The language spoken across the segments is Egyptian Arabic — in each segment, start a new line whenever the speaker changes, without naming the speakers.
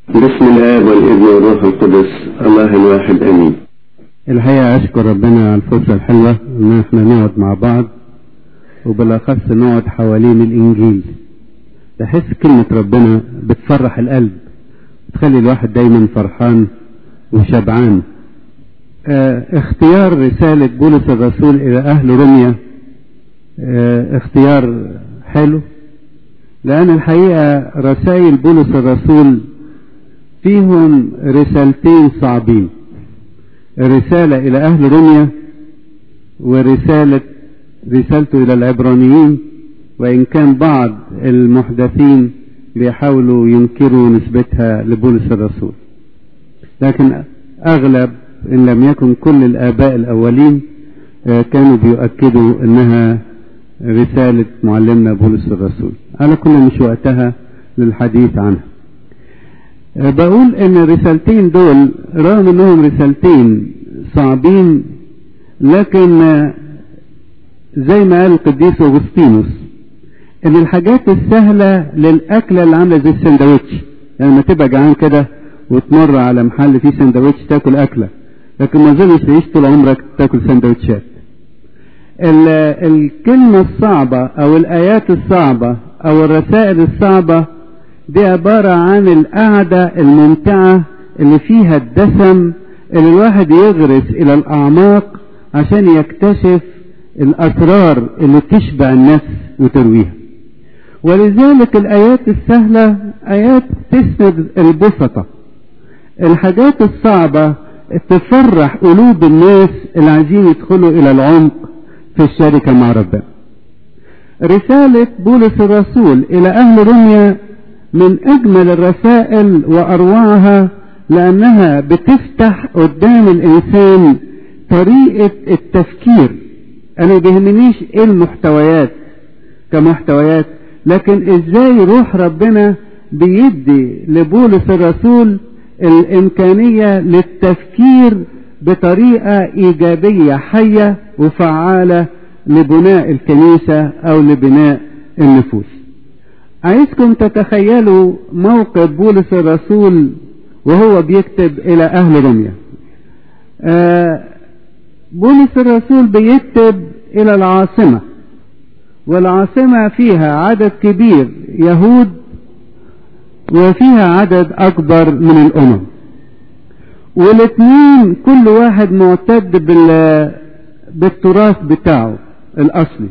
بسم الآب والابن والروح القدس الله الواحد آمين
الحقيقة أشكر ربنا على الفرصة الحلوة إن احنا نقعد مع بعض وبالأخص نقعد حوالين الإنجيل بحس كلمة ربنا بتفرح القلب بتخلي الواحد دايما فرحان وشبعان اه اختيار رسالة بولس الرسول إلى أهل روميا اه اختيار حلو لأن الحقيقة رسائل بولس الرسول فيهم رسالتين صعبين رسالة إلى أهل روميا ورسالة رسالته إلى العبرانيين وإن كان بعض المحدثين بيحاولوا ينكروا نسبتها لبولس الرسول لكن أغلب إن لم يكن كل الآباء الأولين كانوا بيؤكدوا أنها رسالة معلمنا بولس الرسول على كل مش وقتها للحديث عنها بقول ان الرسالتين دول رغم انهم رسالتين صعبين لكن زي ما قال القديس اغسطينوس ان الحاجات السهلة للاكلة اللي عاملة زي السندوتش يعني لما تبقى جعان كده وتمر على محل فيه سندوتش تاكل اكلة لكن ما اظنش تعيش طول عمرك تاكل سندوتشات الكلمة الصعبة او الايات الصعبة او الرسائل الصعبة دي عبارة عن القعدة الممتعة اللي فيها الدسم اللي الواحد يغرس إلى الأعماق عشان يكتشف الأسرار اللي تشبع النفس وترويها ولذلك الآيات السهلة آيات تسند البسطة الحاجات الصعبة تفرح قلوب الناس اللي عايزين يدخلوا إلى العمق في الشركة مع ربنا رسالة بولس الرسول إلى أهل روميا من اجمل الرسائل واروعها لانها بتفتح قدام الانسان طريقة التفكير انا بيهمنيش ايه المحتويات كمحتويات لكن ازاي روح ربنا بيدي لبولس الرسول الامكانية للتفكير بطريقة ايجابية حية وفعالة لبناء الكنيسة او لبناء النفوس عايزكم تتخيلوا موقف بولس الرسول وهو بيكتب إلى أهل روميا آه بولس الرسول بيكتب إلى العاصمة والعاصمة فيها عدد كبير يهود وفيها عدد أكبر من الأمم والاثنين كل واحد معتد بالتراث بتاعه الأصلي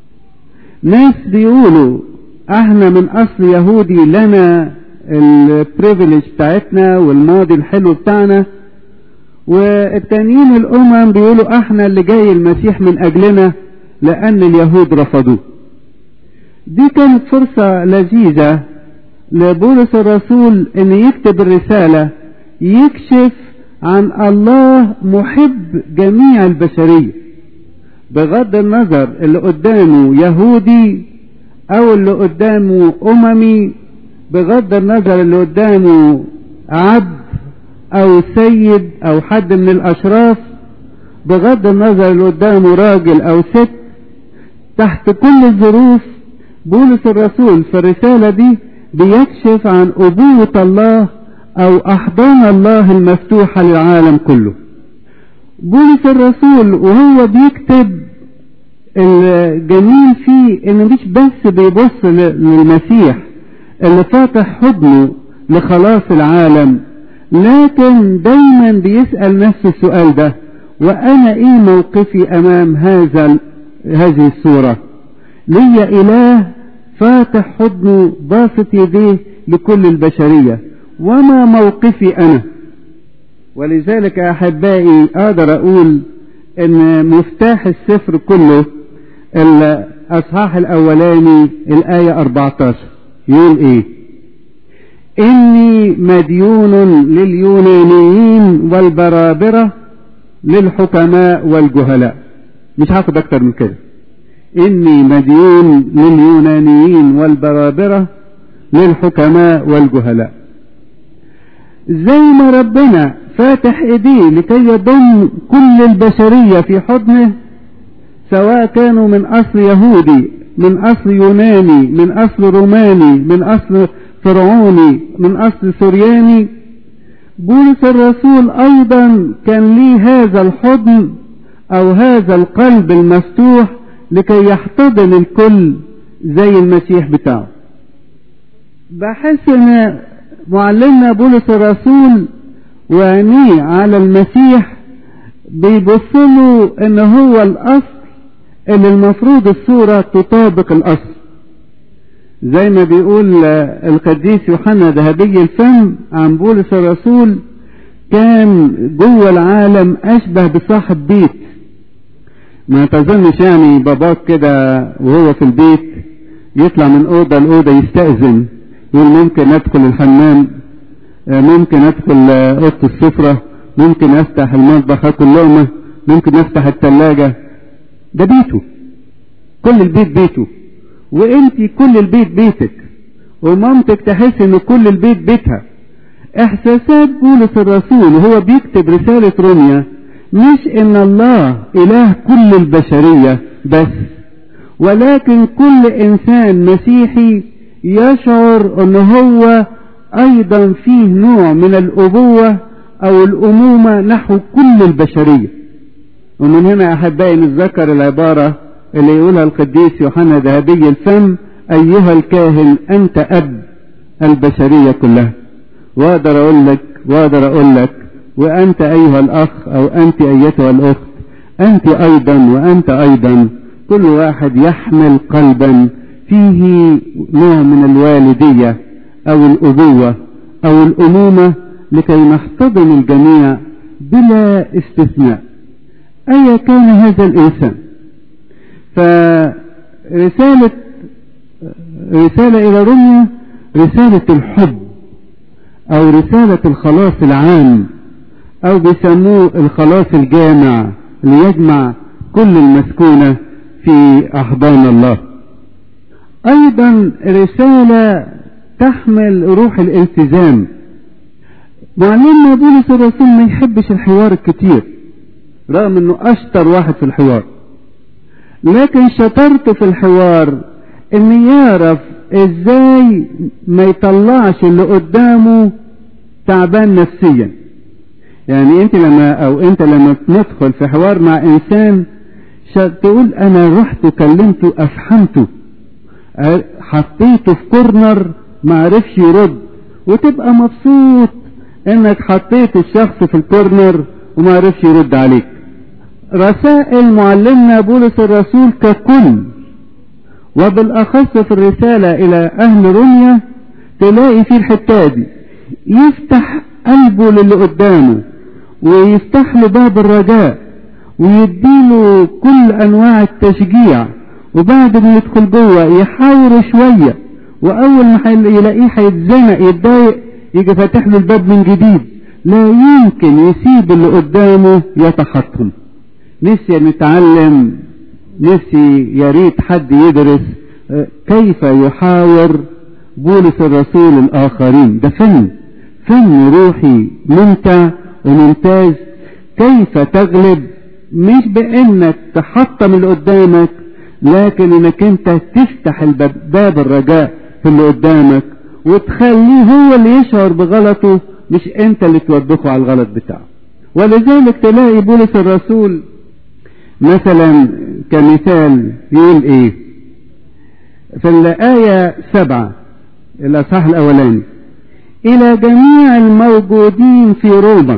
ناس بيقولوا احنا من اصل يهودي لنا البريفيليج بتاعتنا والماضي الحلو بتاعنا والتانيين الامم بيقولوا احنا اللي جاي المسيح من اجلنا لان اليهود رفضوه دي كانت فرصة لذيذة لبولس الرسول ان يكتب الرسالة يكشف عن الله محب جميع البشرية بغض النظر اللي قدامه يهودي او اللي قدامه اممي بغض النظر اللي قدامه عبد او سيد او حد من الاشراف بغض النظر اللي قدامه راجل او ست تحت كل الظروف بولس الرسول في الرسالة دي بيكشف عن أبوة الله أو أحضان الله المفتوحة للعالم كله بولس الرسول وهو بيكتب الجميل فيه انه مش بس بيبص للمسيح اللي فاتح حضنه لخلاص العالم لكن دايما بيسأل نفس السؤال ده وانا ايه موقفي امام هذا هذه الصورة ليا اله فاتح حضنه باسط يديه لكل البشرية وما موقفي انا ولذلك يا احبائي اقدر اقول ان مفتاح السفر كله الاصحاح الاولاني الاية 14 يقول ايه اني مديون لليونانيين والبرابرة للحكماء والجهلاء مش هاخد اكتر من كده اني مديون لليونانيين والبرابرة للحكماء والجهلاء زي ما ربنا فاتح ايديه لكي يضم كل البشرية في حضنه سواء كانوا من اصل يهودي من اصل يوناني من اصل روماني من اصل فرعوني من أصل سورياني بولس الرسول أيضا كان ليه هذا الحضن أو هذا القلب المفتوح لكي يحتضن الكل زي المسيح بتاعه بحس ان معلمنا بولس الرسول وعينيه على المسيح بيبص له ان هو الاصل اللي المفروض الصورة تطابق الاصل زي ما بيقول القديس يوحنا ذهبي الفم عن بولس الرسول كان جوه العالم اشبه بصاحب بيت ما تظنش يعني باباك كده وهو في البيت يطلع من اوضه لاوضه يستاذن يقول ممكن ادخل الحمام ممكن ادخل اوضه السفره ممكن افتح المطبخ اكل لقمه ممكن افتح الثلاجه ده بيته كل البيت بيته وانت كل البيت بيتك ومامتك تحس ان كل البيت بيتها احساسات بولس الرسول وهو بيكتب رسالة روميا مش ان الله اله كل البشرية بس ولكن كل انسان مسيحي يشعر ان هو ايضا فيه نوع من الابوة او الامومة نحو كل البشرية ومن هنا احبائي نتذكر العبارة اللي يقولها القديس يوحنا ذهبي الفم ايها الكاهن انت اب البشرية كلها واقدر اقول لك واقدر اقول لك وانت ايها الاخ او انت ايتها الاخت انت ايضا وانت ايضا كل واحد يحمل قلبا فيه نوع من الوالدية او الابوة او الامومة لكي نحتضن الجميع بلا استثناء ايا كان هذا الانسان فرسالة رسالة الى روميا رسالة الحب او رسالة الخلاص العام او بيسموه الخلاص الجامع ليجمع كل المسكونة في احضان الله ايضا رسالة تحمل روح الالتزام معلمنا بولس الرسول ما يحبش الحوار الكتير رغم انه اشطر واحد في الحوار لكن شطرته في الحوار ان يعرف ازاي ما يطلعش اللي قدامه تعبان نفسيا يعني انت لما او انت لما ندخل في حوار مع انسان تقول انا رحت وكلمته افحمته حطيته في كورنر ما عرفش يرد وتبقى مبسوط انك حطيت الشخص في الكورنر وما عرفش يرد عليك رسائل معلمنا بولس الرسول ككل وبالاخص في الرسالة الى اهل روميا تلاقي في الحتة دي يفتح قلبه للي قدامه ويفتح له باب الرجاء ويديله كل انواع التشجيع وبعد ما يدخل جوه يحاوره شوية واول ما يلاقيه هيتزنق يتضايق يجي فاتح له الباب من جديد لا يمكن يسيب اللي قدامه يتحطم نسي نتعلم نفسي يا ريت حد يدرس كيف يحاور بولس الرسول الاخرين ده فن فن روحي ممتع وممتاز كيف تغلب مش بانك تحطم اللي قدامك لكن انك انت تفتح الباب باب الرجاء في اللي قدامك وتخليه هو اللي يشعر بغلطه مش انت اللي توبخه على الغلط بتاعه ولذلك تلاقي بولس الرسول مثلا كمثال يقول ايه في الآية سبعة الأصحاح الأولاني إلى جميع الموجودين في روما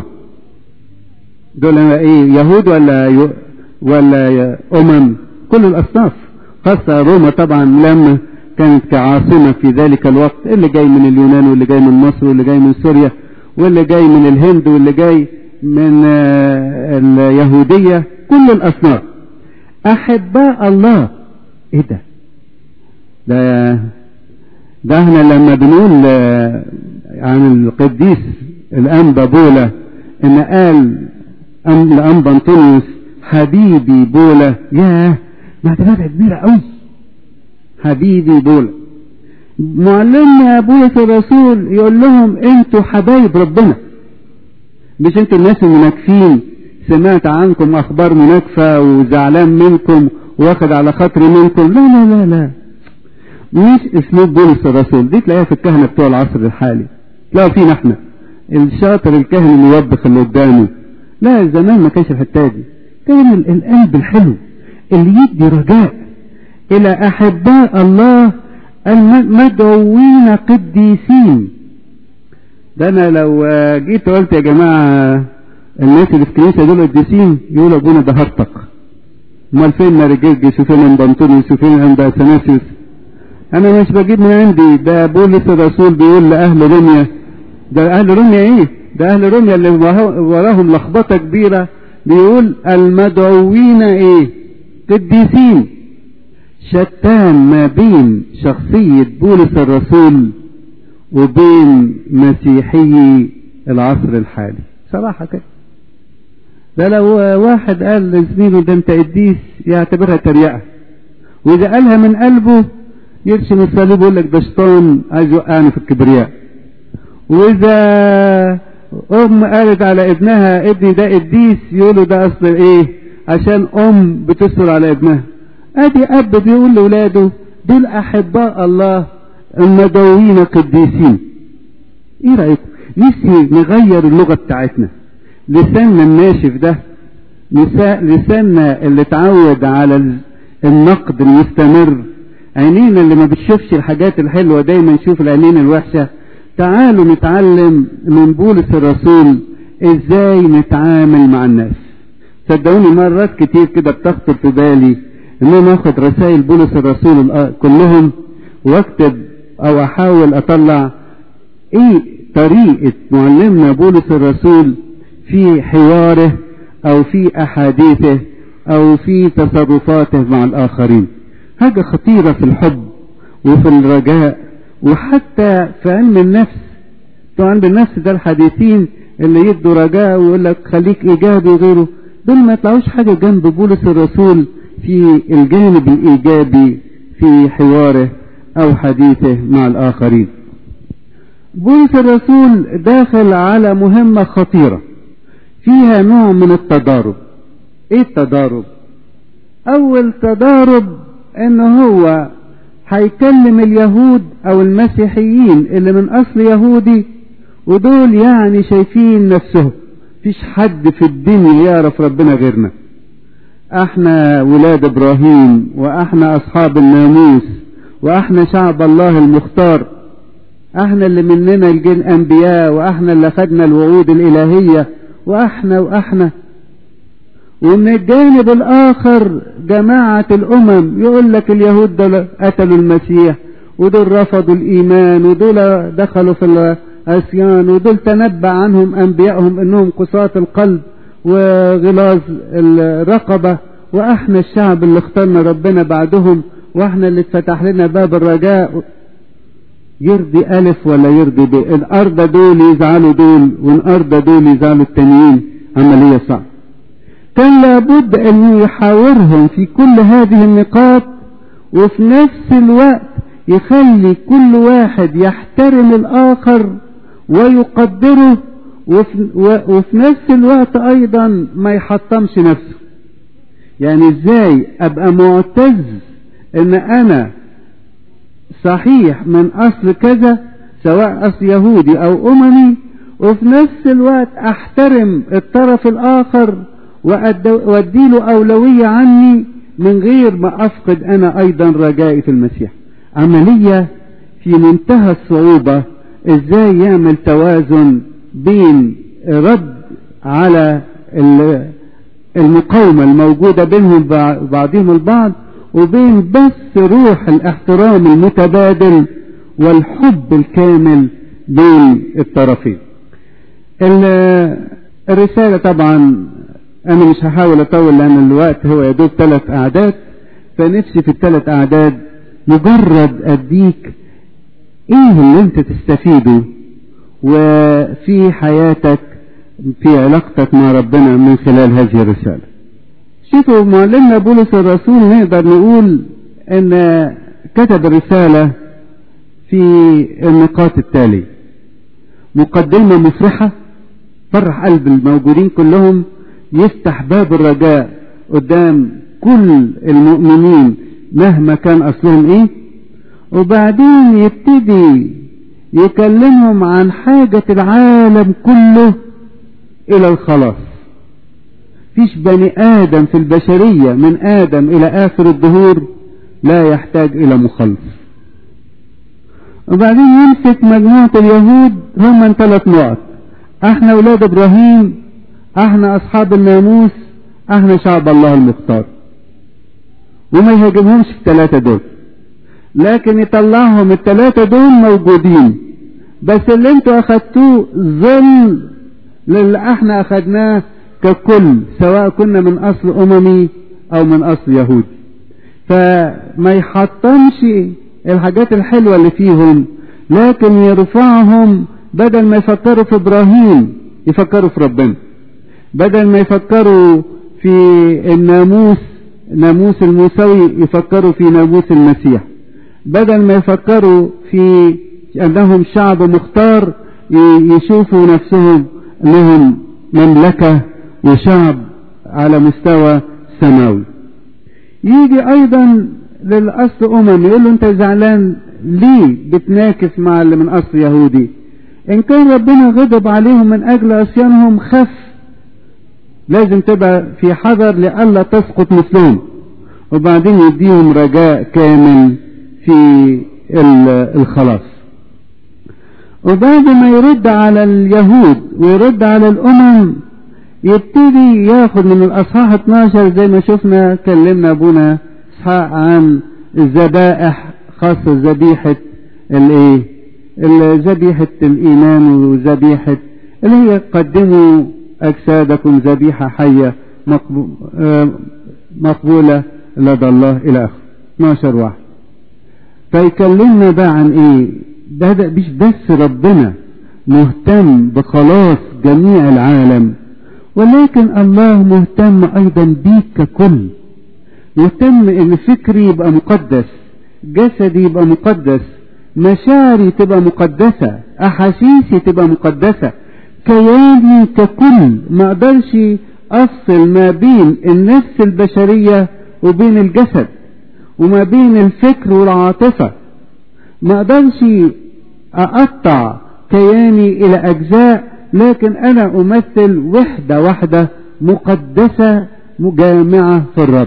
دول ايه يهود ولا ي... ولا أمم كل الأصناف خاصة روما طبعا لما كانت كعاصمة في ذلك الوقت اللي جاي من اليونان واللي جاي من مصر واللي جاي من سوريا واللي جاي من الهند واللي جاي من اليهودية كل الأصناف أحباء الله إيه ده؟ ده ده احنا لما بنقول عن القديس الأنبا بولا إن قال الأنبا أنطونيوس حبيبي بولا ياه معتمدة كبيرة أوي حبيبي بولا معلمنا بولس الرسول يقول لهم انتوا حبايب ربنا مش انتوا الناس المناكفين سمعت عنكم اخبار مناكفة وزعلان منكم واخد على خاطري منكم لا لا لا لا مش اسلوب بولس الرسول دي تلاقيها في الكهنة بتوع العصر الحالي تلاقوا فينا احنا الشاطر الكاهن اللي يوبخ اللي قدامه لا زمان ما كانش الحته دي كان القلب الحلو اللي يدي رجاء الى احباء الله المدعوين قديسين ده انا لو جيت قلت يا جماعه الناس اللي في الكنيسه دول قديسين يقولوا ابونا ده هرطق امال فين نارجيجس وفين امبانتونيوس وفين امباساناسيوس انا مش بجيب من عندي ده بولس الرسول بيقول لاهل روميا ده اهل روميا ايه ده اهل روميا اللي وراهم لخبطه كبيره بيقول المدعوين ايه قديسين شتان ما بين شخصية بولس الرسول وبين مسيحي العصر الحالي صراحة كده ده لو واحد قال لزميله ده انت قديس يعتبرها تريقة واذا قالها من قلبه يرشم الصليب ويقول لك ده شيطان عايز يوقعني في الكبرياء واذا ام قالت على ابنها ابني ده قديس يقولوا ده اصل ايه عشان ام بتستر على ابنها ادي اب بيقول لاولاده دول احباء الله المدعوين قديسين ايه رايكم نسي نغير اللغه بتاعتنا لساننا الناشف ده لساننا اللي اتعود على النقد المستمر عينينا اللي ما بتشوفش الحاجات الحلوه دايما نشوف العينين الوحشه تعالوا نتعلم من بولس الرسول ازاي نتعامل مع الناس صدقوني مرات كتير كده بتخطر في بالي ان انا اخد رسائل بولس الرسول كلهم واكتب او احاول اطلع ايه طريقة معلمنا بولس الرسول في حواره او في احاديثه او في تصرفاته مع الاخرين حاجة خطيرة في الحب وفي الرجاء وحتى في علم النفس بتوع علم النفس ده الحديثين اللي يدوا رجاء ويقول لك خليك ايجابي وغيره دول ما يطلعوش حاجة جنب بولس الرسول في الجانب الايجابي في حواره او حديثه مع الاخرين بولس الرسول داخل على مهمة خطيرة فيها نوع من التضارب ايه التضارب اول تضارب ان هو هيكلم اليهود او المسيحيين اللي من اصل يهودي ودول يعني شايفين نفسهم فيش حد في الدنيا يعرف ربنا غيرنا احنا ولاد ابراهيم واحنا اصحاب الناموس واحنا شعب الله المختار احنا اللي مننا الجن انبياء واحنا اللي خدنا الوعود الالهية واحنا واحنا ومن الجانب الاخر جماعة الامم يقول لك اليهود دول قتلوا المسيح ودول رفضوا الايمان ودول دخلوا في العصيان ودول تنبأ عنهم انبيائهم انهم قساة القلب وغلاظ الرقبة واحنا الشعب اللي اخترنا ربنا بعدهم واحنا اللي اتفتح لنا باب الرجاء يرضي ألف ولا يرضي ب الأرض دول يزعلوا دول والأرض دول يزعلوا التانيين عملية صعبة كان لابد أن يحاورهم في كل هذه النقاط وفي نفس الوقت يخلي كل واحد يحترم الآخر ويقدره وفي, وفي نفس الوقت أيضا ما يحطمش نفسه يعني ازاي ابقى معتز ان انا صحيح من اصل كذا سواء اصل يهودي او اممي وفي نفس الوقت احترم الطرف الاخر واديله اولوية عني من غير ما افقد انا ايضا رجائي في المسيح عملية في منتهى الصعوبة ازاي يعمل توازن بين رد على المقاومة الموجودة بينهم بعضهم البعض وبين بس روح الاحترام المتبادل والحب الكامل بين الطرفين الرسالة طبعا انا مش هحاول اطول لان الوقت هو يدوب ثلاث اعداد فنفسي في الثلاث اعداد مجرد اديك ايه اللي انت تستفيده وفي حياتك في علاقتك مع ربنا من خلال هذه الرسالة شوفوا معلمنا بولس الرسول نقدر نقول ان كتب الرسالة في النقاط التالية مقدمة مفرحة فرح قلب الموجودين كلهم يفتح باب الرجاء قدام كل المؤمنين مهما كان اصلهم ايه وبعدين يبتدي يكلمهم عن حاجة العالم كله إلى الخلاص فيش بني آدم في البشرية من آدم إلى آخر الدهور لا يحتاج إلى مخلص وبعدين يمسك مجموعة اليهود هم من ثلاث نقط احنا اولاد ابراهيم احنا اصحاب الناموس احنا شعب الله المختار وما يهاجمهمش في الثلاثة دول لكن يطلعهم الثلاثة دول موجودين بس اللي انتوا اخدتوه ظل للي احنا اخدناه ككل سواء كنا من اصل اممي او من اصل يهودي فما يحطمش الحاجات الحلوة اللي فيهم لكن يرفعهم بدل ما يفكروا في ابراهيم يفكروا في ربنا بدل ما يفكروا في الناموس ناموس الموسوي يفكروا في ناموس المسيح بدل ما يفكروا في انهم شعب مختار يشوفوا نفسهم لهم مملكة وشعب على مستوى سماوي يجي ايضا للاصل امم يقول له انت زعلان ليه بتناكس مع اللي من اصل يهودي ان كان ربنا غضب عليهم من اجل عصيانهم خف لازم تبقى في حذر لئلا تسقط مثلهم وبعدين يديهم رجاء كامل في الخلاص وبعد ما يرد على اليهود ويرد على الامم يبتدي ياخد من الاصحاح 12 زي ما شفنا كلمنا ابونا اسحاق عن الذبائح خاصه ذبيحه الايه ذبيحه الايمان وذبيحه اللي هي قدموا اجسادكم ذبيحه حيه مقبوله لدى الله الى اخره 12 واحد فيكلمنا بقى عن ايه ده, ده مش بس ربنا مهتم بخلاص جميع العالم ولكن الله مهتم ايضا بيك ككل مهتم ان فكري يبقى مقدس جسدي يبقى مقدس مشاعري تبقى مقدسة احاسيسي تبقى مقدسة كياني ككل ما اقدرش افصل ما بين النفس البشرية وبين الجسد وما بين الفكر والعاطفة ما اقدرش اقطع كياني الى اجزاء لكن انا امثل وحدة واحدة مقدسة مجامعة في الرب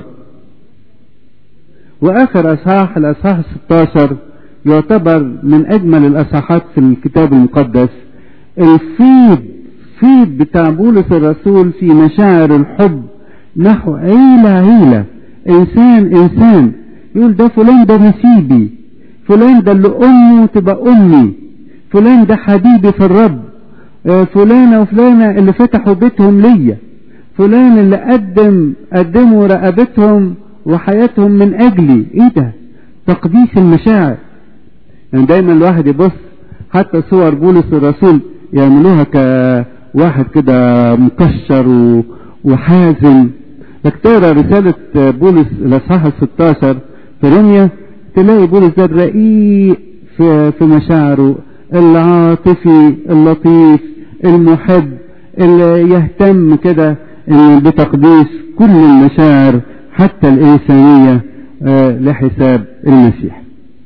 واخر اصحاح الاصحاح 16 يعتبر من اجمل الاصحاحات في الكتاب المقدس الفيض فيض بتاع بولس الرسول في مشاعر الحب نحو عيلة عيلة انسان انسان يقول ده فلان ده نسيبي فلان ده اللي امه تبقى امي فلان ده حبيبي في الرب فلانة وفلانة اللي فتحوا بيتهم ليا فلان اللي قدم قدموا رقبتهم وحياتهم من اجلي ايه ده تقديس المشاعر يعني دايما الواحد يبص حتى صور بولس الرسول يعملوها كواحد كده مكشر وحازم لك تقرا رسالة بولس الأصحاح 16 في روميا تلاقي بولس ده الرقيق في, في مشاعره العاطفي اللطيف المحب اللي يهتم كده بتقديس كل المشاعر حتى الإنسانية لحساب المسيح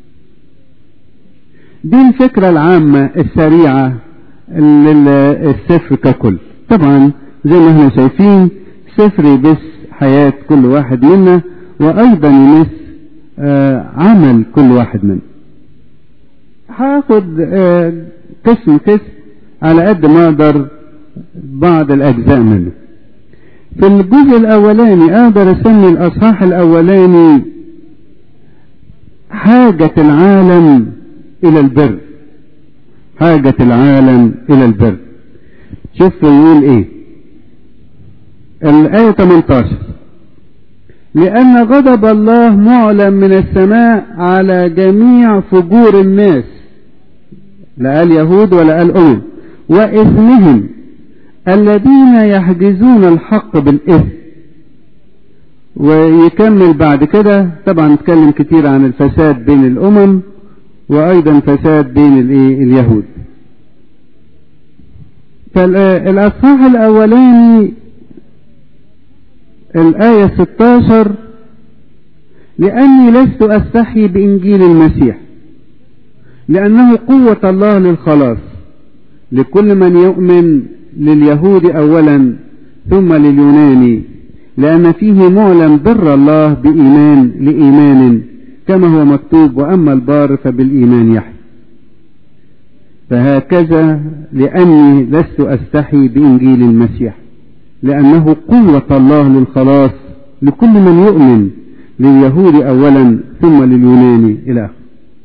دي الفكرة العامة السريعة للسفر ككل طبعا زي ما احنا شايفين سفر يبث حياة كل واحد منا وأيضا يمس عمل كل واحد منا هاخد قسم قسم على قد ما اقدر بعض الاجزاء منه في الجزء الاولاني اقدر اسمي الاصحاح الاولاني حاجة العالم الى البر حاجة العالم الى البر شوف يقول ايه الآية 18 لأن غضب الله معلن من السماء على جميع فجور الناس لا قال يهود ولا قال أمم وإثمهم الذين يحجزون الحق بالإثم ويكمل بعد كده طبعا نتكلم كتير عن الفساد بين الأمم وأيضا فساد بين الإيه اليهود فالأصحاح الأولاني الآية 16 لأني لست أستحي بإنجيل المسيح لأنه قوة الله للخلاص لكل من يؤمن لليهود أولا ثم لليوناني لأن فيه معلن بر الله بإيمان لإيمان كما هو مكتوب وأما البار فبالإيمان يحيى فهكذا لأني لست أستحي بإنجيل المسيح لأنه قوة الله للخلاص لكل من يؤمن لليهود أولا ثم لليوناني إلى آخره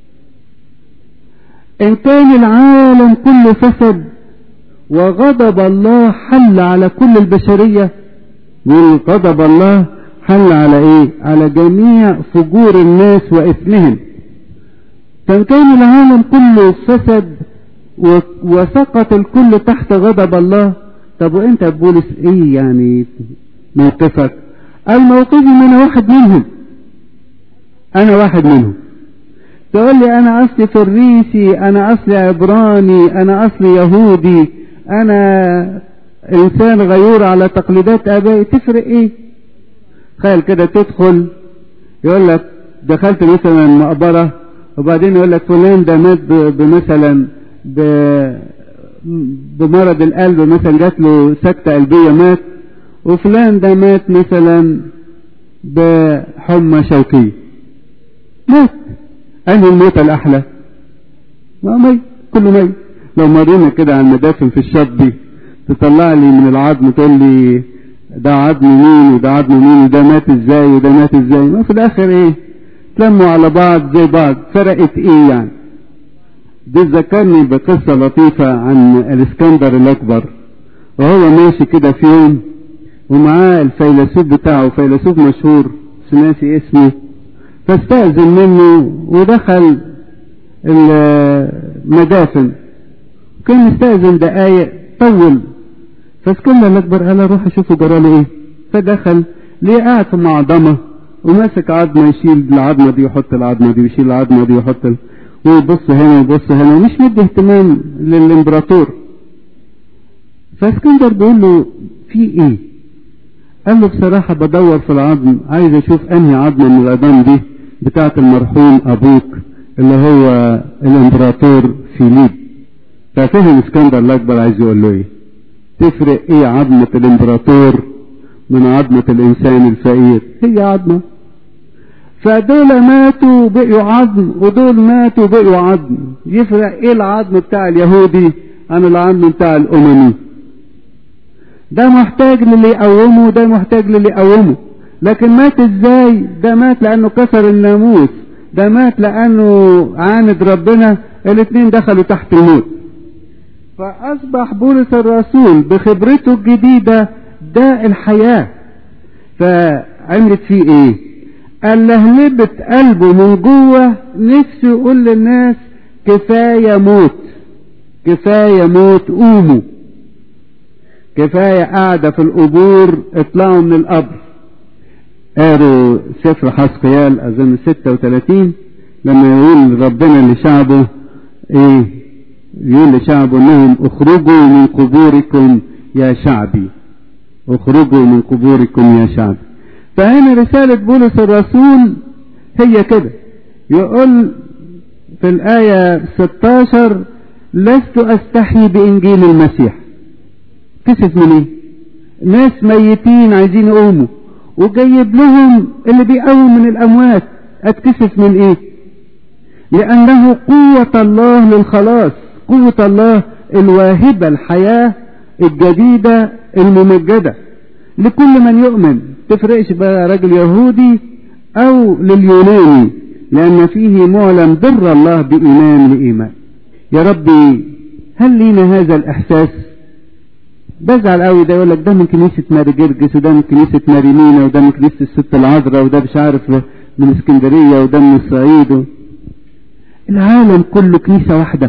إن كان العالم كله فسد وغضب الله حل على كل البشرية والغضب الله حل على ايه على جميع فجور الناس واثمهم فان كان العالم كله فسد وسقط الكل تحت غضب الله طب وانت بولس ايه يعني موقفك الموقف ان انا واحد منهم انا واحد منهم تقول لي انا اصلي فريسي انا اصلي عبراني انا اصلي يهودي انا انسان غيور على تقليدات ابائي تفرق ايه تخيل كده تدخل يقول لك دخلت مثلا مقبره وبعدين يقول لك فلان ده مات بمثلا بمرض القلب مثلا جات له سكته قلبيه مات وفلان ده مات مثلا بحمى شوكيه مات انهي الموت الاحلى ما ميت كله ميت لو مرينا كده على المدافن في الشط تطلع لي من العظم تقول لي ده عظم مين وده عظم مين وده مات ازاي وده مات ازاي ما في الاخر ايه تلموا على بعض زي بعض فرقت ايه يعني دي ذكرني بقصة لطيفة عن الاسكندر الاكبر وهو ماشي كده في يوم ومعاه الفيلسوف بتاعه فيلسوف مشهور ناسي اسمه فاستأذن منه ودخل المدافن كان مستأذن دقايق طول فاسكندر الاكبر قال اروح اشوفه جراله ايه فدخل ليه قاعد في معضمه وماسك عظمه يشيل العظمه دي ويحط العظمه دي ويشيل العظمه دي ويحط ال... ويبص هنا ويبص هنا ومش مدي اهتمام للامبراطور فاسكندر بيقول له في ايه قال له بصراحه بدور في العظم عايز اشوف انهي عظمه من العظام دي بتاعه المرحوم ابوك اللي هو الامبراطور فيليب ففهم اسكندر الاكبر عايز يقول له ايه تفرق ايه عظمة الامبراطور من عظمة الانسان الفقير هي عظمة فدول ماتوا بقوا عظم ودول ماتوا بقوا عظم يفرق ايه العظم بتاع اليهودي عن العظم بتاع الاممي ده محتاج للي يقومه وده محتاج للي يقومه لكن مات ازاي ده مات لانه كسر الناموس ده مات لانه عاند ربنا الاتنين دخلوا تحت الموت فأصبح بولس الرسول بخبرته الجديدة ده الحياة فعملت فيه ايه قال لهلبت قلبه من جوه نفسه يقول للناس كفاية موت كفاية موت قوموا كفاية قاعدة في القبور اطلعوا من القبر قالوا سفر حسقيال اظن 36 لما يقول ربنا لشعبه ايه يقول لشعبه انهم اخرجوا من قبوركم يا شعبي اخرجوا من قبوركم يا شعبي فهنا رسالة بولس الرسول هي كده يقول في الآية 16 لست أستحي بإنجيل المسيح كسف من ايه ناس ميتين عايزين يقوموا وجايب لهم اللي بيقوم من الأموات أتكسف من ايه لأنه قوة الله للخلاص قوة الله الواهبة الحياة الجديدة الممجدة لكل من يؤمن تفرقش بقى راجل يهودي أو لليوناني لأن فيه معلن بر الله بإيمان لإيمان يا ربي هل لينا هذا الإحساس بزعل قوي ده يقول لك ده من كنيسة ماري جرجس وده من كنيسة ماري مينا وده من كنيسة الست العذراء وده مش عارف من اسكندرية وده من الصعيد العالم كله كنيسة واحدة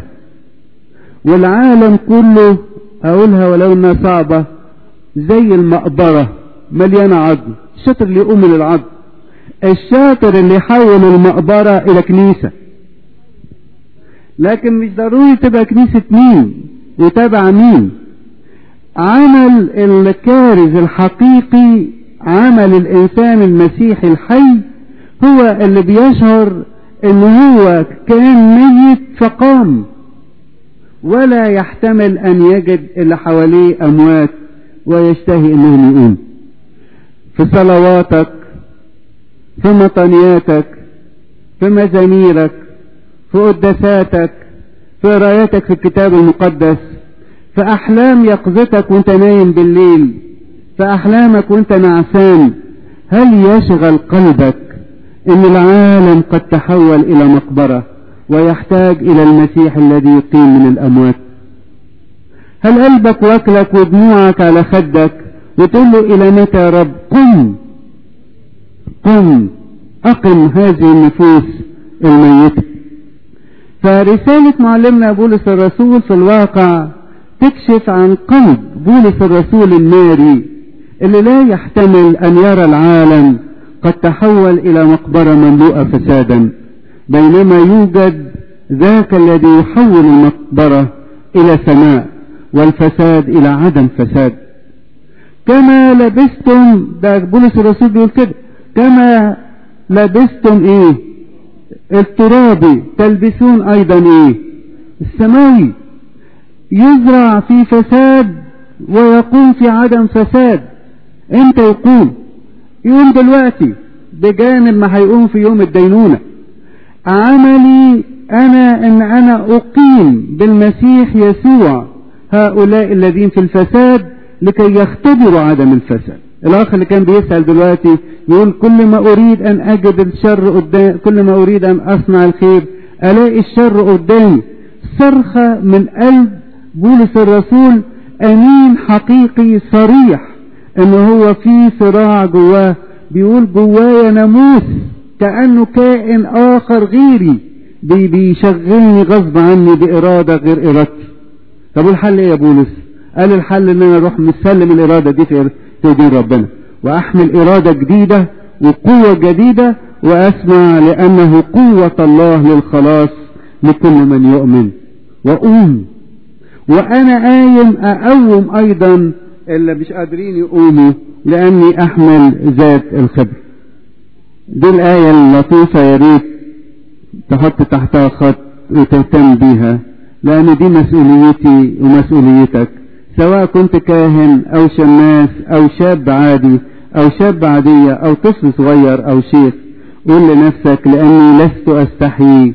والعالم كله اقولها ولو انها صعبة زي المقبرة مليانة عظم الشاطر اللي يقوم من العظم الشاطر اللي يحول المقبرة الى كنيسة لكن مش ضروري تبقى كنيسة مين وتابع مين عمل الكارز الحقيقي عمل الانسان المسيحي الحي هو اللي بيشعر ان هو كان ميت فقام ولا يحتمل ان يجد اللي حواليه اموات ويشتهي انهم يقوم في صلواتك في مطنياتك في مزاميرك في قداساتك في قرايتك في الكتاب المقدس في احلام يقظتك وانت نايم بالليل في احلامك وانت نعسان هل يشغل قلبك ان العالم قد تحول الى مقبره ويحتاج الى المسيح الذي يقيم من الاموات هل قلبك واكلك ودموعك على خدك وتقول له الى متى يا رب قم قم اقم هذه النفوس الميته فرساله معلمنا بولس الرسول في الواقع تكشف عن قلب بولس الرسول الناري اللي لا يحتمل ان يرى العالم قد تحول الى مقبره مملوءه فسادا بينما يوجد ذاك الذي يحول المقبره الى سماء والفساد الى عدم فساد كما لبستم ده بولس الرسول بيقول كده كما لبستم ايه الترابي تلبسون ايضا ايه السماوي يزرع في فساد ويقوم في عدم فساد امتى يقوم يقوم دلوقتي بجانب ما هيقوم في يوم الدينونة عملي انا ان انا اقيم بالمسيح يسوع هؤلاء الذين في الفساد لكي يختبروا عدم الفساد الاخ اللي كان بيسأل دلوقتي يقول كل ما اريد ان اجد الشر قدام كل ما اريد ان اصنع الخير الاقي الشر قدامي صرخة من قلب بولس الرسول امين حقيقي صريح ان هو في صراع جواه بيقول جوايا ناموس كأنه كائن اخر غيري بي بيشغلني غصب عني بارادة غير ارادتي طب الحل ايه يا بولس قال الحل ان انا اروح مسلم الاراده دي في دين ربنا واحمل اراده جديده وقوه جديده واسمع لانه قوه الله للخلاص لكل من يؤمن واقوم وانا قايم اقوم ايضا اللي مش قادرين يقوموا لاني احمل ذات الخبر دي الايه اللطيفه يا ريت تحط تحتها خط وتهتم بيها لان دي مسؤوليتي ومسؤوليتك سواء كنت كاهن او شماس او شاب عادي او شاب عادية او طفل صغير او شيخ قول لنفسك لاني لست استحي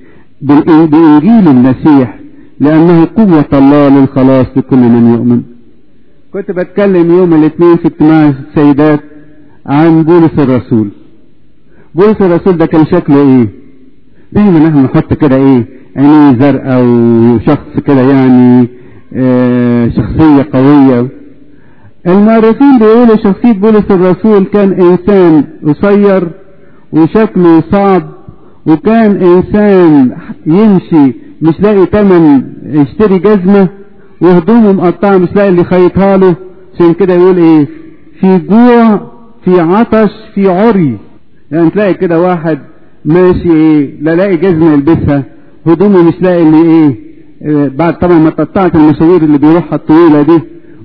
بانجيل المسيح لانه قوة الله للخلاص لكل من يؤمن كنت بتكلم يوم الاثنين في اجتماع السيدات عن بولس الرسول بولس الرسول ده كان شكله ايه دايما احنا نحط كده ايه عينيه زرقاء وشخص كده يعني اه شخصية قوية المؤرخين بيقولوا شخصية بولس الرسول كان انسان قصير وشكله صعب وكان انسان يمشي مش لاقي تمن يشتري جزمة وهدومه مقطعة مش لاقي اللي يخيطها له عشان كده يقول ايه في جوع في عطش في عري يعني تلاقي كده واحد ماشي ايه لا لاقي جزمة يلبسها هدومه مش لاقي اللي ايه اه بعد طبعا ما قطعت المشاوير اللي بيروحها الطويلة دي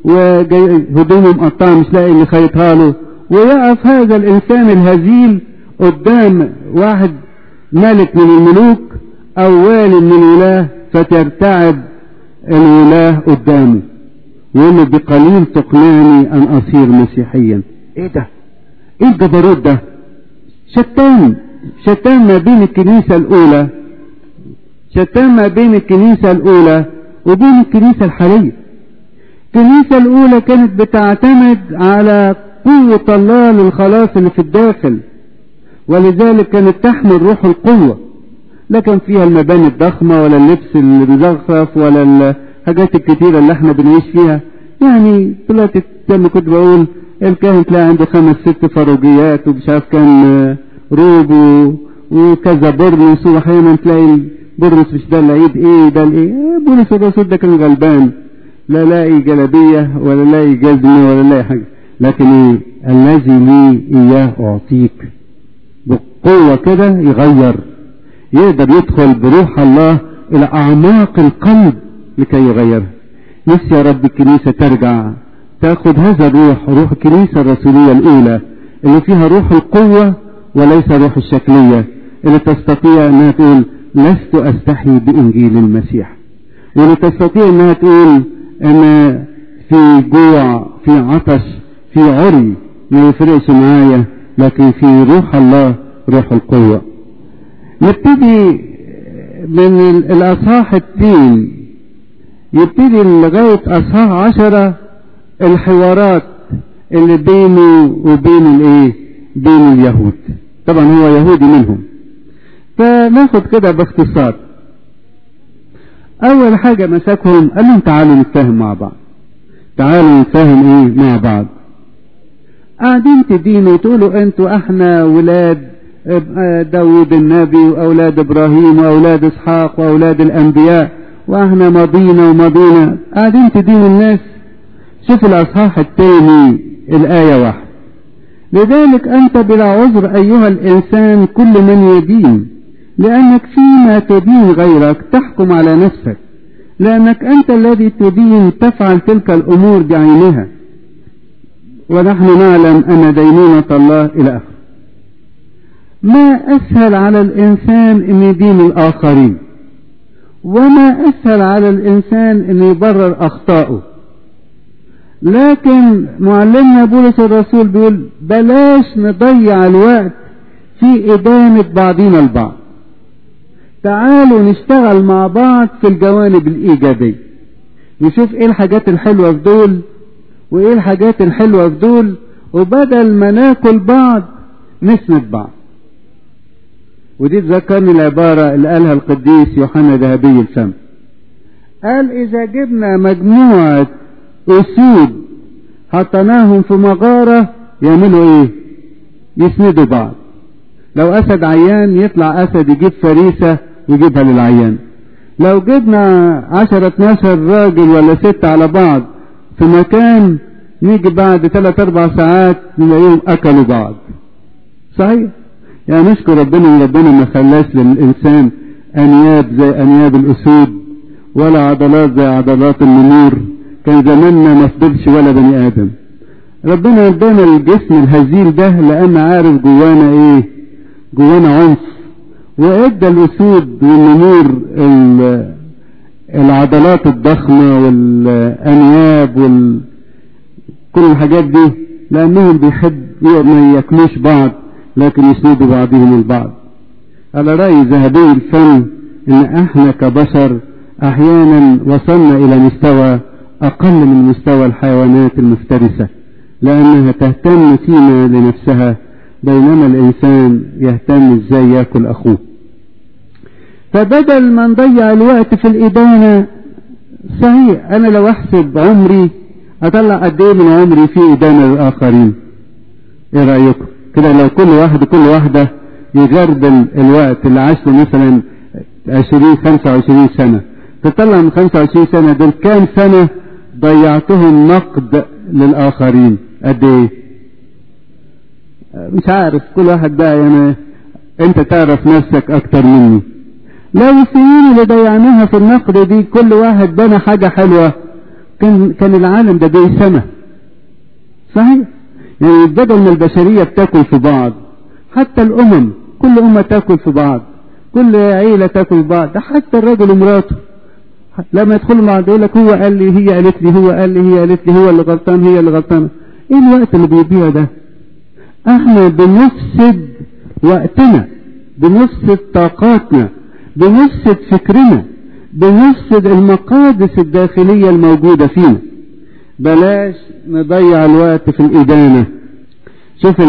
وهدومه مقطعة مش لاقي اللي خيطها له ويقف هذا الانسان الهزيل قدام واحد ملك من الملوك او والي من الولاة فترتعب الولاة قدامه يقول له بقليل تقنعني ان اصير مسيحيا ايه ده ايه الجبروت ده شتان شتان ما بين الكنيسة الاولى شتان ما بين الكنيسة الاولى وبين الكنيسة الحالية الكنيسة الاولى كانت بتعتمد على قوة الله للخلاص اللي في الداخل ولذلك كانت تحمل روح القوة لا كان فيها المباني الضخمة ولا اللبس المزخرف ولا الحاجات الكتيرة اللي احنا بنعيش فيها يعني طلعت زي ما كنت بقول الكاهن تلاقي عنده خمس ست فروجيات ومش عارف كان روب وكذا برنس واحيانا تلاقي البرنس مش ده العيد ايه ده الايه بولس الرسول ده كان غلبان لا لاقي جلبية ولا لاقي جزمة ولا لاقي حاجة لكن ايه الذي لي اياه اعطيك بقوة كده يغير يقدر يدخل بروح الله الى اعماق القلب لكي يغيرها نفسي يا رب الكنيسة ترجع تاخد هذا الروح روح الكنيسة الرسولية الاولى اللي فيها روح القوة وليس روح الشكلية اللي تستطيع انها تقول لست استحي بانجيل المسيح واللي تستطيع انها تقول ان في جوع في عطش في عري ما يفرقش معايا لكن في روح الله روح القوة نبتدي من الاصحاح التين يبتدي لغاية اصحاح عشرة الحوارات اللي بينه وبين الايه بين اليهود طبعا هو يهودي منهم فناخد كده باختصار اول حاجة مسكهم قال لهم تعالوا نتفاهم مع بعض تعالوا نتفاهم ايه مع بعض قاعدين تدينوا تقولوا انتوا احنا ولاد داود النبي واولاد ابراهيم واولاد اسحاق واولاد الانبياء واحنا ماضينا وماضينا قاعدين تدينوا الناس شوف الاصحاح الثاني الايه واحد لذلك انت بلا عذر ايها الانسان كل من يدين لانك فيما تدين غيرك تحكم على نفسك لانك انت الذي تدين تفعل تلك الامور بعينها ونحن نعلم ان دينونة الله الى اخره ما اسهل على الانسان ان يدين الاخرين وما اسهل على الانسان ان يبرر اخطائه لكن معلمنا بولس الرسول بيقول بلاش نضيع الوقت في إدانة بعضنا البعض تعالوا نشتغل مع بعض في الجوانب الإيجابية نشوف إيه الحاجات الحلوة في دول وإيه الحاجات الحلوة في دول وبدل ما ناكل بعض نسند بعض ودي تذكرني العبارة اللي قالها القديس يوحنا ذهبي الفم قال إذا جبنا مجموعة أسود حطيناهم في مغارة يعملوا إيه؟ يسندوا بعض لو أسد عيان يطلع أسد يجيب فريسة ويجيبها للعيان لو جبنا عشرة اتناشر راجل ولا ست على بعض في مكان نيجي بعد ثلاث أربع ساعات نلاقيهم أكلوا بعض صحيح يعني نشكر ربنا ان ربنا ما خلاش للإنسان أنياب زي أنياب الأسود ولا عضلات زي عضلات النمور كان زماننا ما فضلش ولا بني ادم ربنا ادانا الجسم الهزيل ده لان عارف جوانا ايه جوانا عنف وادى الاسود والنمور العضلات الضخمة والانياب وال كل الحاجات دي لانهم بيحب ما ياكلوش بعض لكن يسندوا بعضهم البعض على رأي ذهبي الفن ان احنا كبشر احيانا وصلنا الى مستوى أقل من مستوى الحيوانات المفترسة لأنها تهتم فيما لنفسها بينما الإنسان يهتم إزاي يأكل أخوه فبدل ما نضيع الوقت في الإدانة صحيح أنا لو أحسب عمري أطلع قد إيه من عمري في إدانة للآخرين إيه رأيكم كده لو كل واحد كل واحدة يجردل الوقت اللي عاشه مثلا 20 25 سنة تطلع من 25 سنة دول كام سنة ضيعتهم نقد للآخرين قد ايه مش عارف كل واحد بقى يعني انت تعرف نفسك اكتر مني لو السنين اللي ضيعناها في النقد دي كل واحد بنى حاجة حلوة كان كان العالم ده بيه سما صحيح يعني بدل ما البشرية بتاكل في بعض حتى الأمم كل أمة تاكل في بعض كل عيلة تاكل في بعض ده حتى الرجل ومراته لما يدخلوا مع يقول لك هو قال لي هي قالت لي هو قال لي هي قالت لي هو اللي غلطان هي اللي غلطانه ايه الوقت اللي بيضيع ده احنا بنفسد وقتنا بنفسد طاقاتنا بنفسد فكرنا بنفسد المقادس الداخلية الموجودة فينا بلاش نضيع الوقت في الإدانة شوف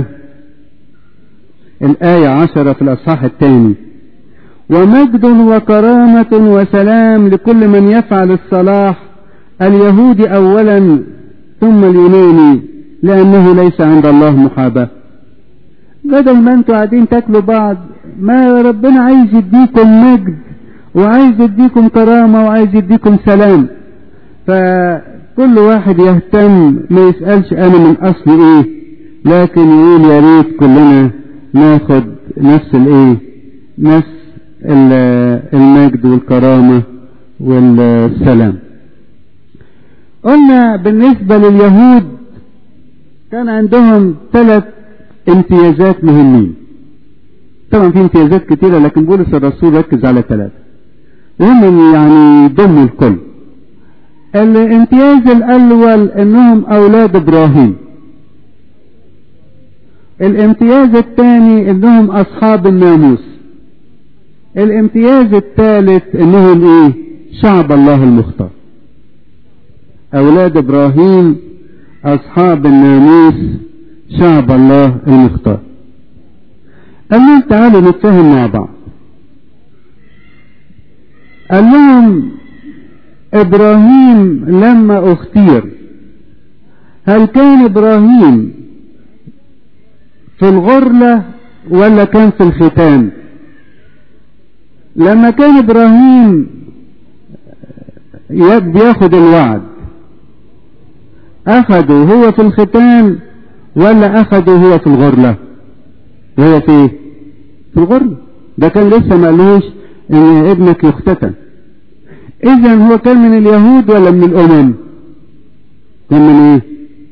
الآية عشرة في الأصحاح الثاني ومجد وكرامة وسلام لكل من يفعل الصلاح اليهودي أولا ثم اليوناني لأنه ليس عند الله محاباة بدل ما انتوا قاعدين تاكلوا بعض ما ربنا عايز يديكم مجد وعايز يديكم كرامة وعايز يديكم سلام فكل واحد يهتم ما يسألش أنا من أصل إيه لكن يقول يا ريت كلنا ناخد نفس الإيه نفس المجد والكرامة والسلام قلنا بالنسبة لليهود كان عندهم ثلاث امتيازات مهمين طبعا في امتيازات كتيرة لكن بولس الرسول ركز على ثلاثة وهم يعني ضمن الكل الامتياز الأول انهم اولاد ابراهيم الامتياز الثاني انهم اصحاب الناموس الامتياز الثالث انهم ايه شعب الله المختار اولاد ابراهيم اصحاب الناموس شعب الله المختار قال لهم تعالوا نتفاهم مع بعض قال لهم ابراهيم لما اختير هل كان ابراهيم في الغرلة ولا كان في الختان لما كان ابراهيم بياخد الوعد اخده هو في الختان ولا اخده هو في الغرلة وهو في في الغرلة ده كان لسه ما قالوش ان ابنك يختتن اذا هو كان من اليهود ولا من الامم كان من ايه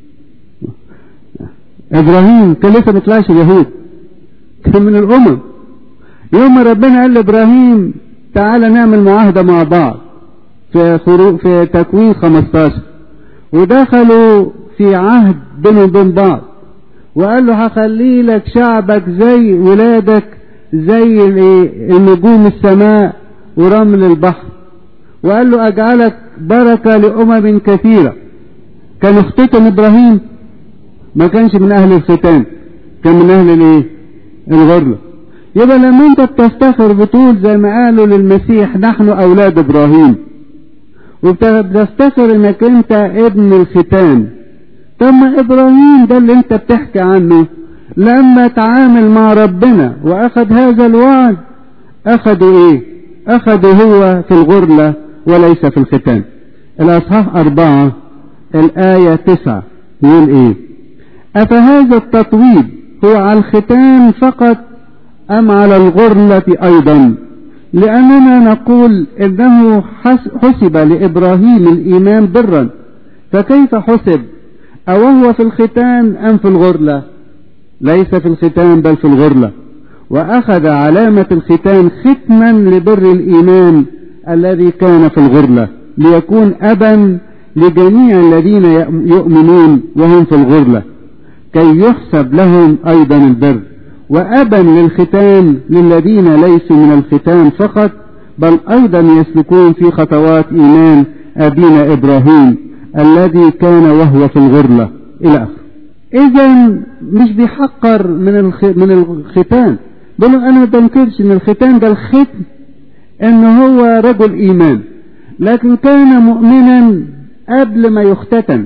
ابراهيم كان لسه ما طلعش اليهود كان من الامم يوم ما ربنا قال لابراهيم تعالى نعمل معاهدة مع بعض في خروج في تكوين 15 ودخلوا في عهد بينهم وبين بعض وقال له هخلي لك شعبك زي ولادك زي النجوم السماء ورمل البحر وقال له اجعلك بركة لامم كثيرة كان اختتن ابراهيم ما كانش من اهل الختان كان من اهل الايه الغرلة يبقى لما انت بتفتخر بتقول زي ما قالوا للمسيح نحن اولاد ابراهيم وبتفتخر انك انت ابن الختان طب ما ابراهيم ده اللي انت بتحكي عنه لما تعامل مع ربنا واخذ هذا الوعد اخذوا ايه اخذوا هو في الغرلة وليس في الختان الاصحاح اربعة الاية تسعة يقول ايه افهذا التطويب هو على الختان فقط ام على الغرلة ايضا لاننا نقول انه حسب لابراهيم الايمان برا فكيف حسب او هو في الختان ام في الغرلة ليس في الختان بل في الغرلة واخذ علامة الختان ختما لبر الايمان الذي كان في الغرلة ليكون ابا لجميع الذين يؤمنون وهم في الغرلة كي يحسب لهم ايضا البر وابا للختان للذين ليسوا من الختان فقط بل ايضا يسلكون في خطوات ايمان ابينا ابراهيم الذي كان وهو في الغرلة الى اخره اذا مش بيحقر من الخ... من الختان بيقول انا ما بنكرش ان الختان ده الختم ان هو رجل ايمان لكن كان مؤمنا قبل ما يختتن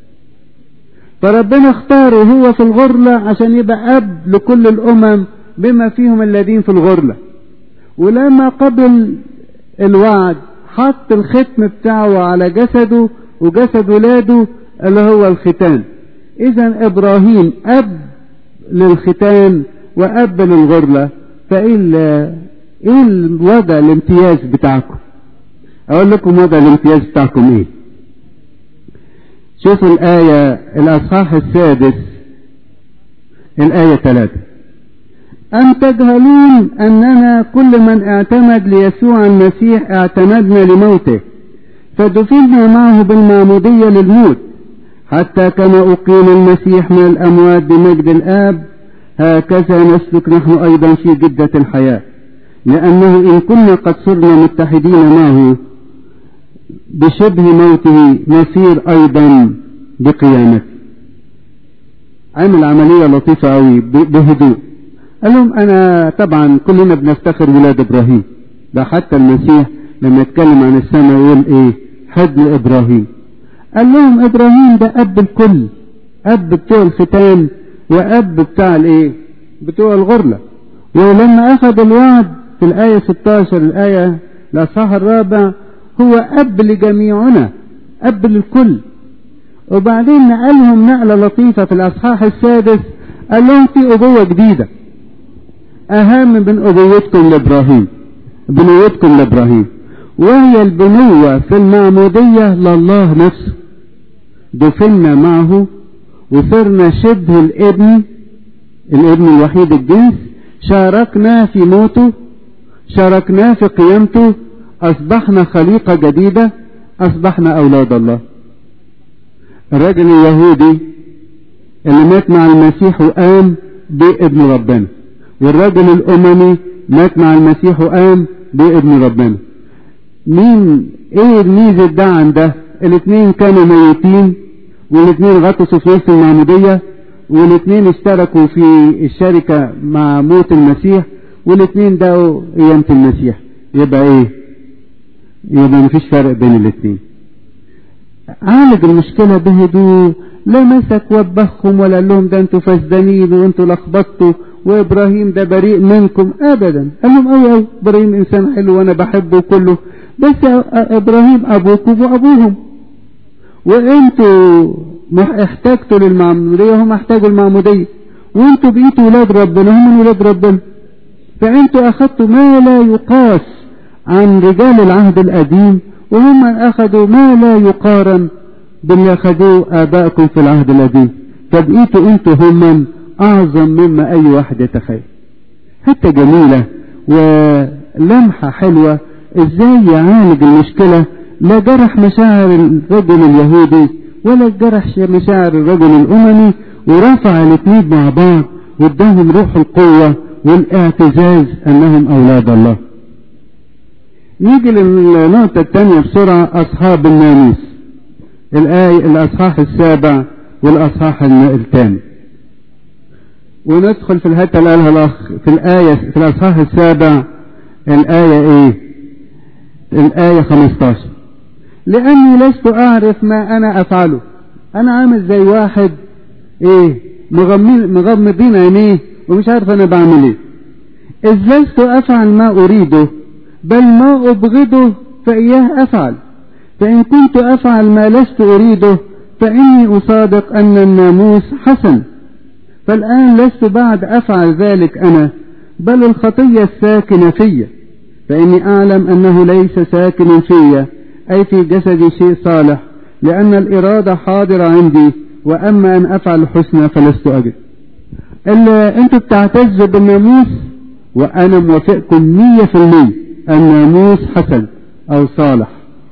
فربنا اختاره هو في الغرلة عشان يبقى اب لكل الامم بما فيهم الذين في الغرلة ولما قبل الوعد حط الختم بتاعه على جسده وجسد ولاده اللي هو الختان اذا ابراهيم اب للختان واب للغرلة فايه ايه الوضع الامتياز بتاعكم اقول لكم وضع الامتياز بتاعكم ايه شوفوا الآية الأصحاح السادس الآية ثلاثة أم تجهلون أننا كل من اعتمد ليسوع المسيح اعتمدنا لموته فدفنا معه بالمعمودية للموت حتى كما أقيم المسيح من الأموات بمجد الآب هكذا نسلك نحن أيضا في جدة الحياة لأنه إن كنا قد صرنا متحدين معه بشبه موته نسير أيضا بقيامته عمل عملية لطيفة أوي بهدوء قال لهم أنا طبعا كلنا بنفتخر ولاد إبراهيم ده حتى المسيح لما يتكلم عن السماء يقول إيه حضن إبراهيم قال لهم إبراهيم ده أب الكل أب بتوع الختان وأب بتاع الإيه بتوع الغرلة ولما أخذ الوعد في الآية 16 الآية الأصحاح الرابع هو أب لجميعنا أب للكل وبعدين نقلهم نقلة لطيفة في الأصحاح السادس قال لهم في أبوة جديدة أهم من أبوتكم لإبراهيم بنوتكم لإبراهيم وهي البنوة في المعمودية لله نفسه دفنا معه وصرنا شبه الابن الابن الوحيد الجنس شاركنا في موته شاركنا في قيامته أصبحنا خليقة جديدة أصبحنا أولاد الله الرجل اليهودي اللي مات مع المسيح وقام بابن ربنا والرجل الأممي مات مع المسيح وقام بابن ربنا مين ايه الميزة ده عن ده الاثنين كانوا ميتين والاثنين غطسوا في وسط المعمودية والاثنين اشتركوا في الشركة مع موت المسيح والاثنين دعوا قيامة المسيح يبقى ايه يبقى مفيش فرق بين الاثنين عالج المشكلة بهدوء لا مسك وبخهم ولا قال لهم ده انتوا فاسدانين وانتوا لخبطتوا وابراهيم ده بريء منكم ابدا قال لهم اوي اوي ابراهيم انسان حلو وانا بحبه كله بس ابراهيم ابوكم وابوهم وانتوا احتاجتوا للمعمودية وهم احتاجوا المعمودية وانتوا بقيتوا ولاد ربنا هم من ولاد ربنا فانتوا اخذتوا ما لا يقاس عن رجال العهد القديم وهم اخذوا ما لا يقارن باللي اخذوه ابائكم في العهد القديم فبقيتوا انتوا هم اعظم مما اي واحد يتخيل حتة جميلة ولمحة حلوة ازاي يعالج المشكلة لا جرح مشاعر الرجل اليهودي ولا جرح مشاعر الرجل الاممي ورفع الاثنين مع بعض واداهم روح القوة والاعتزاز انهم اولاد الله نيجي للنقطة الثانية بسرعة اصحاب الناموس الآية الاصحاح السابع والاصحاح الثاني وندخل في الحته اللي قالها الاخ في الايه في الاصحاح السابع الايه ايه الايه 15 لاني لست اعرف ما انا افعله انا عامل زي واحد ايه مغمضين عينيه ومش عارف انا بعمل ايه اذ لست افعل ما اريده بل ما ابغضه فاياه افعل فان كنت افعل ما لست اريده فاني اصادق ان الناموس حسن فالآن لست بعد أفعل ذلك أنا بل الخطية الساكنة في فإني أعلم أنه ليس ساكن في أي في جسدي شيء صالح لأن الإرادة حاضرة عندي وأما أن أفعل الحسنى فلست أجد إلا أنتوا بتعتزوا بالناموس وأنا موافقكم مية في المية الناموس حسن أو صالح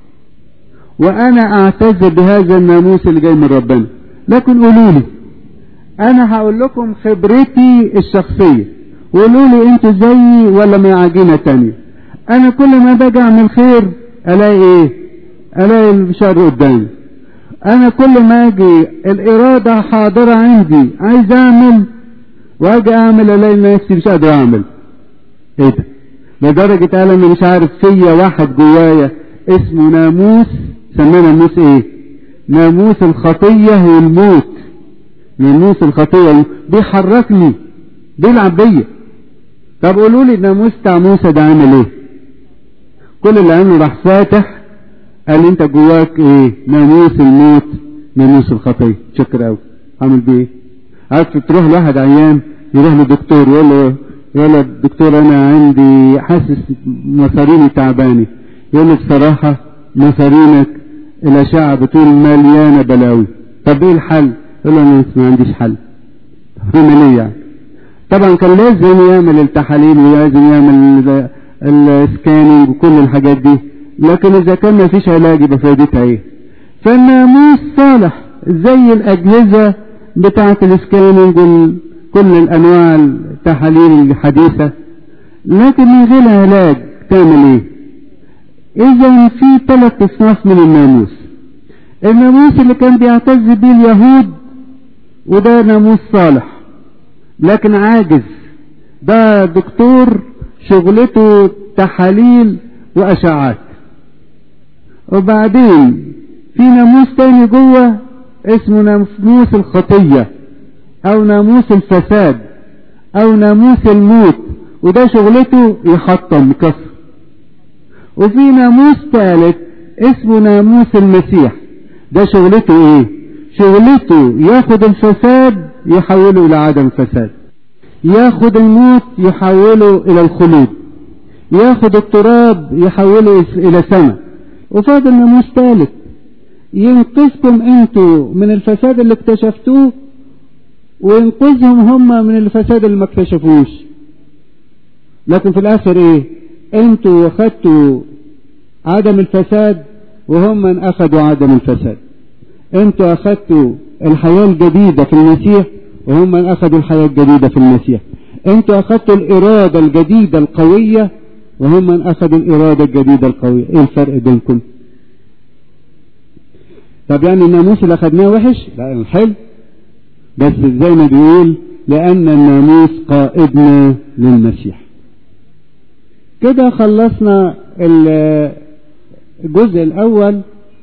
وأنا أعتز بهذا الناموس اللي جاي من ربنا لكن قولوا لي انا هقول لكم خبرتي الشخصية وقولوا لي انتوا زيي ولا من عجينة تانية انا كل ما باجي اعمل خير الاقي ايه الاقي الشر قدامي انا كل ما اجي الارادة حاضرة عندي عايز اعمل واجي اعمل الاقي نفسي مش قادر اعمل ايه ده لدرجة قال انا مش عارف فيا واحد جوايا اسمه ناموس سماه ناموس ايه ناموس الخطية والموت ناموس الخطية بيحركني بيلعب بيا طب قولوا لي الناموس بتاع موسى ده عامل ايه كل اللي عمله راح فاتح قال انت جواك ايه ناموس الموت ناموس الخطية شكرا قوي عامل بيه ايه عارف تروح لواحد عيان يروح للدكتور يقول له يقول له الدكتور انا عندي حاسس مصاريني تعباني يقول له بصراحة مصارينك الاشعة بتقول مليانة بلاوي طب ايه الحل يقول له انا ما عنديش حل اعمل ايه يعني طبعا كان لازم يعمل التحاليل ولازم يعمل السكاننج وكل الحاجات دي لكن اذا كان ما فيش علاج يبقى فايدتها ايه فالناموس صالح زي الاجهزه بتاعه السكاننج وكل الانواع التحاليل الحديثه لكن من غير علاج تعمل ايه اذا في ثلاث اصناف من الناموس الناموس اللي كان بيعتز بيه اليهود وده ناموس صالح لكن عاجز ده دكتور شغلته تحاليل واشعات وبعدين في ناموس تاني جوه اسمه ناموس الخطية او ناموس الفساد او ناموس الموت وده شغلته يحطم يكسر وفي ناموس ثالث اسمه ناموس المسيح ده شغلته ايه شغلته ياخد الفساد يحوله الى عدم فساد ياخد الموت يحوله الى الخلود ياخد التراب يحوله الى سماء وفاضل ناموس ثالث ينقذكم انتوا من الفساد اللي اكتشفتوه وينقذهم هم من الفساد اللي ما اكتشفوش لكن في الاخر ايه انتوا اخدتوا عدم الفساد وهم من اخذوا عدم الفساد انتوا اخدتوا الحياة الجديدة في المسيح وهم من اخذوا الحياة الجديدة في المسيح انتوا اخدتوا الارادة الجديدة القوية وهم من اخذوا الارادة الجديدة القوية ايه الفرق بينكم طب يعني الناموس اللي اخدناه وحش لا حلو بس زي ما بيقول لان الناموس قائدنا للمسيح كده خلصنا الجزء الاول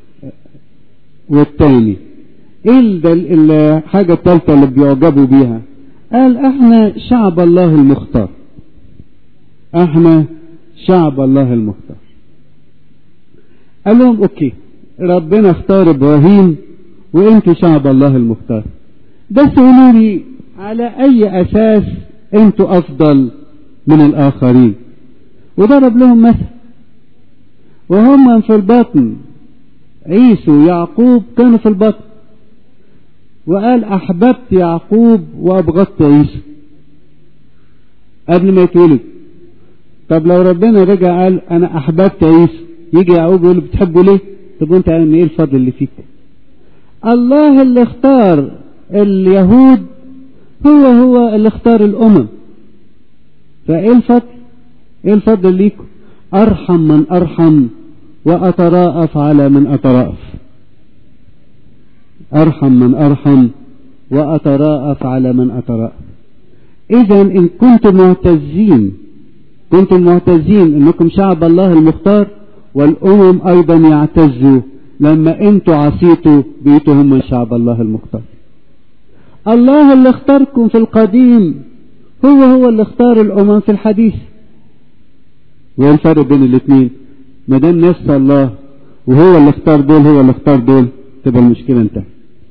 والثاني ايه الحاجة الثالثة اللي بيعجبوا بيها قال احنا شعب الله المختار احنا شعب الله المختار قال لهم اوكي ربنا اختار ابراهيم وانتوا شعب الله المختار بس قولوا لي على اي اساس انتوا افضل من الاخرين وضرب لهم مثل وهم في البطن عيسو ويعقوب كانوا في البطن وقال احببت يعقوب وابغضت عيسو قبل ما يتولد طب لو ربنا رجع قال انا احببت عيسو يجي يعقوب يقول بتحبه ليه طب وانت يعني ايه الفضل اللي فيك الله اللي اختار اليهود هو هو اللي اختار الامم فايه الفضل ايه الفضل ليكم ارحم من ارحم واتراءف على من اتراءف ارحم من ارحم واتراءف على من اتراءف اذا ان كنتم معتزين كنتم معتزين انكم شعب الله المختار والامم ايضا يعتزوا لما انتوا عصيتوا بقيتوا هم من شعب الله المختار الله اللي اختاركم في القديم هو هو اللي اختار الامم في الحديث وايه الفرق بين الاثنين ما دام نفس الله وهو اللي اختار دول هو اللي اختار دول تبقى المشكله انتهت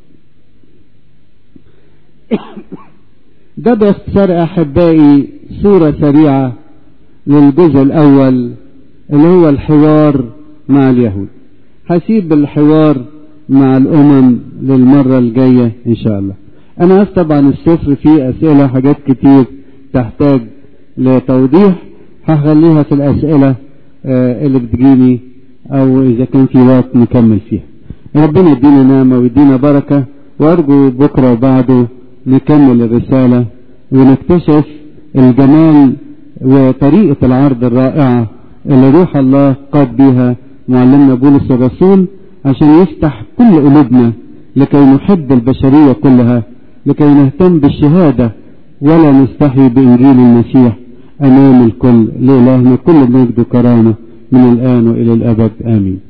ده باختصار احبائي صوره سريعه للجزء الاول اللي هو الحوار مع اليهود هسيب الحوار مع الامم للمره الجايه ان شاء الله انا عارف طبعا السفر فيه اسئله حاجات كتير تحتاج لتوضيح هخليها في الاسئله اللي بتجيني او اذا كان في وقت نكمل فيها ربنا يدينا نعمه ويدينا بركه وارجو بكره وبعده نكمل الرساله ونكتشف الجمال وطريقه العرض الرائعه اللي روح الله قاد بها معلمنا بولس الرسول عشان يفتح كل قلوبنا لكي نحب البشريه كلها لكي نهتم بالشهاده ولا نستحي بانجيل المسيح امام الكل لالهنا كل مجد وكرامه من الان والى الابد امين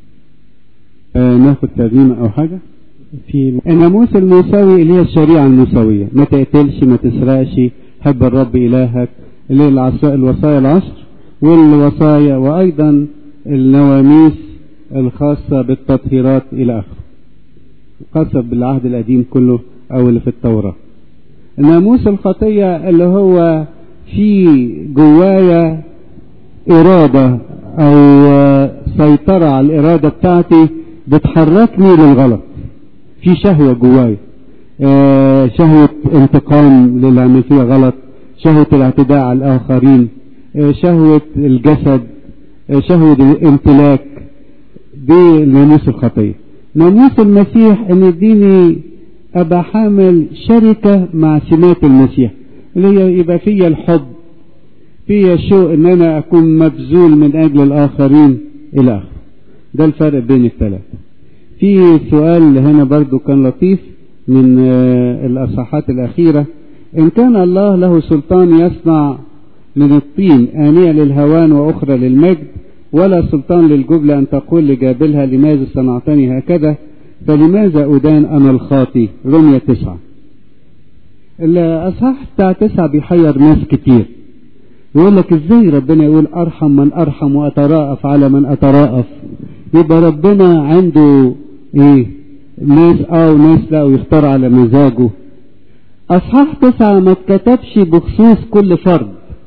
آه ناخد ترجمه او حاجه في الناموس الموسوي اللي هي الشريعه الموسويه ما تقتلش ما تسرقش حب الرب الهك اللي هي الوصايا العشر والوصايا وايضا النواميس الخاصه بالتطهيرات الى اخره خاصه بالعهد القديم كله او اللي في التوراه ناموس الخطيه اللي هو في جوايا إرادة أو سيطرة على الإرادة بتاعتي بتحركني للغلط في شهوة جوايا شهوة انتقام للي عمل فيها غلط شهوة الاعتداء على الآخرين شهوة الجسد شهوة الامتلاك دي ناموس الخطية ناموس المسيح ان يديني ابقى حامل شركة مع سمات المسيح اللي هي يبقى فيا الحب فيا شوق ان انا اكون مبذول من اجل الاخرين الى اخره ده الفرق بين الثلاثة في سؤال هنا برضو كان لطيف من الاصحاحات الاخيرة ان كان الله له سلطان يصنع من الطين آنية للهوان وأخرى للمجد ولا سلطان للجبل أن تقول لجابلها لماذا صنعتني هكذا فلماذا أدان أنا الخاطي رمية تسعة الأصحاح بتاع تسعة بيحير ناس كتير يقول لك ازاي ربنا يقول ارحم من ارحم واتراءف على من اتراءف يبقى ربنا عنده ايه ناس اه وناس لا ويختار على مزاجه اصحاح تسعة ما اتكتبش بخصوص كل فرد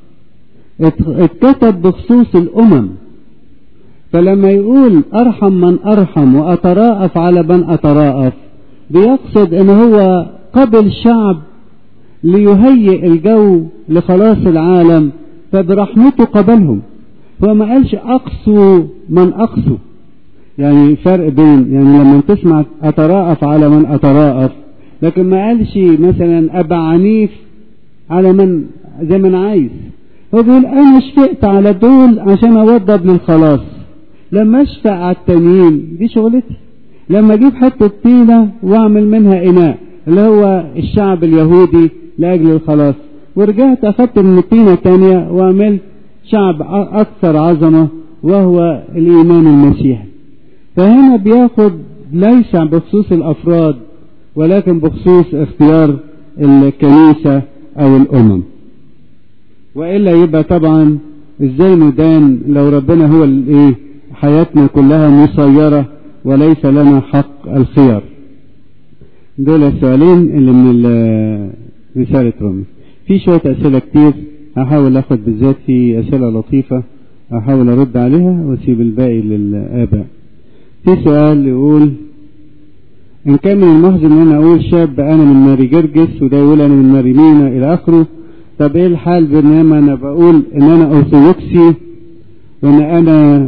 اتكتب بخصوص الامم فلما يقول ارحم من ارحم واتراءف على من اتراءف بيقصد ان هو قبل شعب ليهيئ الجو لخلاص العالم فبرحمته قبلهم هو ما قالش أقسوا من أقسوا يعني فرق بين يعني لما تسمع أتراءف على من أتراءف لكن ما قالش مثلا أبا عنيف على من زي ما أنا عايز هو بيقول أنا شفقت على دول عشان أوضب للخلاص لما أشفق على التانيين دي شغلتي لما أجيب حتة طينة وأعمل منها إناء اللي هو الشعب اليهودي لأجل الخلاص ورجعت أخدت من الطينة تانية وعملت شعب أكثر عظمة وهو الإيمان المسيحي فهنا بياخد ليس بخصوص الأفراد ولكن بخصوص اختيار الكنيسة أو الأمم وإلا يبقى طبعا ازاي ندان لو ربنا هو الايه حياتنا كلها مسيرة وليس لنا حق الخيار دول السؤالين اللي من رسالة رومي في شوية أسئلة كتير هحاول أخد بالذات في أسئلة لطيفة أحاول أرد عليها وأسيب الباقي للآباء في سؤال يقول إن كان من المحزن إن أنا أقول شاب أنا من ماري جرجس وده يقول أنا من ماري مينا إلى آخره طب إيه الحال بينما أنا بقول إن أنا أرثوذكسي وإن أنا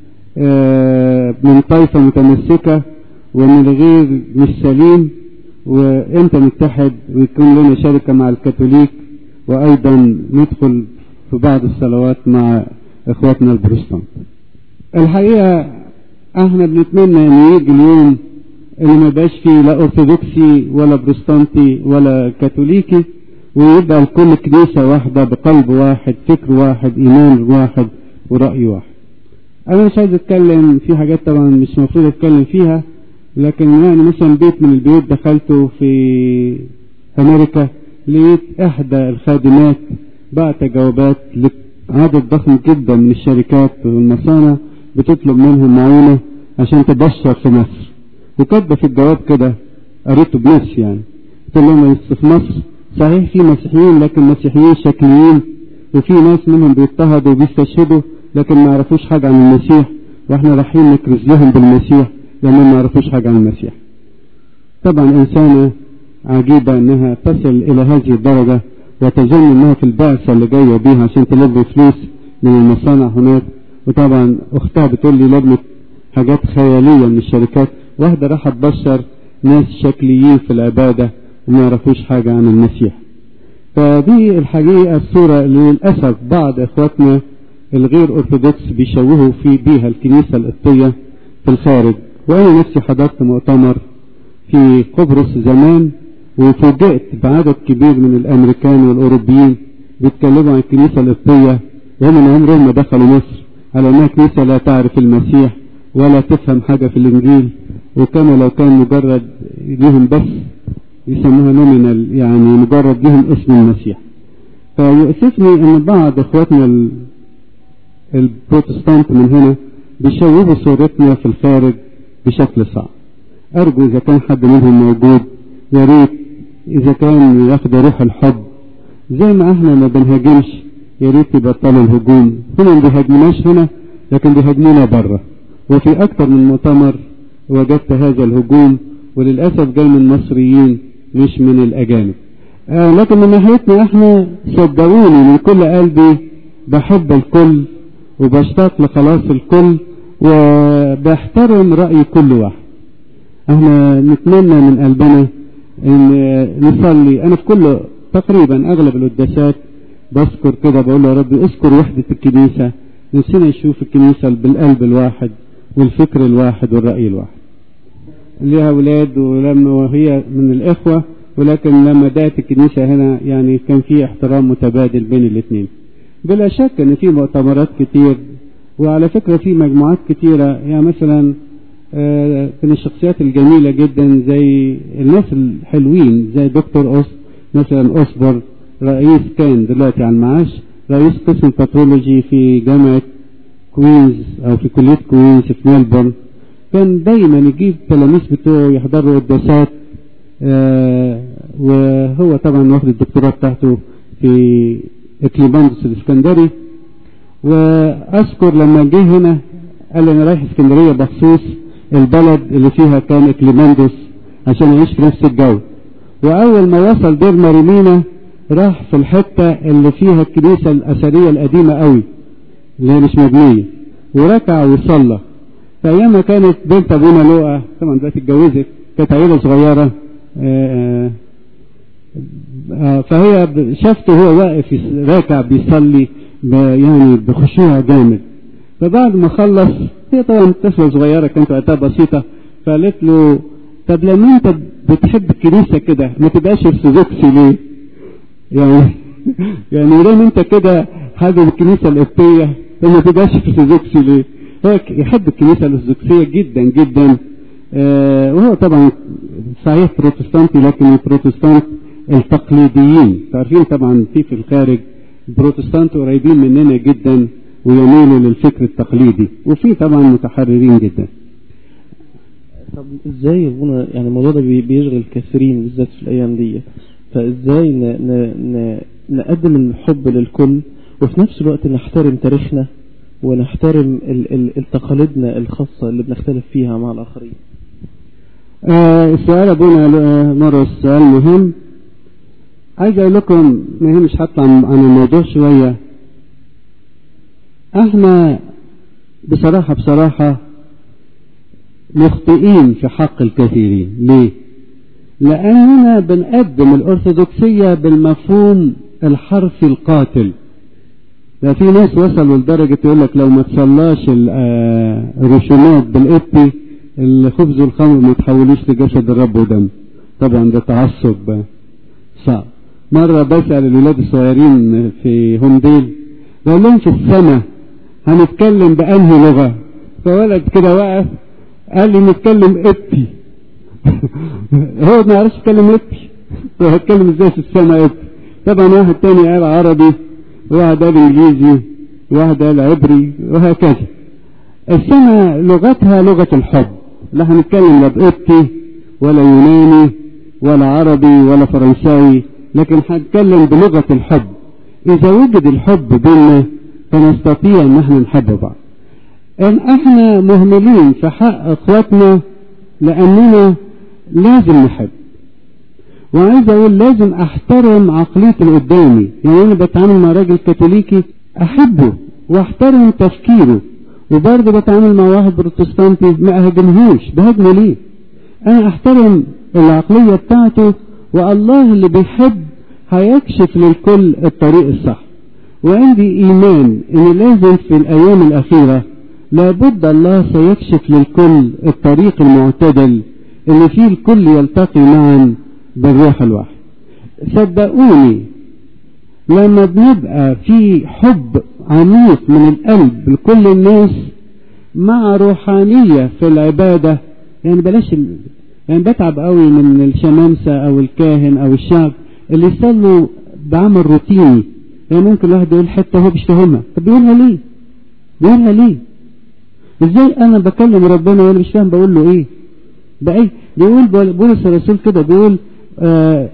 آه من طائفة متمسكة ومن غير مش سليم وإمتى نتحد ويكون لنا شركة مع الكاثوليك وأيضا ندخل في بعض الصلوات مع إخواتنا البروتستانت الحقيقة احنا بنتمنى ان يجي اليوم اللي ما يبقاش فيه لا ارثوذكسي ولا بروتستانتي ولا كاثوليكي ويبقى الكل كنيسة واحدة بقلب واحد فكر واحد ايمان واحد ورأي واحد انا مش عايز اتكلم في حاجات طبعا مش مفروض اتكلم فيها لكن يعني مثلا بيت من البيوت دخلته في امريكا لقيت احدى الخادمات بعت جوابات لعدد ضخم جدا من الشركات والمصانع بتطلب منهم معونة عشان تبشر في مصر وكاتبة في الجواب كده قريته بنفسي يعني قلت لهم في مصر صحيح في مسيحيين لكن مسيحيين شكليين وفي ناس منهم بيضطهدوا وبيستشهدوا لكن ما يعرفوش حاجة عن المسيح واحنا رايحين نكرز لهم بالمسيح لانهم ما يعرفوش حاجة عن المسيح طبعا انسانة عجيبة انها تصل الى هذه الدرجة وتظن انها في البعثة اللي جاية بيها عشان تلبي فلوس من المصانع هناك وطبعا اختها بتقول لي لجنة حاجات خيالية من الشركات واحدة راح تبشر ناس شكليين في العبادة وما يعرفوش حاجة عن المسيح فدي الحقيقة الصورة اللي للأسف بعض إخواتنا الغير أرثوذكس بيشوهوا في بيها الكنيسة القبطية في الخارج وأنا نفسي حضرت مؤتمر في قبرص زمان وفوجئت بعدد كبير من الأمريكان والأوروبيين بيتكلموا عن الكنيسة القبطية وهم من عمرهم ما دخلوا مصر على انها كنيسه لا تعرف المسيح ولا تفهم حاجه في الانجيل وكما لو كان مجرد ليهم بس يسموها نومينال يعني مجرد ليهم اسم المسيح فيؤسفني ان بعض اخواتنا البروتستانت من هنا بيشوهوا صورتنا في الخارج بشكل صعب ارجو اذا كان حد منهم موجود يا ريت اذا كان ياخد روح الحب زي ما احنا ما بنهاجمش يا ريت يبطلوا الهجوم هنا ما بيهاجموناش هنا لكن بيهاجمونا بره وفي اكتر من مؤتمر وجدت هذا الهجوم وللاسف جاي من مصريين مش من الاجانب آه لكن من ناحيتنا احنا صدقوني من كل قلبي بحب الكل وبشتاق لخلاص الكل وبحترم رأي كل واحد احنا نتمنى من قلبنا ان نصلي انا في كل تقريبا اغلب القداسات بذكر كده بقول له يا رب اذكر وحدة الكنيسة نفسنا نشوف الكنيسة بالقلب الواحد والفكر الواحد والرأي الواحد ليها أولاد ولما وهي من الإخوة ولكن لما دات الكنيسة هنا يعني كان في احترام متبادل بين الاثنين بلا شك ان في مؤتمرات كتير وعلى فكرة في مجموعات كتيرة يعني مثلا من الشخصيات الجميلة جدا زي الناس الحلوين زي دكتور أوس مثلا أوسبر رئيس كان دلوقتي على المعاش رئيس قسم باثولوجي في جامعة كوينز أو في كلية كوينز في ميلبورن كان دايما يجيب التلاميذ بتوعه يحضروا قداسات آه وهو طبعا واخد الدكتوراه بتاعته في اكليباندوس الاسكندري واذكر لما جه هنا قال لي انا رايح اسكندريه بخصوص البلد اللي فيها كان اكليماندوس عشان يعيش في نفس الجو واول ما وصل دير ماريمينا راح في الحتة اللي فيها الكنيسة الأثرية القديمة قوي اللي هي مش مبنية وركع وصلى فأيام كانت بنت أبونا لؤى طبعا دلوقتي اتجوزت كانت عيلة صغيرة آآ آآ فهي شافته هو واقف راكع بيصلي يعني بخشوع جامد فبعد ما خلص هي طبعا طفلة صغيرة كانت وقتها بسيطة فقالت له طب لما انت بتحب الكنيسة كده ما تبقاش ارثوذكسي ليه؟ يعني يعني لما انت كده حابب الكنيسة القبطية فما تبقاش ارثوذكسي ليه؟ هو يحب الكنيسة الارثوذكسية جدا جدا آه وهو طبعا صحيح بروتستانتي لكن البروتستانت التقليديين عارفين طبعا في في الخارج بروتستانت قريبين مننا جدا ويميلوا للفكر التقليدي وفي طبعا متحررين جدا
طب ازاي يا ابونا يعني الموضوع ده بيشغل كثيرين بالذات في الايام دي فازاي ن... ن... ن... نقدم الحب للكل وفي نفس الوقت نحترم تاريخنا ونحترم ال... ال... التقاليدنا الخاصة اللي بنختلف فيها مع الآخرين
آه السؤال أبونا مرة سؤال مهم عايز أقول لكم مهم مش هطلع عن الموضوع شوية احنا بصراحة بصراحة مخطئين في حق الكثيرين ليه لأننا بنقدم الأرثوذكسية بالمفهوم الحرفي القاتل ده في ناس وصلوا لدرجة يقول لك لو ما تصلاش الرسومات بالإبي الخبز والخمر ما تحولوش لجسد الرب ودم طبعا ده تعصب صعب مرة بسأل الولاد الصغيرين في هوم ديل بقول لهم في السماء هنتكلم بأنهي لغة فولد كده وقف قال لي نتكلم ابتي هو ما يعرفش يتكلم ابتي هتكلم ازاي في السماء ابتي طبعا واحد تاني قال عربي واحد قال انجليزي واحد قال عبري وهكذا السماء لغتها لغة الحب لا هنتكلم لا بقبطي ولا يوناني ولا عربي ولا فرنساوي لكن هنتكلم بلغة الحب إذا وجد الحب بيننا فنستطيع ان احنا نحب بعض ان احنا مهملين في حق اخواتنا لاننا لازم نحب وعايز اقول لازم احترم عقلية اللي قدامي يعني انا بتعامل مع راجل كاثوليكي احبه واحترم تفكيره وبرضه بتعامل مع واحد بروتستانتي ما اهاجمهوش بهاجمه ليه انا احترم العقلية بتاعته والله اللي بيحب هيكشف للكل الطريق الصح وعندي إيمان إن لازم في الأيام الأخيرة لابد الله سيكشف للكل الطريق المعتدل اللي فيه الكل يلتقي معا بالروح الواحد صدقوني لما بنبقى في حب عميق من القلب لكل الناس مع روحانية في العبادة يعني بلاش ال... يعني بتعب قوي من الشمامسة أو الكاهن أو الشعب اللي يصلوا بعمل روتيني يعني ممكن الواحد يقول حتة هو مش فاهمها طب بيقولها ليه بيقولها ليه ازاي انا بكلم ربنا وانا مش فاهم بقول له ايه بايه بيقول بولس الرسول كده بيقول آه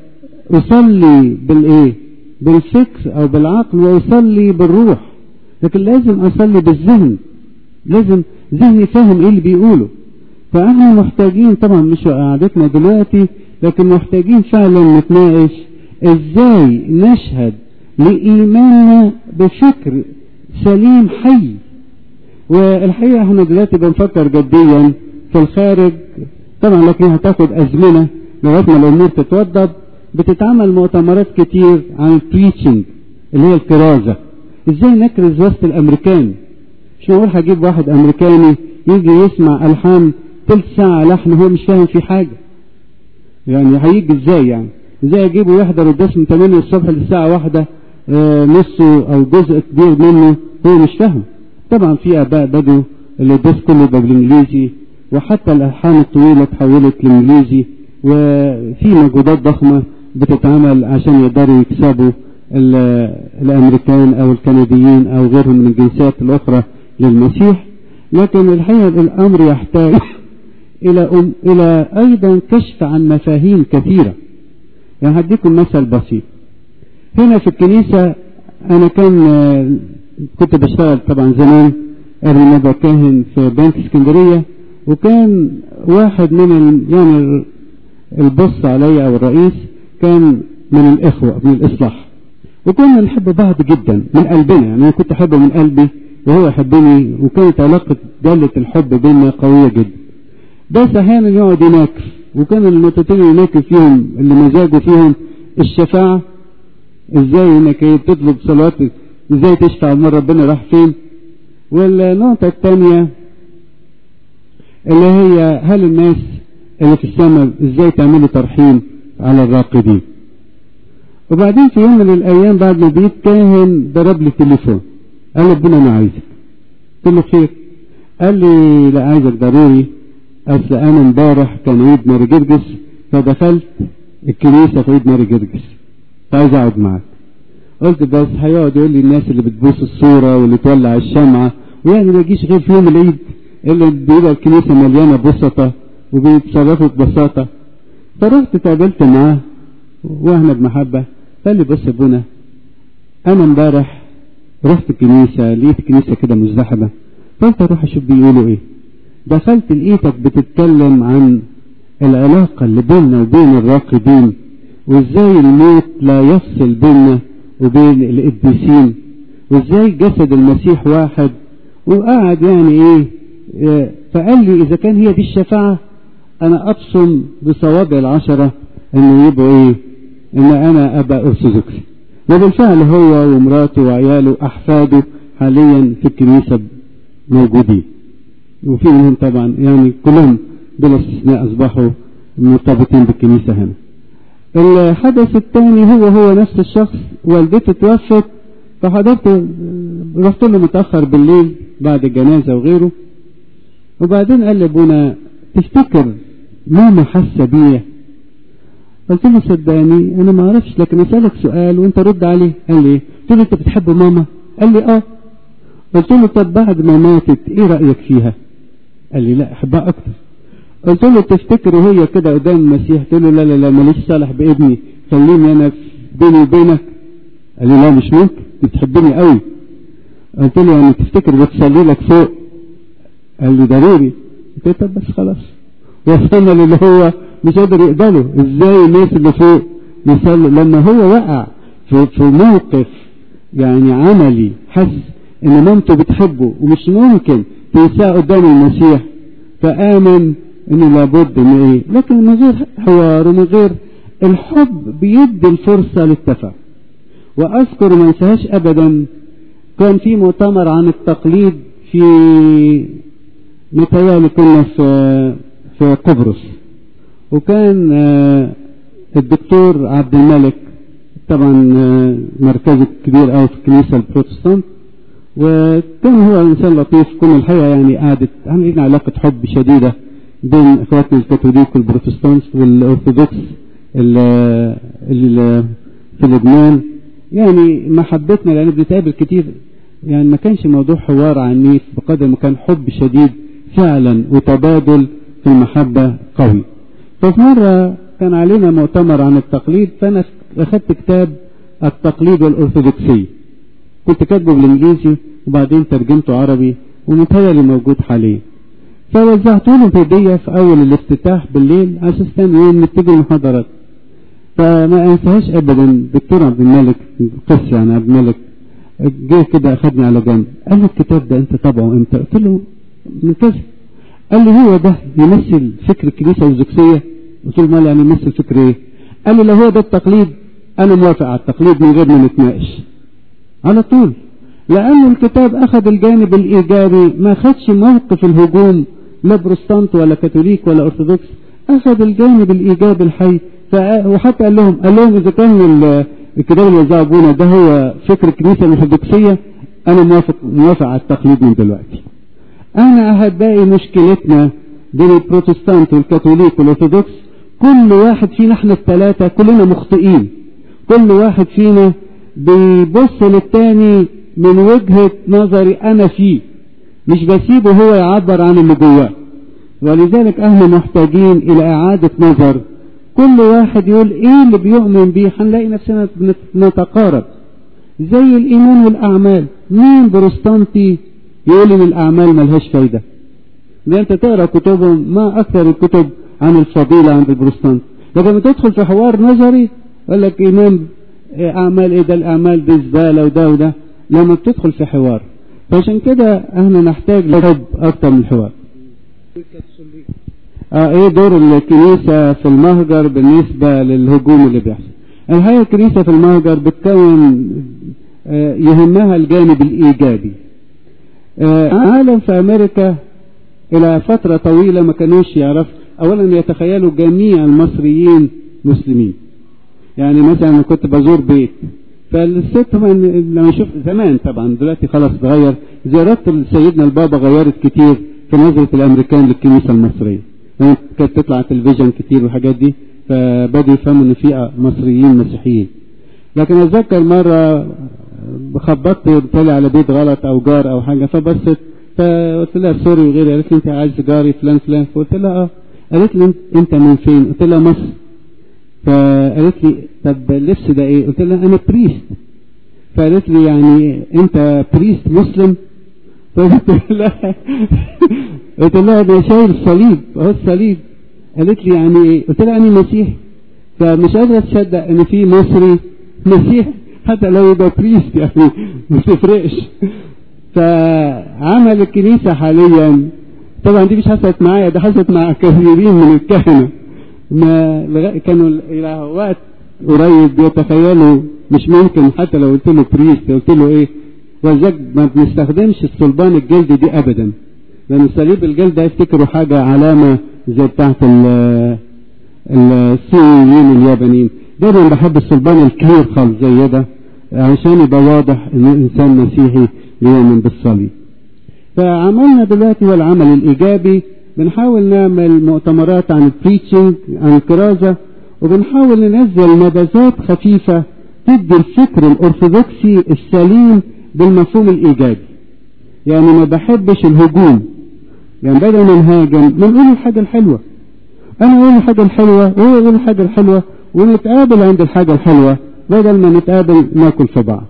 اصلي بالايه بالفكر او بالعقل واصلي بالروح لكن لازم اصلي بالذهن لازم ذهني فاهم ايه اللي بيقوله فاحنا محتاجين طبعا مش قعدتنا دلوقتي لكن محتاجين فعلا نتناقش ازاي نشهد لإيماننا بفكر سليم حي والحقيقة احنا دلوقتي بنفكر جديا في الخارج طبعا لكن هتاخد أزمنة لغاية ما الأمور تتوضب بتتعمل مؤتمرات كتير عن البريتشنج اللي هي الكرازة ازاي نكرز وسط الأمريكان مش معقول هجيب واحد أمريكاني يجي يسمع ألحان تلت ساعة لحن هو مش فاهم فيه حاجة يعني هيجي ازاي يعني ازاي اجيبه يحضر الدرس من 8 الصبح للساعة واحدة آه نصه او جزء كبير منه هو مش فاهم طبعا في اباء بدوا اللي الدرس كله يبقى بالانجليزي وحتى الالحان الطويلة اتحولت لانجليزي وفي مجهودات ضخمة بتتعمل عشان يقدروا يكسبوا الامريكان او الكنديين او غيرهم من الجنسيات الاخرى للمسيح لكن الحقيقة الامر يحتاج الى أم الى ايضا كشف عن مفاهيم كثيرة يعني هديكم مثل بسيط هنا في الكنيسة انا كان كنت بشتغل طبعا زمان قبل ما ابقى كاهن في بنك اسكندرية وكان واحد من يعني البص عليا او الرئيس كان من الإخوة من الإصلاح وكنا نحب بعض جدا من قلبنا يعني أنا كنت أحبه من قلبي وهو يحبني وكانت علاقة دالة الحب بيننا قوية جدا بس أحيانا يقعد يناكر وكان النقطتين اللي يناكر فيهم اللي مزاجه فيهم الشفاعة ازاي انك تطلب صلاة ازاي تشفع من ربنا راح فين والنقطة الثانية اللي هي هل الناس اللي في السماء ازاي تعملوا ترحيم على الراقدين وبعدين في يوم من الايام بعد ما بيت كاهن ضرب لي التليفون قال لي ربنا انا عايزك قلت له خير قال لي لا عايزك ضروري اصل انا امبارح كان عيد ماري جرجس فدخلت الكنيسه في عيد ماري جرجس فعايز اقعد معاك قلت بس هيقعد يقول لي الناس اللي بتبوس الصوره واللي تولع الشمعه ويعني ما يجيش غير في يوم العيد اللي بيبقى الكنيسه مليانه بسطه وبيتصرفوا ببساطه فرحت اتقابلت معاه واحنا بمحبه قال لي بص يا ابونا انا امبارح رحت الكنيسه لقيت الكنيسه كده مزدحمه قلت اروح اشوف بيقولوا ايه دخلت لقيتك بتتكلم عن العلاقة اللي بيننا وبين الراقدين وازاي الموت لا يفصل بيننا وبين القديسين وازاي جسد المسيح واحد وقعد يعني ايه فقال لي اذا كان هي دي الشفاعة انا ابصم بصوابع العشرة انه يبقوا ايه ان انا ابقى ارثوذكسي وبالفعل هو ومراته وعياله احفاده حاليا في الكنيسة موجودين وفي منهم طبعا يعني كلهم بلا استثناء اصبحوا مرتبطين بالكنيسة هنا الحدث الثاني هو هو نفس الشخص والدته توفت فحضرت رحت له متأخر بالليل بعد الجنازة وغيره وبعدين قال لي ابونا تفتكر ماما حاسة بيا قلت له صدقني انا ما اعرفش لكن اسالك سؤال وانت رد عليه قال لي قلت له انت بتحب ماما قال لي اه قلت له طب بعد ما ماتت ايه رايك فيها قال لي لا احبها اكتر قلت له تفتكر وهي كده قدام المسيح قلت له لا لا لا ماليش صالح بابني خليني انا بيني وبينك قال لي لا مش ممكن بتحبني قوي قلت له يعني تفتكر بتصلي لك فوق قال لي ضروري قلت له طب بس خلاص وصلنا للي هو مش قادر يقبله ازاي الناس اللي فوق يصلوا لما هو وقع في, في موقف يعني عملي حس ان مامته بتحبه ومش ممكن تنساه قدام المسيح فآمن انه لابد من ايه لكن من غير حوار ومن غير الحب بيدي الفرصة للتفاهم واذكر ما انساهاش ابدا كان في مؤتمر عن التقليد في متهيألي كنا في في قبرص وكان الدكتور عبد الملك طبعا مركزه كبير قوي في الكنيسه البروتستانت وكان هو انسان لطيف كنا الحقيقه يعني قعدت عاملين علاقه حب شديده بين اخواتنا الكاثوليك والبروتستانت والارثوذكس اللي في لبنان يعني محبتنا لان بنتقابل كتير يعني ما كانش موضوع حوار عنيف بقدر ما كان حب شديد فعلا وتبادل في المحبة قوي ففي مرة كان علينا مؤتمر عن التقليد فأنا أخذت كتاب التقليد والأرثوذكسية كنت كاتبه بالإنجليزي وبعدين ترجمته عربي ومتهيألي موجود حاليا فوزعته له هدية في أول الافتتاح بالليل على أساس ثاني يوم نبتدي المحاضرات فما أنساهاش أبدا دكتور عبد الملك قس يعني عبد الملك جه كده أخدني على جنب قال لي الكتاب ده أنت طبعه إمتى؟ قلت له من كذا قال لي هو ده يمثل فكر الكنيسة الزكسية قلت له مال يعني يمثل فكر ايه قال لي لو هو ده التقليد انا موافق على التقليد من غير ما نتناقش على طول لأن الكتاب أخذ الجانب الإيجابي ما خدش موقف الهجوم لا بروستانت ولا كاثوليك ولا أرثوذكس أخذ الجانب الإيجابي الحي وحتى قال لهم قال لهم إذا كان الكتاب اللي وزعه أبونا ده هو فكر الكنيسة الأرثوذكسية أنا موافق موافق على التقليد من دلوقتي أنا أحبائي مشكلتنا بين البروتستانت والكاثوليك والأرثوذكس كل واحد فينا احنا الثلاثة كلنا مخطئين كل واحد فينا بيبص للتاني من وجهة نظري أنا فيه مش بسيبه هو يعبر عن اللي جواه ولذلك احنا محتاجين إلى إعادة نظر كل واحد يقول إيه اللي بيؤمن بيه هنلاقي نفسنا نتقارب زي الإيمان والأعمال مين بروستانتي يقول ان الاعمال ملهاش فايده ده انت تقرا كتبهم ما اكثر الكتب عن الفضيله عند البروتستانت لكن تدخل في حوار نظري يقول لك إمام إيه أعمال إيه ده الأعمال دي زبالة وده وده لما بتدخل في حوار فعشان كده احنا نحتاج لحب أكتر من الحوار آه ايه دور الكنيسة في المهجر بالنسبة للهجوم اللي بيحصل الحقيقة الكنيسة في المهجر بتكون آه يهمها الجانب الإيجابي آه عالم في أمريكا إلى فترة طويلة ما كانوش يعرف أولا يتخيلوا جميع المصريين مسلمين يعني مثلا أنا كنت بزور بيت فالست لما اشوف زمان طبعا دلوقتي خلاص اتغير زيارات سيدنا البابا غيرت كتير في نظرة الأمريكان للكنيسة المصرية كانت تطلع تلفزيون كتير والحاجات دي فبدوا يفهموا ان في مصريين مسيحيين لكن اتذكر مرة خبطت طلع على بيت غلط او جار او حاجة فبصت فقلت لها سوري وغيري قالت لي انت عايز جاري فلان فلان فقلت لها اه قالت لي انت من فين قلت لها مصر فقالت لي طب اللبس ده ايه قلت لها انا بريست فقالت لي يعني انت بريست مسلم فقلت لها قلت لها ده شايل صليب اهو الصليب قالت لي يعني ايه قلت لها انا مسيحي فمش قادره تصدق ان في مصري مسيح حتى لو يبقى بريست يعني ما تفرقش فعمل الكنيسه حاليا طبعا دي مش حصلت معايا ده حصلت مع كثيرين من الكهنه ما كانوا الى وقت قريب بيتخيلوا مش ممكن حتى لو قلت له بريست قلت له ايه ولذلك ما بنستخدمش الصلبان الجلد دي ابدا لان صليب الجلد ده يفتكروا حاجه علامه زي بتاعت الصينيين اليابانيين دايما بحب الصلبان الكبير خالص زي ده عشان يبقى واضح ان الانسان مسيحي يؤمن بالصليب فعملنا دلوقتي هو العمل الايجابي بنحاول نعمل مؤتمرات عن البريتشنج عن الكرازه وبنحاول ننزل نبذات خفيفه تدي الفكر الارثوذكسي السليم بالمفهوم الايجابي يعني ما بحبش الهجوم يعني بدل ما نهاجم بنقول الحاجة الحلوة أنا أقول الحاجة الحلوة وهو يقول الحاجة الحلوة ونتقابل عند الحاجة الحلوة بدل ما نتقابل ناكل في بعض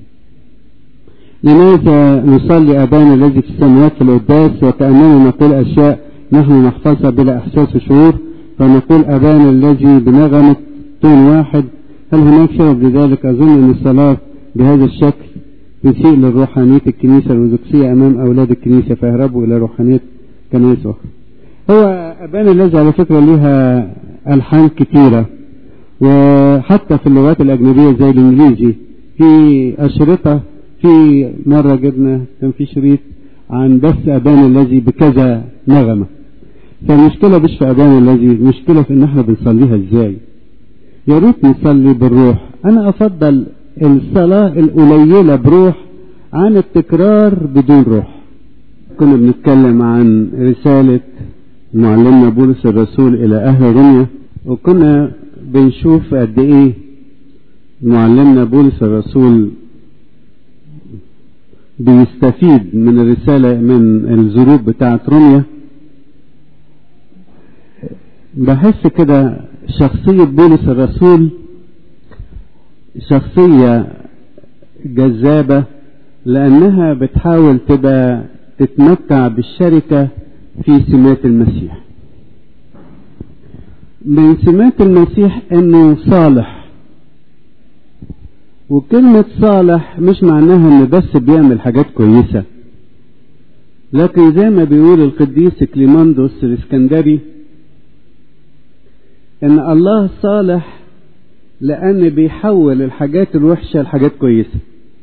لماذا نصلي أبانا الذي في السماوات في القداس وكأننا نقول أشياء نحن نحفظها بلا إحساس وشعور فنقول أبانا الذي بنغمة تون واحد هل هناك سبب لذلك أظن أن الصلاة بهذا الشكل تسيء للروحانية الكنيسة الأرثوذكسية أمام أولاد الكنيسة فيهربوا إلى روحانية كنائس أخرى. هو أبانا الذي على فكرة لها ألحان كتيرة وحتى في اللغات الأجنبية زي الإنجليزي في أشرطة في مرة جبنا كان في شريط عن بس أبانا الذي بكذا نغمة فالمشكلة مش في أبانا الذي المشكلة في إن إحنا بنصليها إزاي يا ريت نصلي بالروح أنا أفضل الصلاة القليلة بروح عن التكرار بدون روح كنا بنتكلم عن رسالة معلمنا بولس الرسول إلى أهل روميا وكنا بنشوف قد إيه معلمنا بولس الرسول بيستفيد من الرسالة من الظروف بتاعة روميا بحس كده شخصية بولس الرسول شخصية جذابة لأنها بتحاول تبقى تتمتع بالشركة في سمات المسيح من سمات المسيح انه صالح وكلمة صالح مش معناها انه بس بيعمل حاجات كويسة لكن زي ما بيقول القديس كليماندوس الاسكندري ان الله صالح لان بيحول الحاجات الوحشة لحاجات كويسة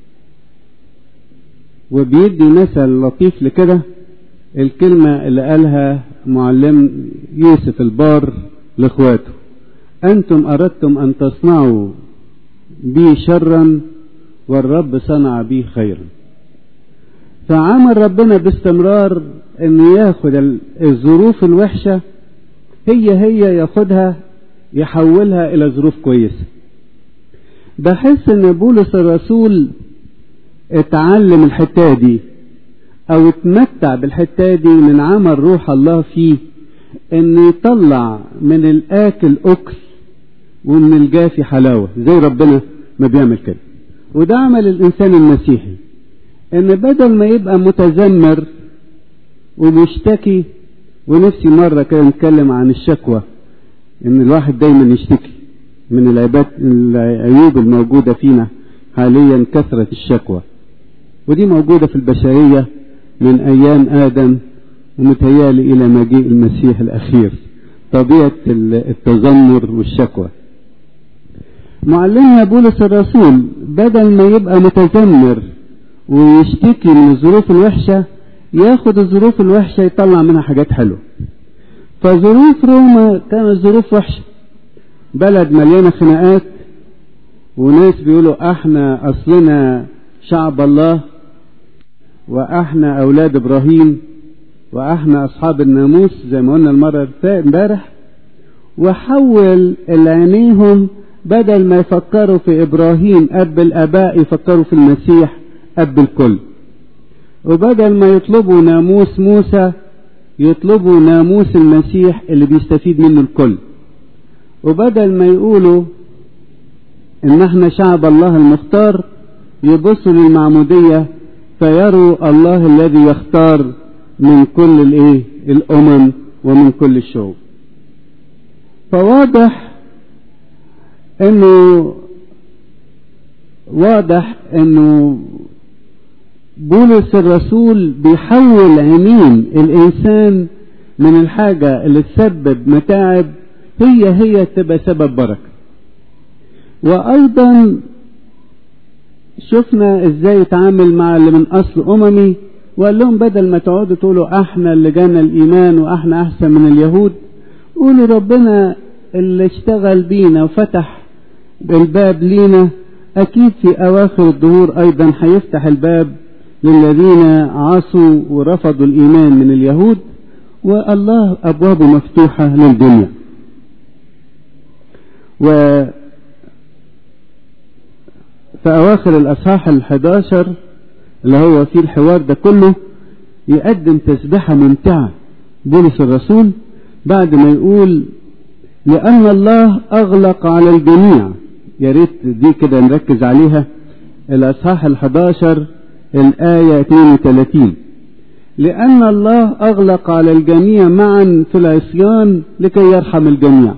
وبيدي مثل لطيف لكده الكلمة اللي قالها معلم يوسف البار لاخواته انتم اردتم ان تصنعوا بي شرا والرب صنع بي خيرا فعمل ربنا باستمرار انه ياخد الظروف الوحشة هي هي ياخدها يحولها الى ظروف كويسة بحس ان بولس الرسول اتعلم الحتة دي او اتمتع بالحتة دي من عمل روح الله فيه ان يطلع من الاكل اكل ومن الجافي حلاوة زي ربنا ما بيعمل كده وده عمل الانسان المسيحي ان بدل ما يبقى متذمر ومشتكي ونفسي مرة كده نتكلم عن الشكوى ان الواحد دايما يشتكي من العباد العيوب الموجودة فينا حاليا كثرة الشكوى ودي موجودة في البشرية من أيام آدم ومتهيألي إلى مجيء المسيح الأخير طبيعة التذمر والشكوى معلمنا بولس الرسول بدل ما يبقى متذمر ويشتكي من الظروف الوحشة ياخد الظروف الوحشة يطلع منها حاجات حلوة فظروف روما كانت ظروف وحشة بلد مليانة خناقات وناس بيقولوا احنا اصلنا شعب الله واحنا اولاد ابراهيم واحنا اصحاب الناموس زي ما قلنا المرة امبارح وحول عينيهم بدل ما يفكروا في ابراهيم اب الاباء يفكروا في المسيح اب الكل وبدل ما يطلبوا ناموس موسى يطلبوا ناموس المسيح اللي بيستفيد منه الكل وبدل ما يقولوا ان احنا شعب الله المختار يبصوا للمعمودية فيروا الله الذي يختار من كل الايه الامم ومن كل الشعوب فواضح انه واضح انه بولس الرسول بيحول عينين الانسان من الحاجة اللي تسبب متاعب هي هي تبقى سبب بركة وايضا شفنا ازاي يتعامل مع اللي من اصل اممي وقال لهم بدل ما تقعدوا تقولوا احنا اللي جانا الايمان واحنا احسن من اليهود قولوا ربنا اللي اشتغل بينا وفتح الباب لينا اكيد في اواخر الدهور ايضا هيفتح الباب للذين عصوا ورفضوا الايمان من اليهود والله ابوابه مفتوحه للدنيا و في أواخر الأصحاح الحداشر اللي هو فيه الحوار ده كله يقدم تسبحة ممتعة بولس الرسول بعد ما يقول لأن الله أغلق على الجميع يا ريت دي كده نركز عليها الأصحاح الحداشر الآية 32 لأن الله أغلق على الجميع معا في العصيان لكي يرحم الجميع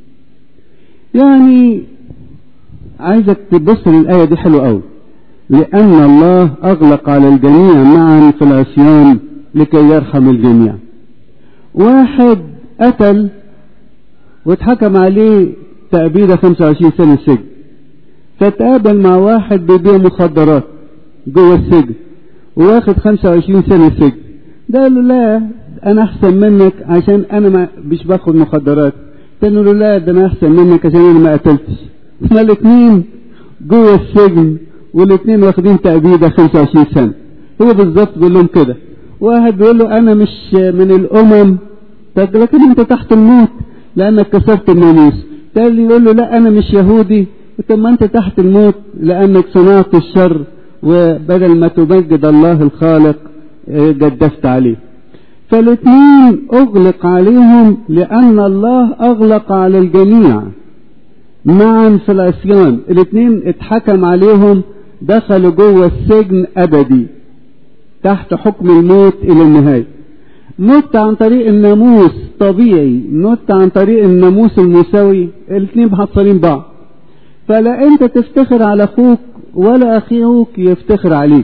يعني عايزك تبص للآية دي حلوة قوي لأن الله أغلق على الجميع معا في العصيان لكي يرحم الجميع واحد قتل واتحكم عليه تأبيدة 25 سنة سجن فتقابل مع واحد بيبيع مخدرات جوه السجن واخد 25 سنة سجن ده قال له لا انا احسن منك عشان انا ما مش باخد مخدرات تاني له لا ده انا احسن منك عشان انا ما قتلتش احنا الاثنين جوه السجن والاثنين واخدين تأبيدة 25 سنة هو بالظبط بيقول لهم كده واحد بيقول له انا مش من الامم طب لكن انت تحت الموت لانك كسرت الناموس تاني يقول له لا انا مش يهودي طب ما انت تحت الموت لانك صنعت الشر وبدل ما تمجد الله الخالق جدفت عليه فالاثنين اغلق عليهم لان الله اغلق على الجميع معا في العصيان الاثنين اتحكم عليهم دخلوا جوه السجن ابدي تحت حكم الموت الى النهايه مت عن طريق الناموس طبيعي مت عن طريق الناموس المساوي الاثنين محصلين بعض فلا انت تفتخر على اخوك ولا اخيك يفتخر عليك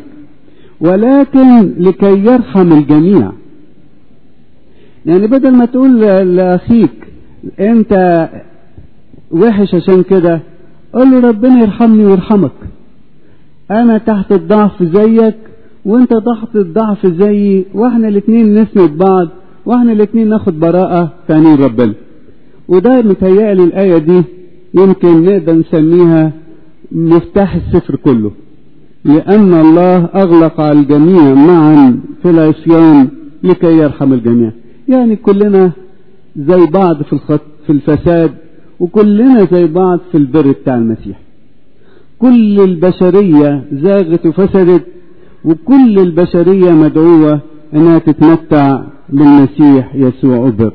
ولكن لكي يرحم الجميع يعني بدل ما تقول لاخيك انت وحش عشان كده قول له ربنا يرحمني ويرحمك انا تحت الضعف زيك وانت تحت الضعف زيي واحنا الاثنين نسند بعض واحنا الاثنين ناخد براءة في عينين ربنا وده متهيألي الآية دي يمكن نقدر نسميها مفتاح السفر كله لأن الله أغلق على الجميع معا في العصيان لكي يرحم الجميع يعني كلنا زي بعض في الخط في الفساد وكلنا زي بعض في البر بتاع المسيح كل البشرية زاغت وفسدت وكل البشرية مدعوة انها تتمتع بالمسيح يسوع أبر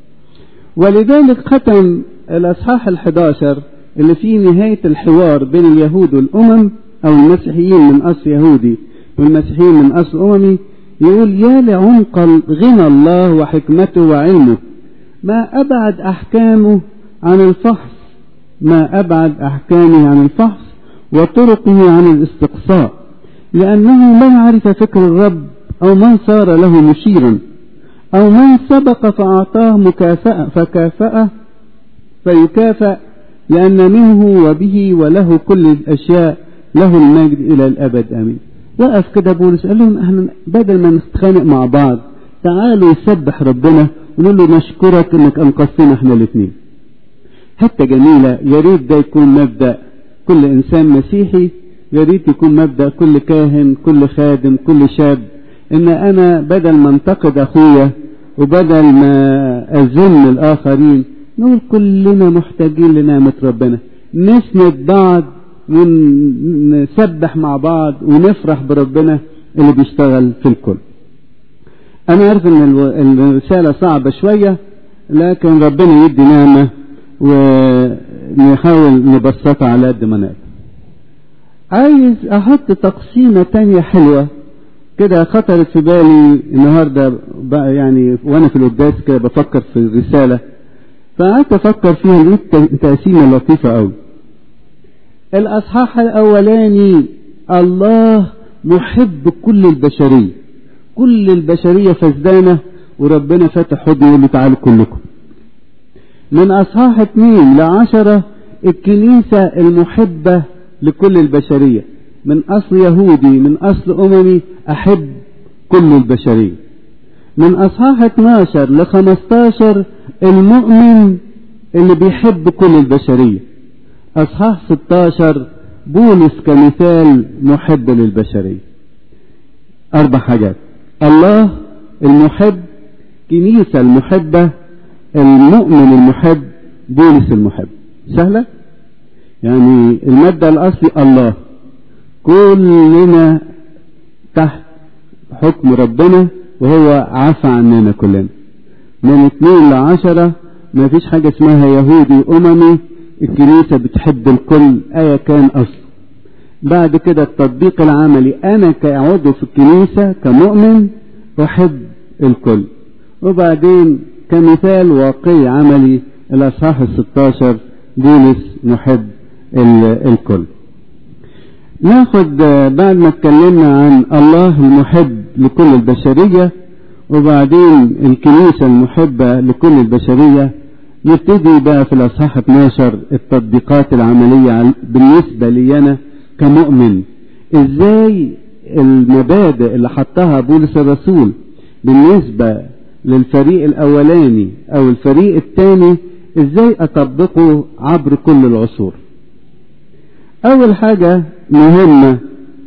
ولذلك ختم الاصحاح الحداشر اللي فيه نهاية الحوار بين اليهود والامم او المسيحيين من اصل يهودي والمسيحيين من اصل اممي يقول يا لعمق غنى الله وحكمته وعلمه ما ابعد احكامه عن الفحص ما أبعد أحكامه عن الفحص وطرقه عن الاستقصاء لأنه من عرف فكر الرب أو من صار له مشيرا أو من سبق فأعطاه مكافأة فكافأه فيكافأ لأن منه وبه وله كل الأشياء له المجد إلى الأبد آمين وقف كده بولس قال لهم احنا بدل ما نتخانق مع بعض تعالوا يسبح ربنا ونقول له نشكرك انك انقذتنا احنا الاثنين حتة جميلة يا ريت ده يكون مبدأ كل انسان مسيحي يا ريت يكون مبدأ كل كاهن كل خادم كل شاب ان انا بدل ما انتقد اخويا وبدل ما ازن الاخرين نقول كلنا محتاجين لنعمة ربنا نسند بعض ونسبح مع بعض ونفرح بربنا اللي بيشتغل في الكل انا عارف ان الرسالة صعبة شوية لكن ربنا يدي نعمة ونحاول نبسطها على قد ما نقدر عايز احط تقسيمة تانية حلوة كده خطرت في بالي النهاردة بقى يعني وانا في القداس كده بفكر في الرسالة فقعدت افكر فيها لقيت تقسيمة لطيفة قوي الاصحاح الاولاني الله محب كل البشرية كل البشرية فسدانة وربنا فاتح حضنه يقول له تعالوا كلكم من اصحاح اثنين لعشرة الكنيسة المحبة لكل البشرية من اصل يهودي من اصل اممي احب كل البشرية من اصحاح 12 ل 15 المؤمن اللي بيحب كل البشرية اصحاح 16 بولس كمثال محب للبشرية اربع حاجات الله المحب كنيسة المحبة المؤمن المحب بولس المحب سهلة يعني المادة الأصلي الله كلنا تحت حكم ربنا وهو عفى عننا كلنا من اثنين لعشرة ما فيش حاجة اسمها يهودي أممي الكنيسة بتحب الكل أيا كان أصل بعد كده التطبيق العملي أنا كعضو في الكنيسة كمؤمن أحب الكل وبعدين كمثال واقعي عملي الأصحاح الستاشر بولس محب الكل ناخد بعد ما اتكلمنا عن الله المحب لكل البشرية وبعدين الكنيسة المحبة لكل البشرية نبتدي بقى في الأصحاح 12 التطبيقات العملية بالنسبة لي أنا كمؤمن إزاي المبادئ اللي حطها بولس الرسول بالنسبة للفريق الأولاني أو الفريق الثاني إزاي أطبقه عبر كل العصور أول حاجة مهمة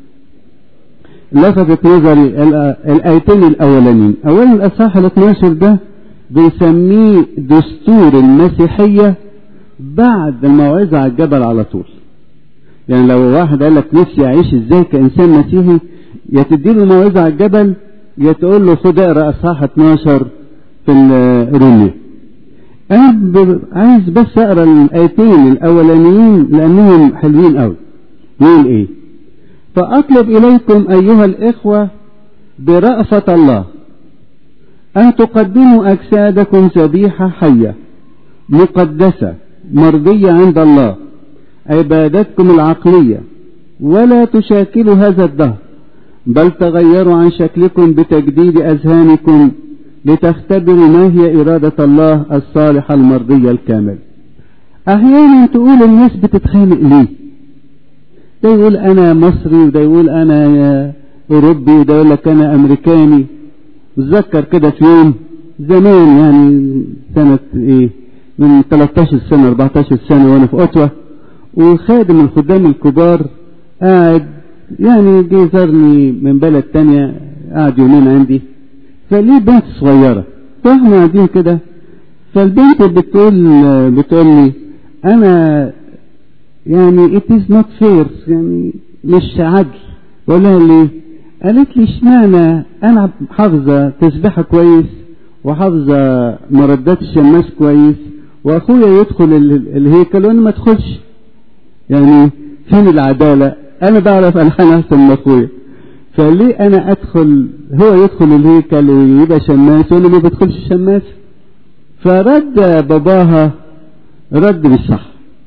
لفتت نظري الآيتين الأولانيين أولا الأصحاح ال 12 ده بنسميه دستور المسيحية بعد الموعظة على الجبل على طول يعني لو واحد قال لك نفسي أعيش إزاي كإنسان مسيحي يا تديله موعظة على الجبل يا تقول له خد اقرا اصحاح 12 في الرومية انا عايز بس اقرا الايتين الاولانيين لانهم حلوين قوي يقول ايه فاطلب اليكم ايها الاخوه برأفة الله ان تقدموا اجسادكم ذبيحه حيه مقدسه مرضيه عند الله عبادتكم العقليه ولا تشاكلوا هذا الدهر بل تغيروا عن شكلكم بتجديد أذهانكم لتختبروا ما هي إرادة الله الصالحة المرضية الكاملة أحيانا تقول الناس بتتخانق ليه ده يقول أنا مصري وده يقول أنا أوروبي وده يقول لك أنا أمريكاني اتذكر كده في يوم زمان يعني سنة إيه من 13 سنة 14 سنة وأنا في أوتوا وخادم الخدام الكبار قاعد يعني جه زارني من بلد تانية قعد يومين عندي فليه بنت صغيرة فاحنا قاعدين كده فالبنت بتقول بتقول لي انا يعني it is not fair يعني مش عدل بقول لها ليه قالت لي اشمعنى انا حافظة تسبيحة كويس وحافظة مردات الشماس كويس واخويا يدخل الهيكل وانا ما ادخلش يعني فين العدالة انا بعرف الحان احسن من اخويا فليه انا ادخل هو يدخل الهيكل ويبقى شماس وانا ما بدخلش شماس فرد باباها رد مش صح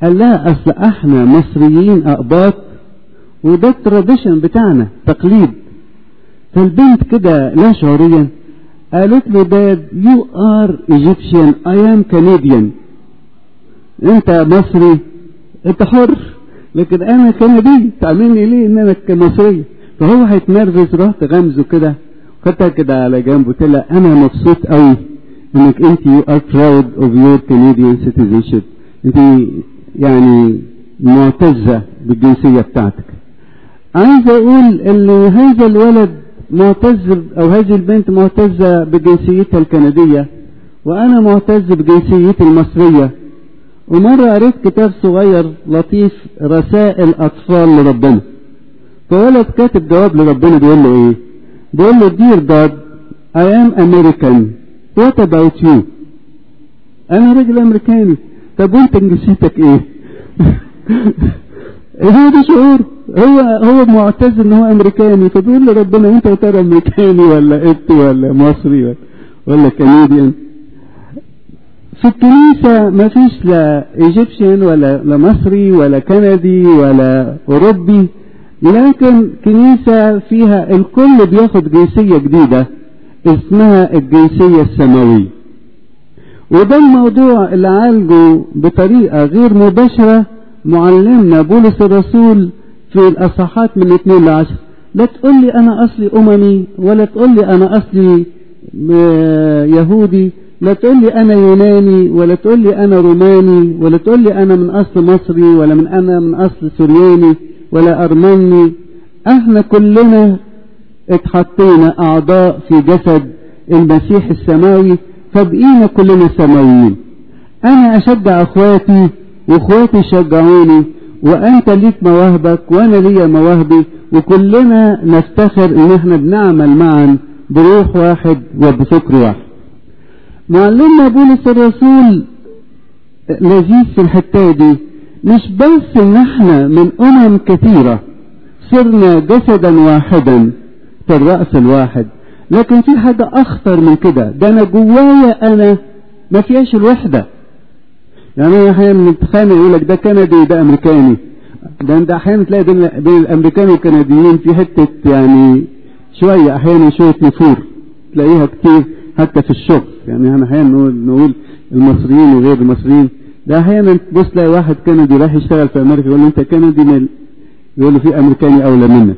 قال لها اصل احنا مصريين اقباط وده التراديشن بتاعنا تقليد فالبنت كده لا شعوريا قالت له داد يو ار ايجيبشن اي ام كنديان انت مصري انت حر لكن انا كندي تعملني ليه ان انا كمصري فهو هيتنرفز رحت غمزه كده خدتها كده على جنب قلت لها انا مبسوط قوي انك انت يو ار براود اوف يور كنديان سيتيزنشيب انت يعني معتزه بالجنسيه بتاعتك عايز اقول ان هذا الولد معتز او هذه البنت معتزه بجنسيتها الكنديه وانا معتز بجنسيتي المصريه ومره قريت كتاب صغير لطيف رسائل اطفال لربنا فولد كاتب جواب لربنا بيقول له ايه بيقول له دير جاد I am American what about you انا راجل امريكاني طب وانت جنسيتك ايه هو ده شعور هو هو معتز ان هو امريكاني فبيقول لربنا انت يا ترى امريكاني ولا انت ولا مصري ولا, ولا كنديان في الكنيسة ما فيش لا ايجيبشن ولا لا مصري ولا كندي ولا اوروبي لكن كنيسة فيها الكل بياخد جنسية جديدة اسمها الجنسية السماوية وده الموضوع اللي عالجه بطريقة غير مباشرة معلمنا بولس الرسول في الأصحاحات من 2 ل 10 لا تقول لي أنا أصلي أممي ولا تقول لي أنا أصلي يهودي لا تقول لي أنا يوناني ولا تقول لي أنا روماني ولا تقول لي أنا من أصل مصري ولا من أنا من أصل سورياني ولا أرمني احنا كلنا اتحطينا أعضاء في جسد المسيح السماوي فبقينا كلنا سماويين أنا أشجع أخواتي واخواتي يشجعوني وانت ليك مواهبك وانا ليا مواهبي وكلنا نفتخر ان احنا بنعمل معا بروح واحد وبفكر واحد معلمنا بولس الرسول لذيذ في الحته دي مش بس ان احنا من امم كثيره صرنا جسدا واحدا في الراس الواحد لكن في حاجه اخطر من كده ده انا جوايا انا ما فيهاش الوحده يعني انا احيانا نتخانق يقول لك ده كندي ده امريكاني ده انت احيانا تلاقي بين, بين الامريكان والكنديين في حته يعني شويه احيانا شويه نفور تلاقيها كتير حتى في الشغل يعني احنا احيانا نقول نقول المصريين وغير المصريين ده احيانا تبص تلاقي واحد كندي راح يشتغل في امريكا يقول له انت كندي من يقول له في امريكاني اولى منك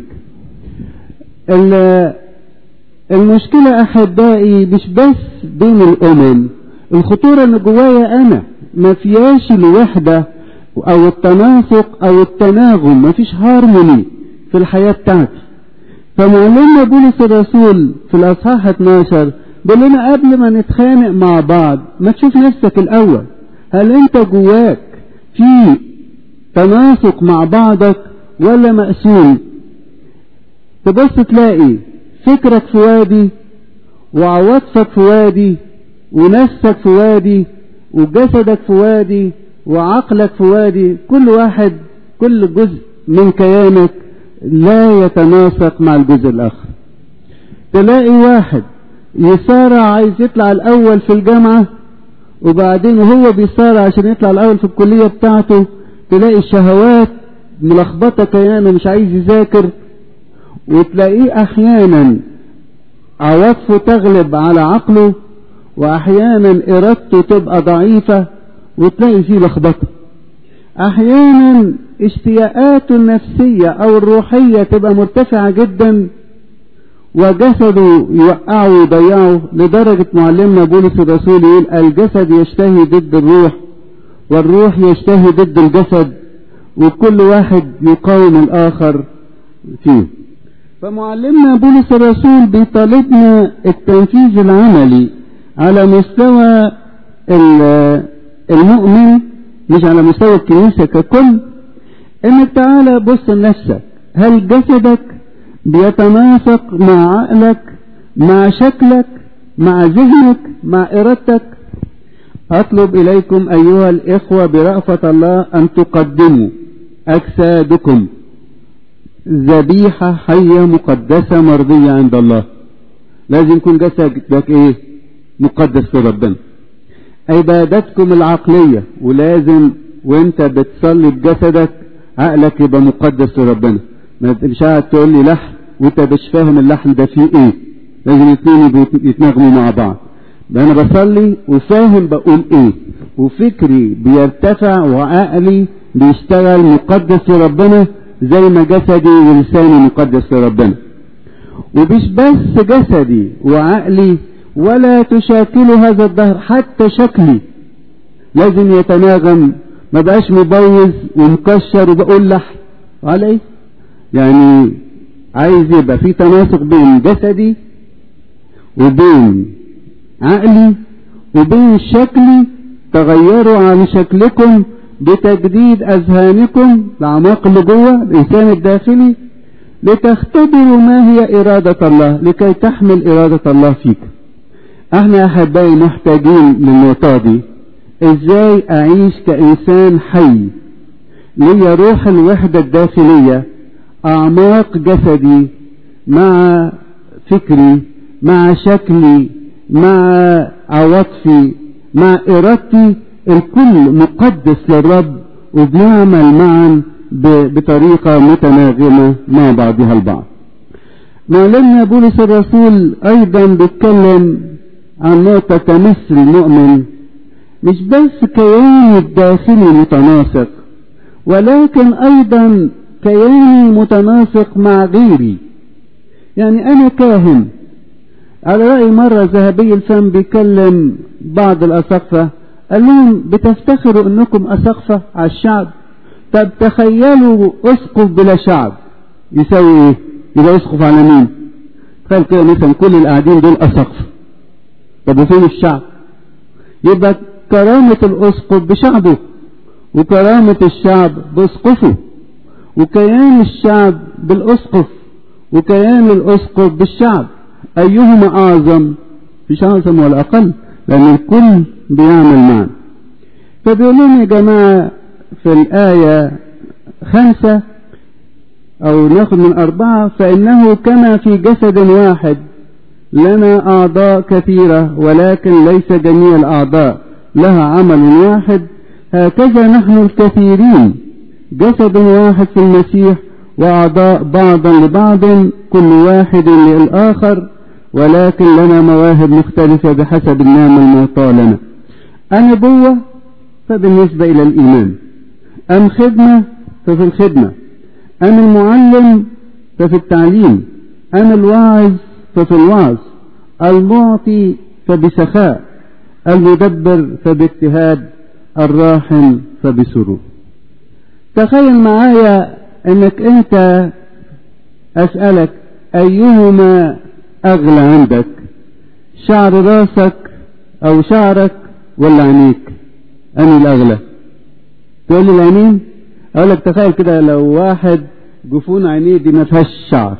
المشكله احبائي مش بس بين الامم الخطوره اللي جوايا انا ما فيهاش الوحدة او التناسق او التناغم ما فيش هارموني في الحياة بتاعتي فمعلمنا بولس الرسول في الاصحاح 12 بيقول لنا قبل ما نتخانق مع بعض ما تشوف نفسك الاول هل انت جواك في تناسق مع بعضك ولا مقسوم تبص تلاقي فكرك في وادي وعواطفك في وادي ونفسك في وادي وجسدك في وادي وعقلك في وادي كل واحد كل جزء من كيانك لا يتناسق مع الجزء الآخر تلاقي واحد يسارع عايز يطلع الأول في الجامعة وبعدين وهو بيسارع عشان يطلع الأول في الكلية بتاعته تلاقي الشهوات ملخبطة كيانه مش عايز يذاكر وتلاقيه أحيانا عواطفه تغلب على عقله واحيانا ارادته تبقى ضعيفة وتلاقي فيه لخبطة احيانا اشتياقاته النفسية او الروحية تبقى مرتفعة جدا وجسده يوقعه ويضيعه لدرجة معلمنا بولس الرسول يقول الجسد يشتهي ضد الروح والروح يشتهي ضد الجسد وكل واحد يقاوم الاخر فيه فمعلمنا بولس الرسول بيطالبنا التنفيذ العملي على مستوى المؤمن مش على مستوى الكنيسة ككل انك تعالى بص لنفسك هل جسدك بيتناسق مع عقلك مع شكلك مع ذهنك مع ارادتك اطلب اليكم ايها الاخوة برأفة الله ان تقدموا اجسادكم ذبيحة حية مقدسة مرضية عند الله لازم يكون جسدك ايه مقدس لربنا عبادتكم العقلية ولازم وانت بتصلي بجسدك عقلك يبقى مقدس لربنا ما مش قاعد تقول لي لحن وانت مش فاهم اللحن ده فيه ايه لازم الاثنين يبقوا يتناغموا مع بعض ده انا بصلي وفاهم بقول ايه وفكري بيرتفع وعقلي بيشتغل مقدس لربنا زي ما جسدي ولساني مقدس لربنا ومش بس جسدي وعقلي ولا تشاكل هذا الظهر حتى شكلي لازم يتناغم ما بقاش مبوظ ومكشر وبقول لحن على ايه يعني عايز يبقى في تناسق بين جسدي وبين عقلي وبين شكلي تغيروا عن شكلكم بتجديد اذهانكم الاعماق اللي جوه الانسان الداخلي لتختبروا ما هي إرادة الله لكي تحمل إرادة الله فيك احنا أحبائي محتاجين للنقطة دي ازاي أعيش كإنسان حي ليا روح الوحدة الداخلية أعماق جسدي مع فكري مع شكلي مع عواطفي مع إرادتي الكل مقدس للرب وبنعمل معا بطريقة متناغمة مع بعضها البعض معلمنا بولس الرسول أيضا بيتكلم عن نقطة تمس المؤمن مش بس كياني الداخلي متناسق ولكن أيضا كياني متناسق مع غيري يعني أنا كاهن على رأي مرة ذهبي الفم بيكلم بعض الأسقفة قال لهم بتفتخروا أنكم أسقفة على الشعب طب تخيلوا اسقف بلا شعب يساوي ايه يبقى اسقف على مين تخيل كده مثلا كل القاعدين دول اسقف طب وفين الشعب يبقى كرامة الاسقف بشعبه وكرامة الشعب باسقفه وكيان الشعب بالاسقف وكيان الاسقف بالشعب ايهما اعظم مش اعظم ولا اقل لان الكل بيعمل معا فبيقول لهم يا جماعه في الآية خمسة أو ناخذ من أربعة فإنه كما في جسد واحد لنا أعضاء كثيرة ولكن ليس جميع الأعضاء لها عمل واحد هكذا نحن الكثيرين جسد واحد في المسيح وأعضاء بعضا لبعض كل واحد للآخر ولكن لنا مواهب مختلفة بحسب النعمة المعطاة لنا النبوة فبالنسبة إلى الإيمان أم خدمة ففي الخدمة أم المعلم ففي التعليم أم الواعظ ففي الوعظ المعطي فبسخاء المدبر فباجتهاد الراحم فبسرور تخيل معايا انك انت اسألك ايهما اغلى عندك شعر راسك او شعرك ولا عينيك اني الاغلى تقول لي العينين اقول لك تخيل كده لو واحد جفون عينيه دي ما فيهاش شعر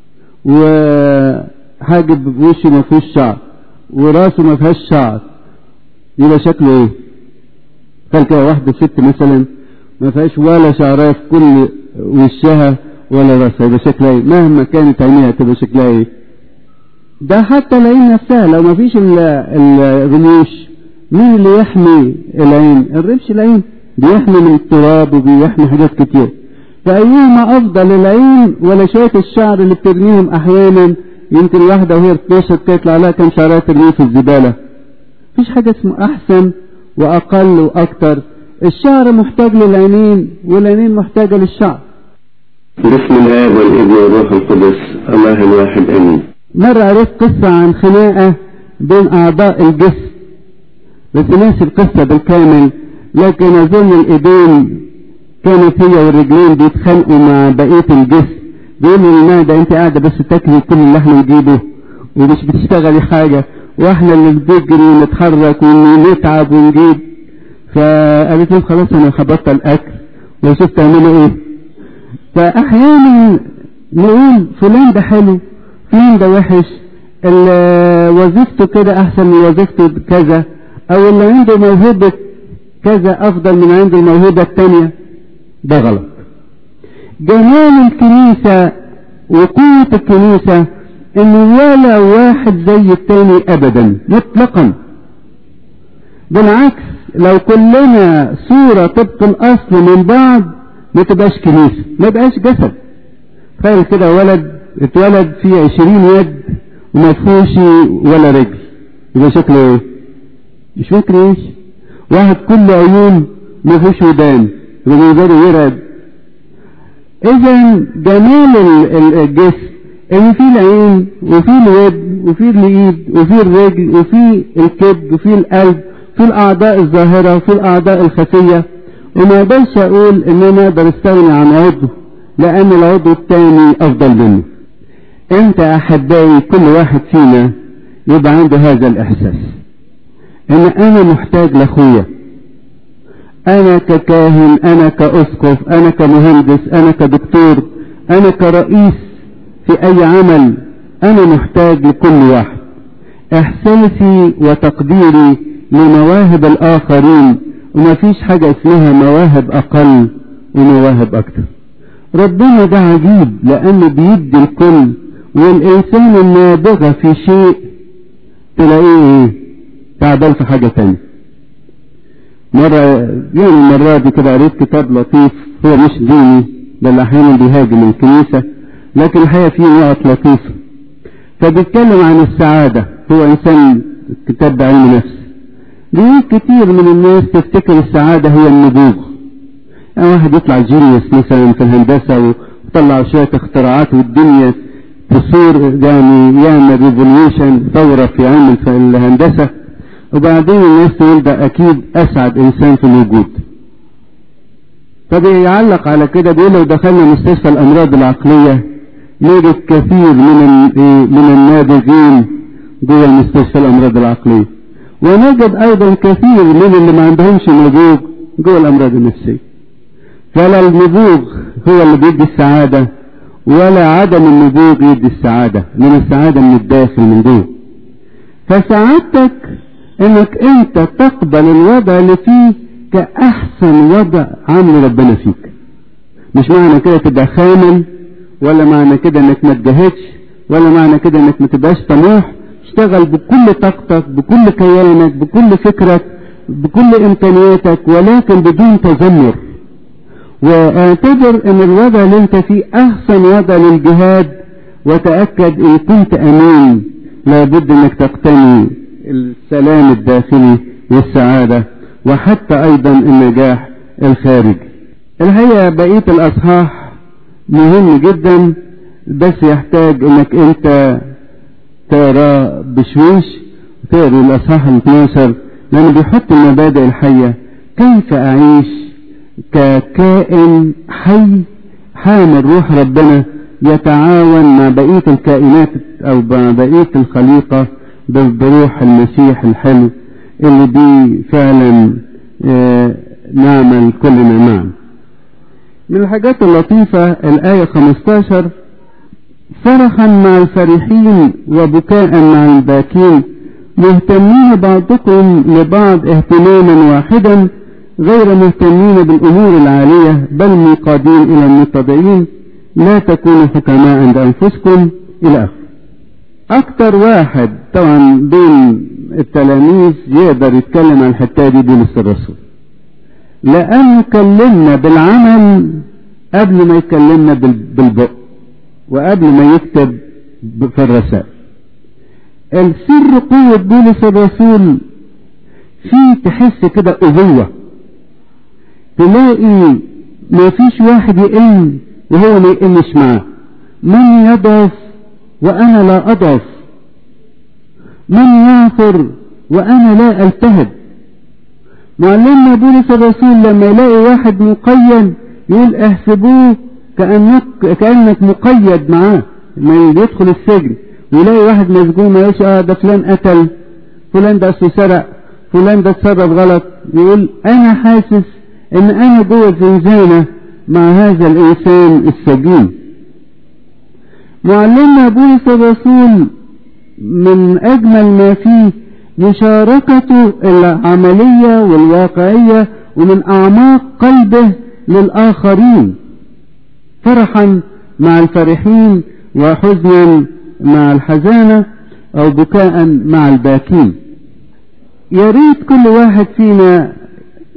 وحاجب وشه ما فيهوش شعر وراسه ما فيهاش شعر يبقى شكله ايه تخيل كده واحدة ست مثلا ما فيهاش ولا شعرها في كل وشها ولا راسها يبقى شكلها ايه مهما كانت عينيها تبقى شكلها ايه ده حتى العين نفسها لو ما فيش الرموش مين اللي يحمي العين الرمش العين بيحمي من التراب وبيحمي حاجات كتير فأيهما أفضل العين ولا شوية الشعر اللي بترميهم أحيانا يمكن واحدة وهي 12 تطلع لها كم شعرها ترميه في الزبالة مفيش حاجة اسمه أحسن وأقل وأكتر الشعر محتاج للعينين والعينين محتاجة للشعر
باسم الآب والابن والروح القدس الله الواحد آمين
مرة عرفت قصة عن خناقة بين أعضاء الجسم بس ناسي القصة بالكامل لكن أظن الإيدين كانت هي والرجلين بيتخانقوا مع بقية الجسم بيقولوا للمعدة أنت قاعدة بس تاكلي كل اللي احنا نجيبه ومش بتشتغلي حاجة واحنا اللي بنجري ونتحرك ونتعب ونجيب فقالت لهم خلاص أنا هبطل أكل وشوف تعملوا إيه فأحيانا نقول فلان ده حلو فلان ده وحش وظيفته كده أحسن من وظيفته كذا أو اللي عنده موهبة كذا أفضل من عند الموهبة الثانية ده غلط جمال الكنيسة وقوة الكنيسة إن ولا واحد زي التاني أبدا مطلقا بالعكس لو كلنا صورة طبق الأصل من بعض ما تبقاش كنيسة ما يبقاش جسد تخيل كده ولد اتولد فيه عشرين يد وما فيهوش ولا رجل يبقى شكله ايه؟ مش ممكن يعيش واحد كله عيون ما فيهوش ودان يبقى منظره يرعب اذا جمال الجسم ان في العين وفي اليد وفي الايد وفي الرجل وفي الكبد وفي القلب في الاعضاء الظاهرة وفي الاعضاء الخفية وما اقدرش اقول ان انا اقدر استغني عن عضو لان العضو الثاني افضل منه انت احبائي كل واحد فينا يبقى عنده هذا الاحساس ان انا محتاج لاخويا انا ككاهن انا كاسقف انا كمهندس انا كدكتور انا كرئيس في اي عمل انا محتاج لكل واحد احساسي وتقديري لمواهب الاخرين وما فيش حاجة اسمها مواهب اقل ومواهب اكتر ربنا ده عجيب لانه بيدي الكل والانسان النابغة في شيء تلاقيه ايه تعبان في حاجة تانية مرة يعني المرة دي كده قريت كتاب لطيف هو مش ديني بل احيانا بيهاجم الكنيسة لكن الحقيقة فيه نقط لطيفة فبيتكلم عن السعادة هو انسان كتاب بعلم نفس بيقول كتير من الناس تفتكر السعادة هي النبوغ يعني واحد يطلع جينيوس مثلا في الهندسة ويطلع شوية اختراعات والدنيا تصور يعني يعمل ريفوليوشن ثورة في علم الهندسة وبعدين الناس تقول ده أكيد أسعد إنسان في الوجود فبيعلق على كده بيقول لو دخلنا مستشفى الأمراض العقلية نجد كثير من من النابغين جوه المستشفى الأمراض العقلية ونجد أيضا كثير من اللي ما عندهمش نبوغ جوه الأمراض النفسية فلا النبوغ هو اللي بيدي السعادة ولا عدم النبوغ يدي السعادة من السعادة من الداخل من جوه فسعادتك انك انت تقبل الوضع اللي فيه كأحسن وضع عامل ربنا فيك مش معنى كده تبقى خامل ولا معنى كده انك ما تجاهدش ولا معنى كده انك ما تبقاش طموح اشتغل بكل طاقتك بكل كيانك بكل فكرك بكل امكانياتك ولكن بدون تذمر واعتبر ان الوضع اللي انت فيه احسن وضع للجهاد وتأكد ان كنت امين لابد انك تقتني السلام الداخلي والسعادة وحتى ايضا النجاح الخارجي الحقيقة بقية الاصحاح مهم جدا بس يحتاج انك انت تقرا بشويش تقرا الاصحاح ال 12 لانه بيحط المبادئ الحية كيف اعيش ككائن حي حامل روح ربنا يتعاون مع بقية الكائنات او مع بقية الخليقة بروح المسيح الحلو اللي دي فعلا اه نعمل كلنا معا من الحاجات اللطيفة الآية 15 فرحا مع الفرحين وبكاء مع الباكين مهتمين بعضكم لبعض اهتماما واحدا غير مهتمين بالأمور العالية بل منقادين إلى المتضعين لا تكونوا حكماء عند أنفسكم إلى آخره أكتر واحد طبعا بين التلاميذ يقدر يتكلم عن الحتة دي بولس الرسول لأنه كلمنا بالعمل قبل ما يكلمنا بالبق وقبل ما يكتب في الرسائل السر قوة بولس الرسول في تحس كده أبوة تلاقي ما فيش واحد يقل وهو ما يقلش معاه من يضعف وأنا لا أضعف من يعثر وأنا لا ألتهب معلمنا بولس الرسول لما يلاقي واحد مقيد يقول احسبوه كأنك, كأنك مقيد معاه ما يدخل السجن ويلاقي واحد مسجون ما يقولش اه ده فلان قتل فلان ده اصله سرق فلان ده اتصرف غلط يقول انا حاسس ان انا جوه زنزانة مع هذا الانسان السجين معلمنا بولس الرسول من اجمل ما فيه مشاركته العملية والواقعية ومن اعماق قلبه للاخرين فرحا مع الفرحين وحزنا مع الحزانة او بكاء مع الباكين يا ريت كل واحد فينا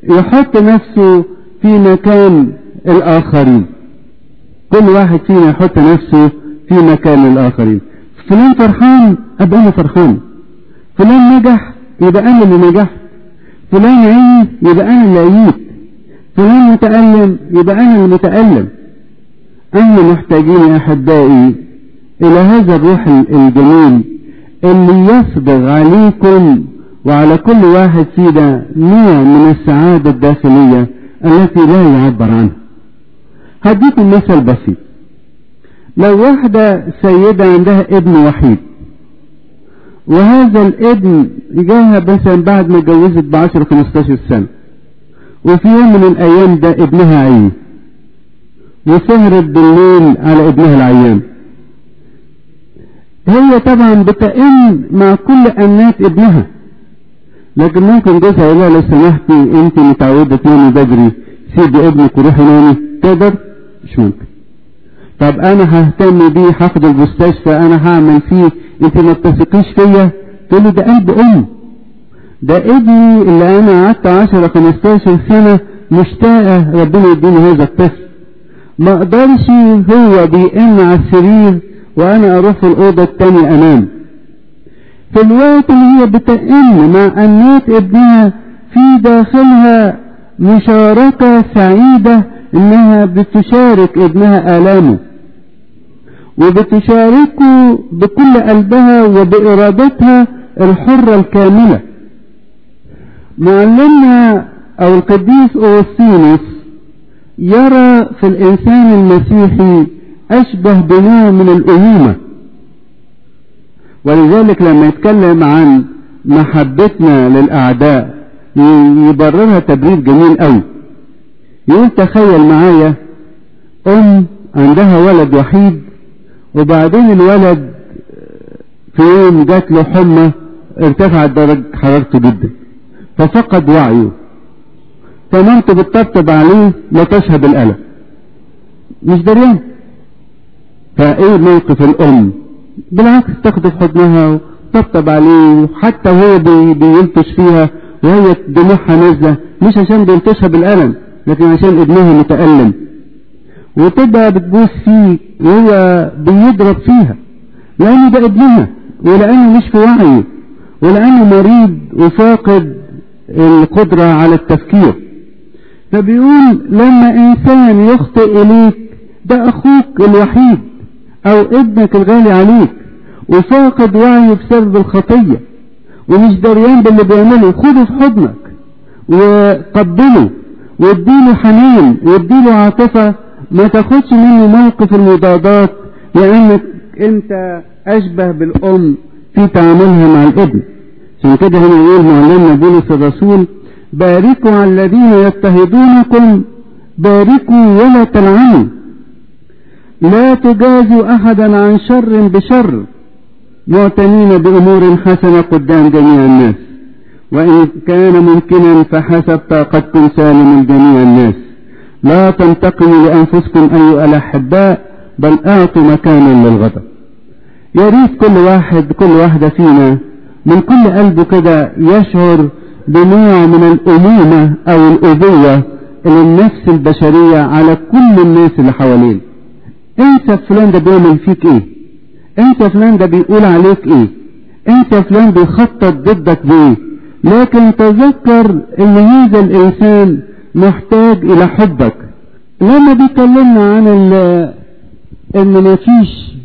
يحط نفسه في مكان الآخرين كل واحد فينا يحط نفسه في مكان الآخرين فلان فرحان أبقى أنا فرحان فلان نجح يبقى أنا اللي نجحت فلان عيد يبقى أنا اللي عييت فلان متألم يبقى أنا اللي متألم أنا محتاجين يا أحبائي إلى هذا الروح الجميل اللي يصبغ عليكم وعلى كل واحد فينا نوع من السعادة الداخلية التي لا يعبر عنها هديكم مثل بسيط لو واحدة سيدة عندها ابن وحيد وهذا الابن جاها مثلا بعد ما اتجوزت بعشر خمستاشر سنة وفي يوم من الأيام ده ابنها عيد وسهرت بالليل على ابنها العيان هي طبعا بتئن مع كل أنات ابنها لكن ممكن جوزها يقول لها لو سمحتي انت متعودة تنامي بدري سيبي ابنك وروحي نامي تقدر مش ممكن طب انا ههتم بيه هاخده المستشفى انا هعمل فيه انت ما بتثقيش فيا تقول لي ده قلب ام ده ابني اللي انا قعدت 10 15 سنه مشتاقه ربنا يديني هذا الطفل ما اقدرش هو بيئن على السرير وانا اروح في الاوضه الثانيه انام في الوقت اللي هي بتئن مع انات ابنها في داخلها مشاركه سعيده انها بتشارك ابنها الامه وبتشاركه بكل قلبها وبارادتها الحره الكامله معلمنا او القديس اوسينوس يرى في الانسان المسيحي اشبه بنوع من الامومه ولذلك لما يتكلم عن محبتنا للاعداء يبررها تبرير جميل قوي يقول تخيل معايا ام عندها ولد وحيد وبعدين الولد في يوم جات له حمى ارتفعت درجة حرارته جدا ففقد وعيه فمامته بتطبطب عليه لا تشهد الألم مش دريان فايه موقف الام بالعكس تاخده في حضنها وتطبطب عليه حتى وهو بي بيلطش فيها وهي دموعها نازله مش عشان بيلطشها بالألم لكن عشان ابنها متألم وتبقى بتبوس فيه وهو بيضرب فيها لأنه ده ابنها ولأنه مش في وعيه ولأنه مريض وفاقد القدرة على التفكير فبيقول لما إنسان يخطئ إليك ده أخوك الوحيد أو ابنك الغالي عليك وفاقد وعيه بسبب الخطية ومش دريان باللي بيعمله خده في حضنك وقبله واديله حنين واديله عاطفة ما تاخدش منه موقف المضادات لانك انت اشبه بالام في تعاملها مع الابن عشان كده هنا يقول معلمنا بولس الرسول باركوا على الذين يضطهدونكم باركوا ولا تلعنوا لا تجازوا احدا عن شر بشر معتنين بامور حسنه قدام جميع الناس وإن كان ممكنا فحسب طاقتكم سالم لجميع الناس لا تنتقموا لأنفسكم أيها الأحباء بل أعطوا مكانا للغضب يا ريت كل واحد كل واحدة فينا من كل قلبه كده يشعر بنوع من الأمومة أو الأبوة اللي النفس البشرية على كل الناس اللي حواليه انت فلان ده بيعمل فيك ايه انت فلان ده بيقول عليك ايه انت فلان بيخطط ضدك بايه لكن تذكر ان هذا الانسان محتاج الى حبك لما بيكلمنا عن ان ما فيش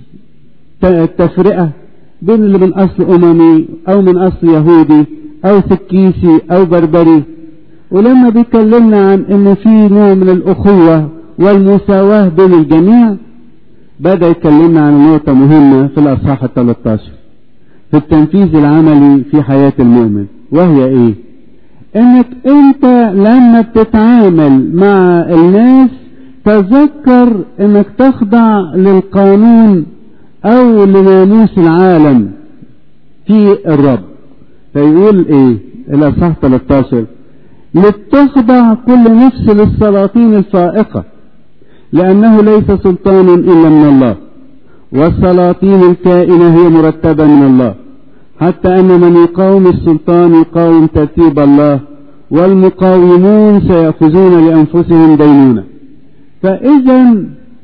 تفرقة بين اللي من اصل اممي او من اصل يهودي او سكيسي او بربري ولما بيكلمنا عن ان في نوع من الاخوة والمساواة بين الجميع بدأ يكلمنا عن نقطة مهمة في الاصحاح ال 13 في التنفيذ العملي في حياة المؤمن وهي ايه انك انت لما بتتعامل مع الناس تذكر انك تخضع للقانون او لناموس العالم في الرب فيقول ايه الاصحاح 13 لتخضع كل نفس للسلاطين الفائقة لانه ليس سلطان الا من الله والسلاطين الكائنة هي مرتبة من الله حتى أن من يقاوم السلطان يقاوم ترتيب الله والمقاومون سيأخذون لأنفسهم دينونة فإذا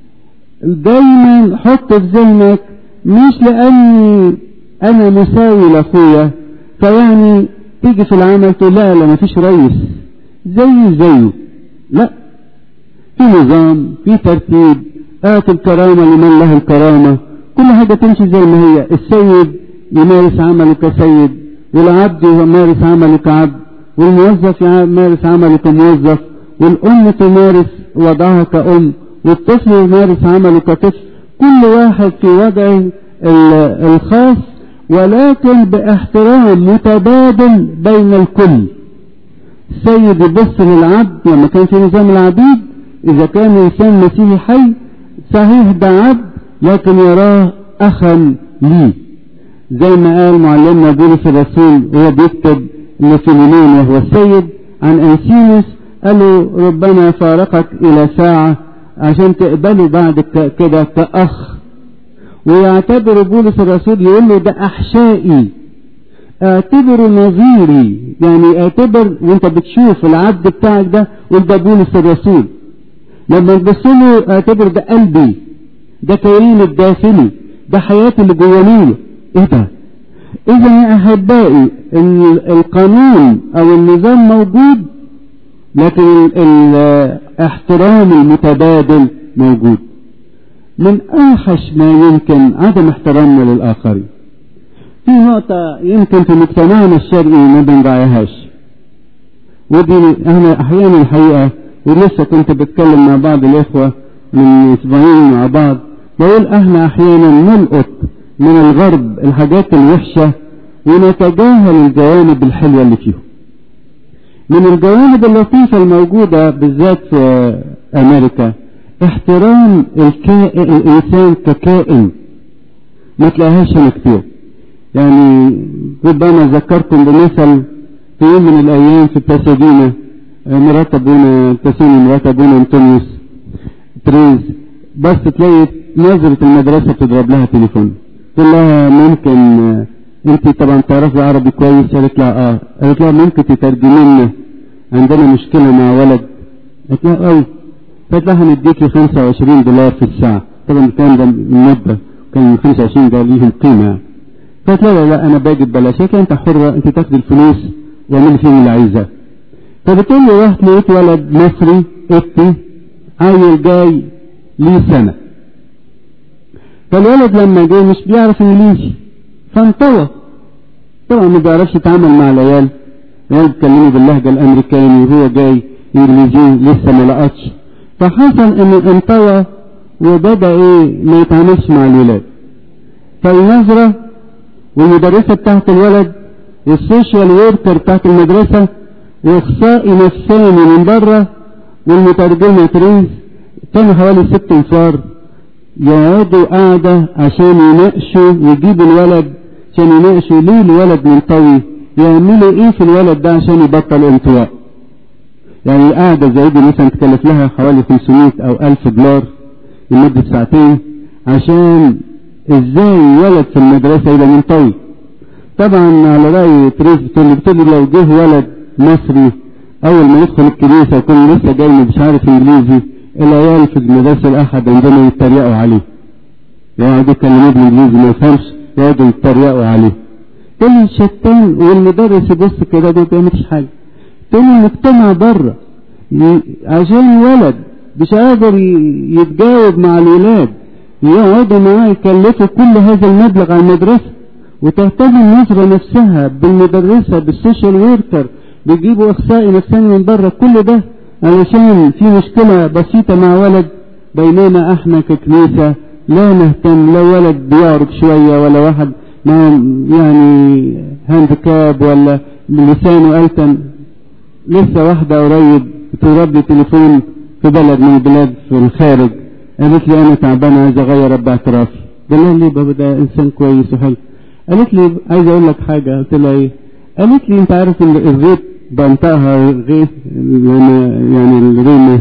دايما حط في ذهنك مش لأني أنا مساوي لأخويا فيعني تيجي في العمل تقول لا لا مفيش رئيس زي زيه لا في نظام في ترتيب آت الكرامة لمن له الكرامة كل حاجة تمشي زي ما هي السيد يمارس عمله كسيد والعبد يمارس عمله كعبد والموظف يمارس عمله كموظف والأم تمارس وضعها كأم والطفل يمارس عمله كطفل كل واحد في وضعه الخاص ولكن باحترام متبادل بين الكل السيد يبص للعبد لما كان في نظام العبيد إذا كان إنسان مسيحي حي صحيح ده عبد لكن يراه أخا لي زي ما قال معلمنا بولس الرسول وهو بيكتب لفيليمون وهو السيد عن أنسيموس قال له ربنا فارقك إلى ساعة عشان تقبله بعد كده كأخ ويعتبر بولس الرسول يقول له ده أحشائي اعتبره نظيري يعني اعتبر وانت بتشوف العبد بتاعك ده وده بولس الرسول لما تبص له اعتبر ده قلبي ده كيان الداخلي ده حياتي اللي جوانيه ايه ده اذا يا احبائي ان القانون او النظام موجود لكن الاحترام المتبادل موجود من اوحش ما يمكن عدم احترامنا للاخرين في نقطة يمكن في مجتمعنا الشرقي ما بنراعيهاش ودي احنا احيانا الحقيقة ولسه كنت بتكلم مع بعض الاخوة من اسبوعين مع بعض بقول احنا احيانا نلقط من الغرب الحاجات الوحشة ونتجاهل الجوانب الحلوة اللي فيهم من الجوانب اللطيفة الموجودة بالذات في امريكا احترام الكائن الانسان ككائن ما تلاقيهاش هنا كتير يعني ربما ذكركم بمثل في يوم من الايام في باسادينا مرات ابونا تسوني مرات ابونا انطونيوس تريز بس تلاقي نظرة المدرسة تضرب لها تليفون تقول لها ممكن انت طبعا تعرفي عربي كويس قالت لها اه قالت لها ممكن تترجمي لنا عندنا مشكلة مع ولد قالت لها اه قالت لها هنديكي 25 دولار في الساعة طبعا الكلام ده من مدة كان 25 ده ليهم قيمة يعني قالت لا لا لا انا باجي ببلاش قالت انت حرة انت تاخدي الفلوس واعملي فيهم اللي عايزاه فبتقول لي رحت لقيت ولد مصري ابني عيل جاي ليه سنة فالولد لما جاي مش بيعرف انجليزي فانطوى طبعا ما بيعرفش يتعامل مع العيال العيال بيتكلموا باللهجة الامريكاني وهو جاي انجليزي لسه ما لقطش فحصل انه انطوى وبدا ايه ما يتعاملش مع الولاد فالنظرة والمدرسة بتاعت الولد والسوشيال وركر بتاعت المدرسة واخصائي نفساني من بره والمترجمة تريز كانوا حوالي ست انفار يقعدوا قاعدة عشان يناقشوا ويجيبوا الولد عشان يناقشوا ليه الولد منطوي يعملوا ايه في الولد ده عشان يبطل انطواء يعني قاعدة زي دي مثلا تكلف لها حوالي 500 او 1000 دولار لمدة ساعتين عشان ازاي ولد في المدرسة يبقى منطوي طبعا على رأي تريز بتقول بتقول لو جه ولد مصري اول ما يدخل الكنيسة يكون لسه جاي مش عارف انجليزي العيال في المدرسة الاحد عندنا يتريقوا عليه يقعدوا يكلموه بالانجليزي ما يفهمش يقعدوا يتريقوا عليه تقول لي الشتان والمدرس يبص كده ده ما بيعملش حاجة تقول لي المجتمع بره عشان ولد مش قادر يتجاوب مع الولاد يقعدوا معاه يكلفوا كل هذا المبلغ على المدرسة وتهتم النظرة نفسها بالمدرسة بالسوشيال وركر بيجيبوا اخصائي نفساني من بره كل ده علشان في مشكلة بسيطة مع ولد بينما احنا ككنيسة لا نهتم لا ولد بيعرج شوية ولا واحد مع يعني هاندكاب ولا لسانه ألتن لسه واحدة قريب بتضرب لي تليفون في بلد من البلاد في الخارج قالت لي انا تعبانه عايز اغير رب اعترافي قال لها ليه بابا ده انسان كويس وحلو قالت لي عايز اقول لك حاجه قلت لها ايه قالت لي انت عارف ان الغيط بنطقها غيث يعني الريم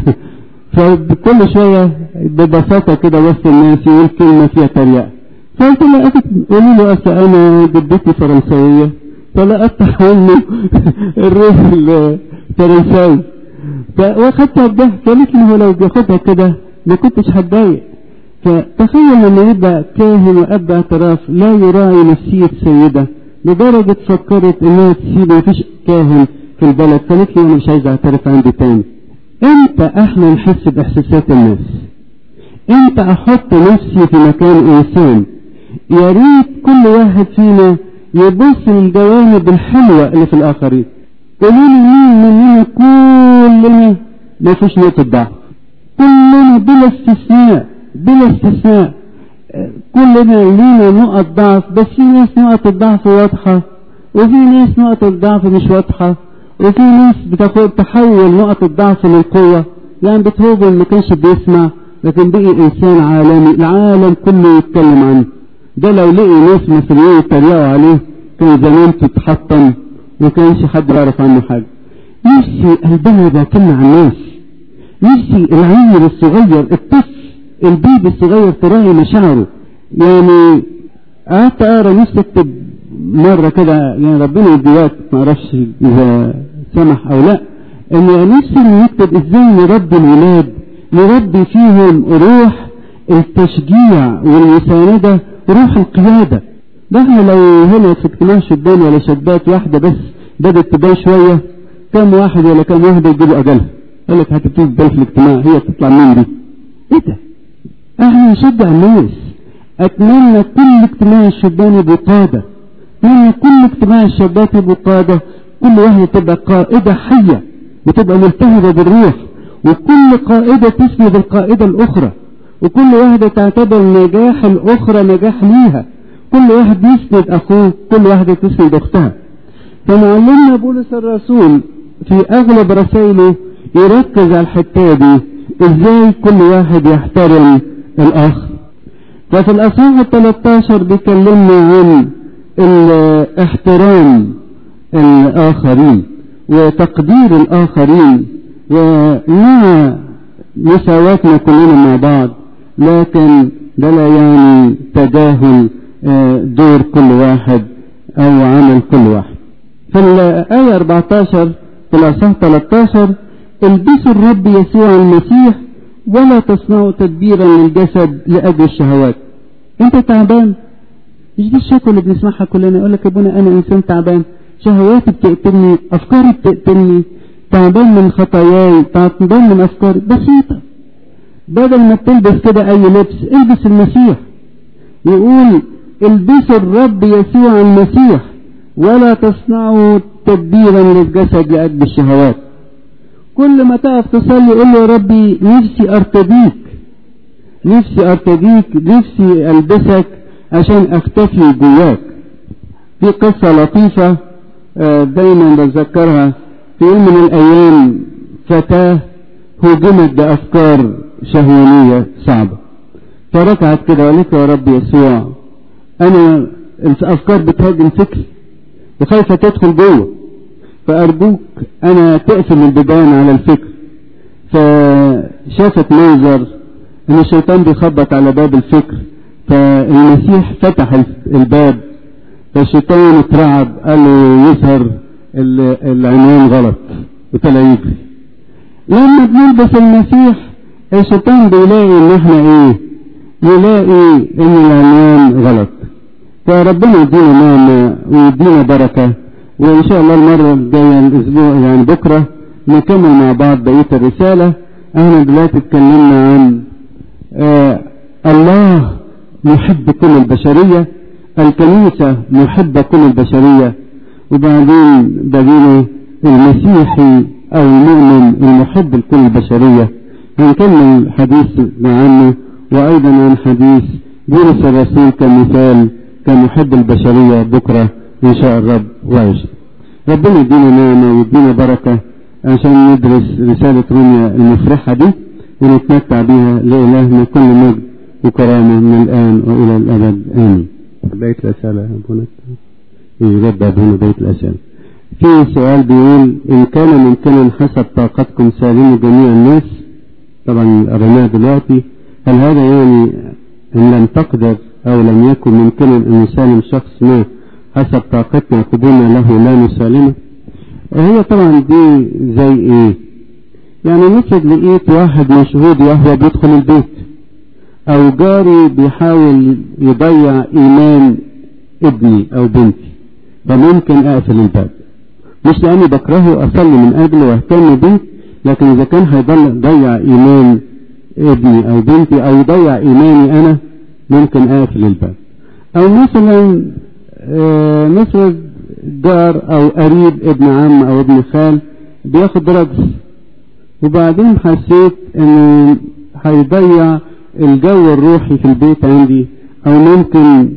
فكل شويه ببساطه كده وسط الناس يقول كلمه فيها تريقه فقلت لها قولي له اصل انا جدتي فرنسويه فلقطت عنه الريف فرنساوي واخدتها بضحك قالت لي هو لو بياخدها كده ما كنتش هتضايق فتخيل لما يبقى كاهن واب اعتراف لا يراعي نفسية سيدة لدرجة فكرت انها تسيب مفيش كاهن في البلد قالت لي انا مش عايز اعترف عندي تاني امتى احنا نحس باحساسات الناس امتى احط نفسي في مكان انسان يا ريت كل واحد فينا يبص للجوانب الحلوة اللي في الاخرين قولوا لي مين مننا كلنا ما فيش نقطة ضعف كلنا بلا استثناء بلا استثناء كلنا لينا نقط ضعف بس في ناس نقط الضعف واضحة وفي ناس نقط الضعف مش واضحة وفي ناس بتاخد تحول نقط الضعف للقوة يعني بيتهوفن ما كانش بيسمع لكن بقي انسان عالمي العالم كله يتكلم عنه ده لو لقي ناس مصريين يتريقوا عليه كان زمان تتحطم ما كانش حد يعرف عنه حاجة نفسي قلبنا يبقى كلمة عن الناس نفسي العيل الصغير الطفل البيبي الصغير تراعي مشاعره يعني قعدت اقرا نفسي اكتب مرة كده يعني ربنا يدي وقت ما اعرفش اذا سمح او لا ان نفسي نكتب ازاي نربي الولاد نربي فيهم روح التشجيع والمساندة روح القيادة ده احنا لو هنا في اجتماع شبان ولا شابات واحدة بس بدأت تبان شوية كم واحد ولا كم واحدة يجيبوا أجلها قال لك هتبتدي تبان في الاجتماع هي تطلع مين دي؟ ايه ده؟ احنا نشجع الناس اتمنى كل اجتماع الشبان يبقوا قادة اتمنى كل اجتماع الشابات يبقوا قادة كل واحدة تبقى قائدة حية وتبقى ملتهبة بالروح وكل قائدة تسند القائدة الأخرى وكل واحدة تعتبر نجاح الأخرى نجاح ليها كل واحد يسند أخوه كل واحدة تسند أختها فمعلمنا بولس الرسول في أغلب رسائله يركز على الحتة دي إزاي كل واحد يحترم الآخر ففي الأصحاح 13 بيكلمنا عن احترام الآخرين وتقدير الآخرين ومع مساواتنا كلنا مع بعض لكن ده لا يعني تجاهل دور كل واحد أو عمل كل واحد في الآية 14 في الأصحاح 13 البسوا الرب يسوع المسيح ولا تصنعوا تدبيرا للجسد لأجل الشهوات انت تعبان مش دي الشكوى اللي بنسمعها كلنا يقول لك يا ابونا انا انسان تعبان شهواتي بتقتلني افكاري بتقتلني تعبان من خطاياي تعبان من افكاري بسيطة بدل ما تلبس كده اي لبس البس المسيح يقول البسوا الرب يسوع المسيح ولا تصنعوا تدبيرا للجسد لأجل الشهوات كل ما تقف تصلي قول له يا ربي نفسي ارتديك نفسي ارتديك نفسي البسك عشان اختفي جواك في قصة لطيفة دايما بتذكرها في يوم من الايام فتاة هجمت بافكار شهوانية صعبة فركعت كده وقالت يا رب يسوع انا الافكار بتهاجم فكري وخايفة تدخل جوه فارجوك انا تقفل البيبان على الفكر فشافت منظر ان الشيطان بيخبط على باب الفكر فالمسيح فتح الباب فالشيطان اترعب قال له يظهر العنوان غلط وطلع يجري لما بنلبس المسيح الشيطان بيلاقي ان احنا ايه يلاقي ان العنوان غلط فربنا يدينا نعمة ويدينا بركة وان شاء الله المرة الجاية الاسبوع يعني بكرة نكمل مع بعض بقية الرسالة احنا دلوقتي اتكلمنا عن آه الله محب كل البشرية الكنيسة محبة كل البشرية وبعدين بقينا المسيحي او المؤمن المحب لكل البشرية هنكمل حديثنا عنه وايضا عن حديث بولس الرسول كمثال كمحب البشرية بكرة ان شاء الرب وعيش ربنا يدينا نعمة ويدينا بركة عشان ندرس رسالة روميا المفرحة دي ونتمتع بها لإلهنا كل مجد وكرامة من الآن وإلى الأبد آمين بيت الأسئلة أبونا يرد أبونا بيت الأسئلة في سؤال بيقول إن كان ممكنا حسب طاقتكم سالموا جميع الناس طبعا قريناه دلوقتي هل هذا يعني إن لم تقدر أو لم يكن ممكنا أن نسالم شخص ما حسب طاقتنا قبولنا له لا نسالمه هي طبعا دي زي ايه يعني نفرض لقيت واحد مشهود وهو بيدخل البيت او جاري بيحاول يضيع ايمان ابني او بنتي فممكن اقفل الباب مش لاني بكرهه اصلي من اجله واهتم بيه لكن اذا كان هيضيع ايمان ابني او بنتي او يضيع ايماني انا ممكن اقفل الباب او مثلا آه نفرض جار او قريب ابن عم او ابن خال بياخد دراجز وبعدين حسيت انه هيضيع الجو الروحي في البيت عندي او ممكن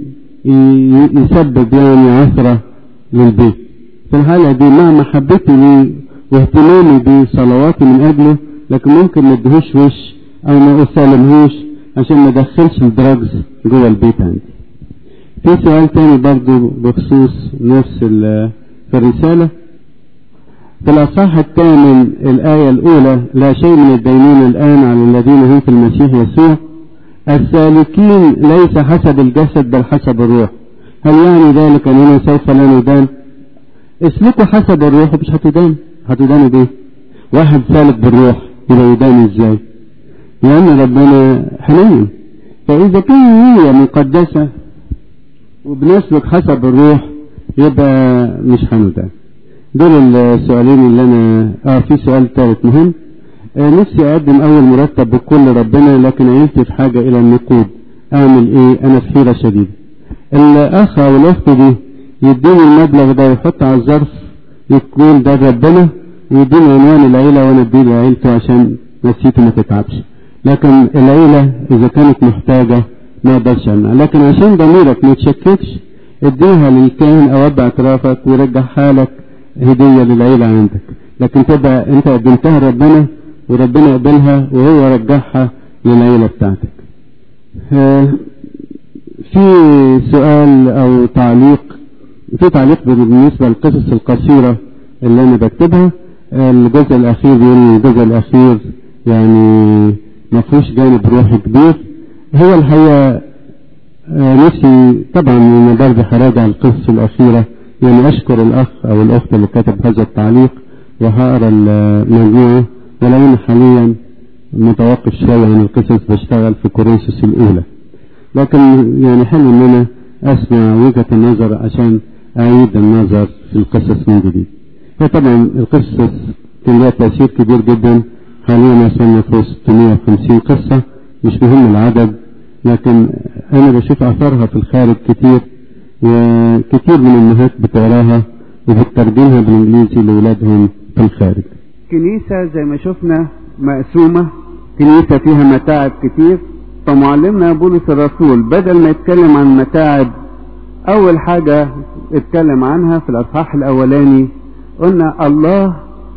يسبب يعني عثرة للبيت في الحالة دي مع محبتي ليه واهتمامي بصلواتي من اجله لكن ممكن ما ادهوش وش او ما اسالمهوش عشان ما ادخلش الدراجز جوه البيت عندي في سؤال تاني برضو بخصوص نفس في الرسالة في الأصحاح الثامن الآية الأولى لا شيء من الدينون الآن على الذين هم في المسيح يسوع السالكين ليس حسب الجسد بل حسب الروح هل يعني ذلك أننا سوف لا ندان اسلكوا حسب الروح مش هتدان هتدانوا بيه واحد سالك بالروح يبقى يدان ازاي لأن ربنا حنين فإذا كان هي مقدسة وبنسلك حسب الروح يبقى مش هندان دول السؤالين اللي انا اه في سؤال ثالث مهم آه نفسي اقدم اول مرتب بكل ربنا لكن عيلتي في حاجة الى النقود اعمل ايه انا في حيرة شديدة الاخ او الاخت دي يديني المبلغ ده يحط على الظرف يكون ده ربنا ويديني عنوان العيلة وانا اديله عيلته عشان نفسيته ما تتعبش لكن العيلة اذا كانت محتاجة ما اقدرش امنع لكن عشان ضميرك ما يتشككش اديها للكاهن او اب اعترافك ويرجع حالك هدية للعيلة عندك لكن تبقى انت قدمتها ربنا وربنا يقبلها وهو رجعها للعيلة بتاعتك في سؤال او تعليق في تعليق بالنسبة للقصص القصيرة اللي انا بكتبها الجزء الاخير بيقول الجزء الاخير يعني ما فيهوش جانب روحي كبير هو الحقيقة نفسي طبعا انا برضه هراجع القصة الاخيرة يعني أشكر الأخ أو الأخت اللي كتب هذا التعليق وهقرا المجموعة ولكن حاليا متوقف شوية عن القصص بشتغل في كورنثوس الأولى لكن يعني حلو إن أنا أسمع وجهة النظر عشان أعيد النظر في القصص من جديد فطبعا القصص كان لها تأثير كبير جدا حاليا وصلنا في 650 قصة مش مهم العدد لكن أنا بشوف أثرها في الخارج كتير وكثير من الأمهات بتقراها وبتترجمها بالإنجليزي لأولادهم في الخارج.
كنيسة زي ما شفنا مقسومة كنيسة فيها متاعب كتير فمعلمنا بولس الرسول بدل ما يتكلم عن متاعب أول حاجة اتكلم عنها في الأصحاح الأولاني قلنا الله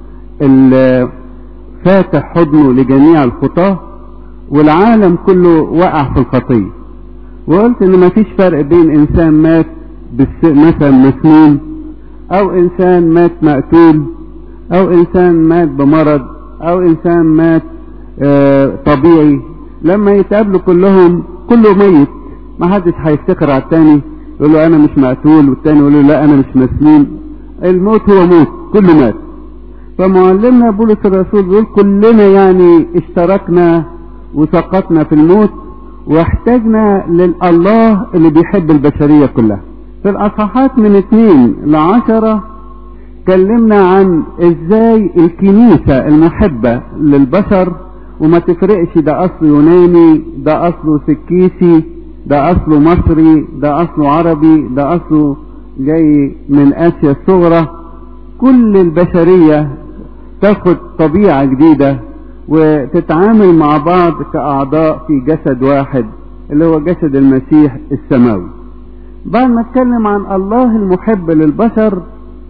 اللي فاتح حضنه لجميع الخطاة والعالم كله وقع في الخطيه وقلت ان مفيش فرق بين انسان مات مثلا مسنون او انسان مات مقتول او انسان مات بمرض او انسان مات آه طبيعي لما يتقابلوا كلهم كله ميت ما حدش هيفتكر على التاني يقول له انا مش مقتول والتاني يقول له لا انا مش مسنون الموت هو موت كله مات فمعلمنا بولس الرسول بيقول كلنا يعني اشتركنا وسقطنا في الموت واحتاجنا لله اللي بيحب البشرية كلها في الأصحاحات من اثنين لعشرة اتكلمنا عن ازاي الكنيسة المحبة للبشر وما تفرقش ده اصله يوناني ده اصله سكيسي ده اصله مصري ده اصله عربي ده اصله جاي من اسيا الصغرى كل البشرية تاخد طبيعة جديدة وتتعامل مع بعض كأعضاء في جسد واحد اللي هو جسد المسيح السماوي بعد ما اتكلم عن الله المحب للبشر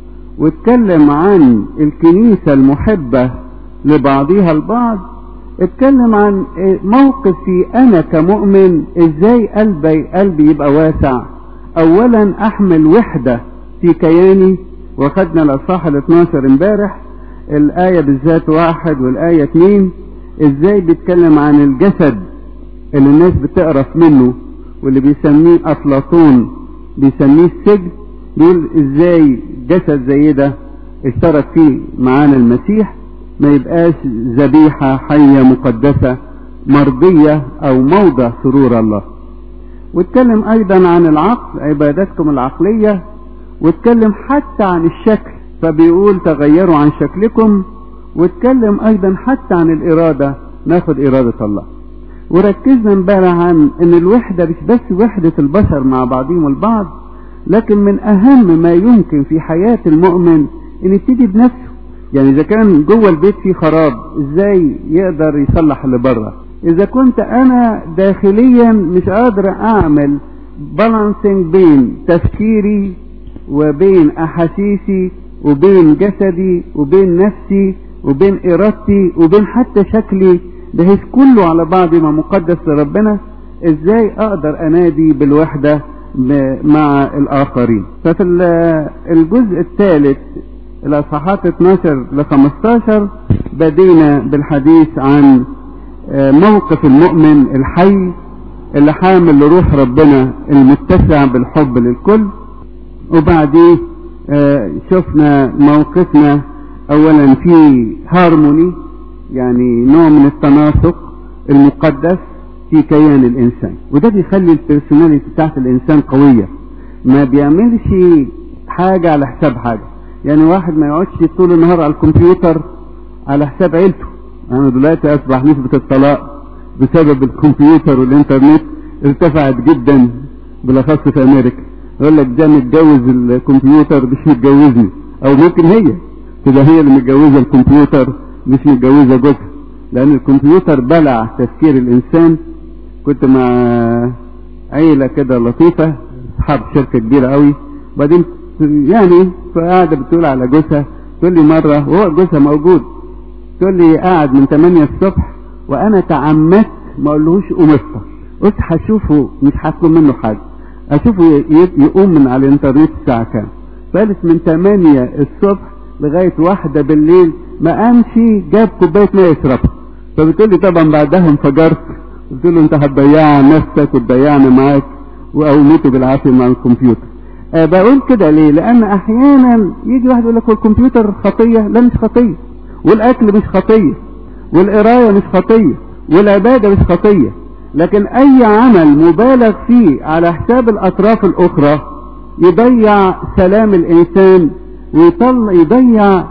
واتكلم عن الكنيسة المحبة لبعضها البعض اتكلم عن موقفي انا كمؤمن ازاي قلبي قلبي يبقى واسع اولا احمل وحدة في كياني واخدنا الاصحاح ال 12 امبارح الآية بالذات واحد والآية اتنين ازاي بيتكلم عن الجسد اللي الناس بتقرف منه واللي بيسميه أفلاطون بيسميه السجن بيقول ازاي جسد زي ده اشترك فيه معانا المسيح ما يبقاش ذبيحة حية مقدسة مرضية او موضع سرور الله واتكلم ايضا عن العقل عبادتكم العقلية واتكلم حتى عن الشكل فبيقول تغيروا عن شكلكم واتكلم ايضا حتى عن الارادة ناخد ارادة الله وركزنا امبارح عن ان الوحدة مش بس وحدة البشر مع بعضهم البعض لكن من اهم ما يمكن في حياة المؤمن ان يبتدي بنفسه يعني اذا كان جوه البيت في خراب ازاي يقدر يصلح اللي بره اذا كنت انا داخليا مش قادر اعمل بالانسنج بين تفكيري وبين احاسيسي وبين جسدي وبين نفسي وبين ارادتي وبين حتى شكلي بحيث كله على بعض ما مقدس لربنا ازاي اقدر انادي بالوحدة مع الاخرين ففي الجزء الثالث الاصحاحات 12 ل 15 بدينا بالحديث عن موقف المؤمن الحي اللي حامل لروح ربنا المتسع بالحب للكل وبعديه شفنا موقفنا اولا في هارموني يعني نوع من التناسق المقدس في كيان الانسان وده بيخلي البيرسوناليتي بتاعت الانسان قوية ما بيعملش حاجة على حساب حاجة يعني واحد ما يقعدش طول النهار على الكمبيوتر على حساب عيلته انا دلوقتي اصبح نسبة الطلاق بسبب الكمبيوتر والانترنت ارتفعت جدا بالاخص في امريكا يقول لك ده متجوز الكمبيوتر مش متجوزني او ممكن هي تبقى هي اللي متجوزه الكمبيوتر مش متجوزه جوزها لان الكمبيوتر بلع تفكير الانسان كنت مع عيله كده لطيفه اصحاب شركه كبيره قوي وبعدين يعني فقاعده بتقول على جوزها تقول لي مره وهو جوزها موجود تقول لي قاعد من 8 الصبح وانا تعمدت ما اقولهوش قوم افطر قلت هشوفه مش هطلب منه حاجه اشوفه يقوم من على الانترنت الساعه كام فقالت من 8 الصبح لغايه واحدة بالليل ما قامش جاب كوبايه ميه يشربها فبتقول لي طبعا بعدها انفجرت قلت له انت هتضيع نفسك وتضيعنا معاك وقومته بالعافيه مع الكمبيوتر أه بقول كده ليه لان احيانا يجي واحد يقول لك هو الكمبيوتر خطيه لا مش خطيه والاكل مش خطيه والقرايه مش خطيه والعباده مش خطيه لكن اي عمل مبالغ فيه على حساب الاطراف الاخرى يضيع سلام الانسان ويطلع يضيع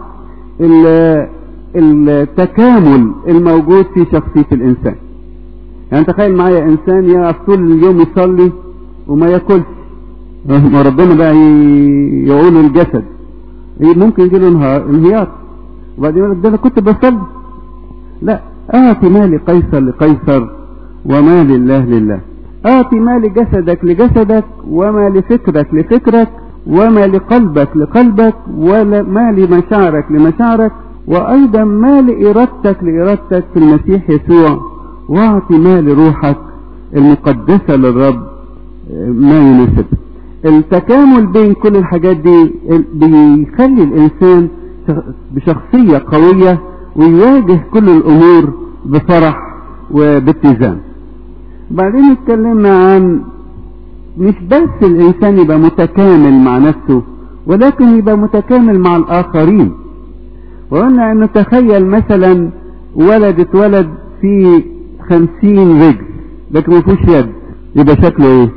التكامل الموجود في شخصية الانسان يعني تخيل معايا انسان يقف طول اليوم يصلي وما ياكلش ما ربنا بقى يعول الجسد ممكن يجي له انهيار وبعدين يقول لك ده انا كنت بصلي لا اعطي ما لقيصر لقيصر وما لله لله اعطي ما لجسدك لجسدك وما لفكرك لفكرك وما لقلبك لقلبك وما لمشاعرك لمشاعرك وايضا ما لارادتك لارادتك في المسيح يسوع واعطي ما لروحك المقدسة للرب ما يناسب التكامل بين كل الحاجات دي بيخلي الانسان بشخصية قوية ويواجه كل الامور بفرح وباتزان بعدين اتكلمنا عن مش بس الانسان يبقى متكامل مع نفسه ولكن يبقى متكامل مع الاخرين وقلنا انه تخيل مثلا ولد اتولد فيه خمسين رجل لكن ما فيهوش يد يبقى شكله ايه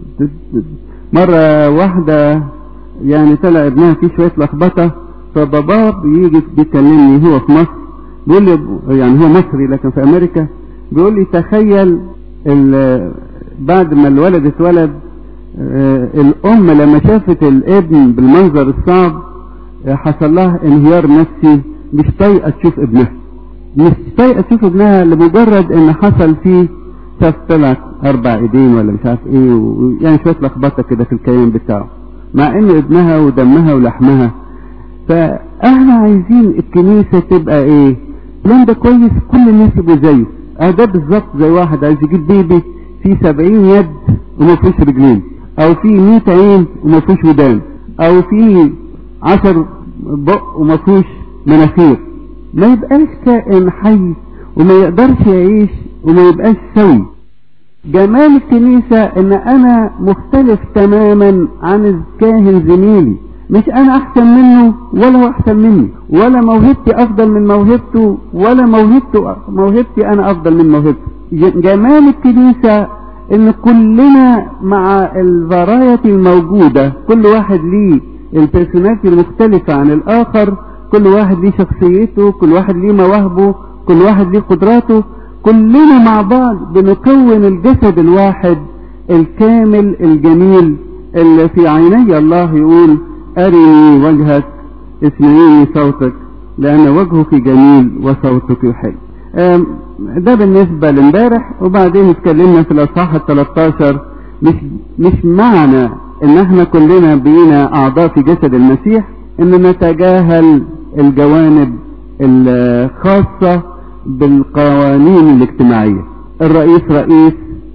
مرة واحدة يعني طلع ابنها فيه شوية لخبطة فباباه بيجي بيكلمني هو في مصر بيقول لي يعني هو مصري لكن في امريكا بيقول لي تخيل بعد ما الولد اتولد الام لما شافت الابن بالمنظر الصعب حصل لها انهيار نفسي مش طايقه تشوف ابنها مش طايقه تشوف ابنها لمجرد ان حصل فيه شاف طلع اربع ايدين ولا مش عارف ايه و... يعني شويه لخبطه كده في الكيان بتاعه مع ان ابنها ودمها ولحمها فاحنا عايزين الكنيسه تبقى ايه لان ده كويس كل الناس يبقوا زيه اه ده بالظبط زي واحد عايز يجيب بيبي فيه سبعين يد وما فيهوش رجلين او فيه مية عين وما فيهوش ودان او فيه عشر بق وما فيهوش مناخير ما يبقاش كائن حي وما يقدرش يعيش وما يبقاش سوي جمال الكنيسة ان انا مختلف تماما عن الكاهن زميلي مش انا احسن منه ولا هو احسن مني ولا موهبتي افضل من موهبته ولا موهبته موهبتي انا افضل من موهبته جمال الكنيسة ان كلنا مع الفرايتي الموجودة كل واحد ليه البيرسوناليتي المختلفة عن الاخر كل واحد ليه شخصيته كل واحد ليه مواهبه كل واحد ليه قدراته كلنا مع بعض بنكون الجسد الواحد الكامل الجميل اللي في عيني الله يقول أرني وجهك اسمعيني صوتك لأن وجهك جميل وصوتك حلو ده بالنسبة لامبارح وبعدين اتكلمنا في الأصحاح ال 13 مش مش معنى ان احنا كلنا بقينا اعضاء في جسد المسيح ان نتجاهل الجوانب الخاصة بالقوانين الاجتماعية الرئيس رئيس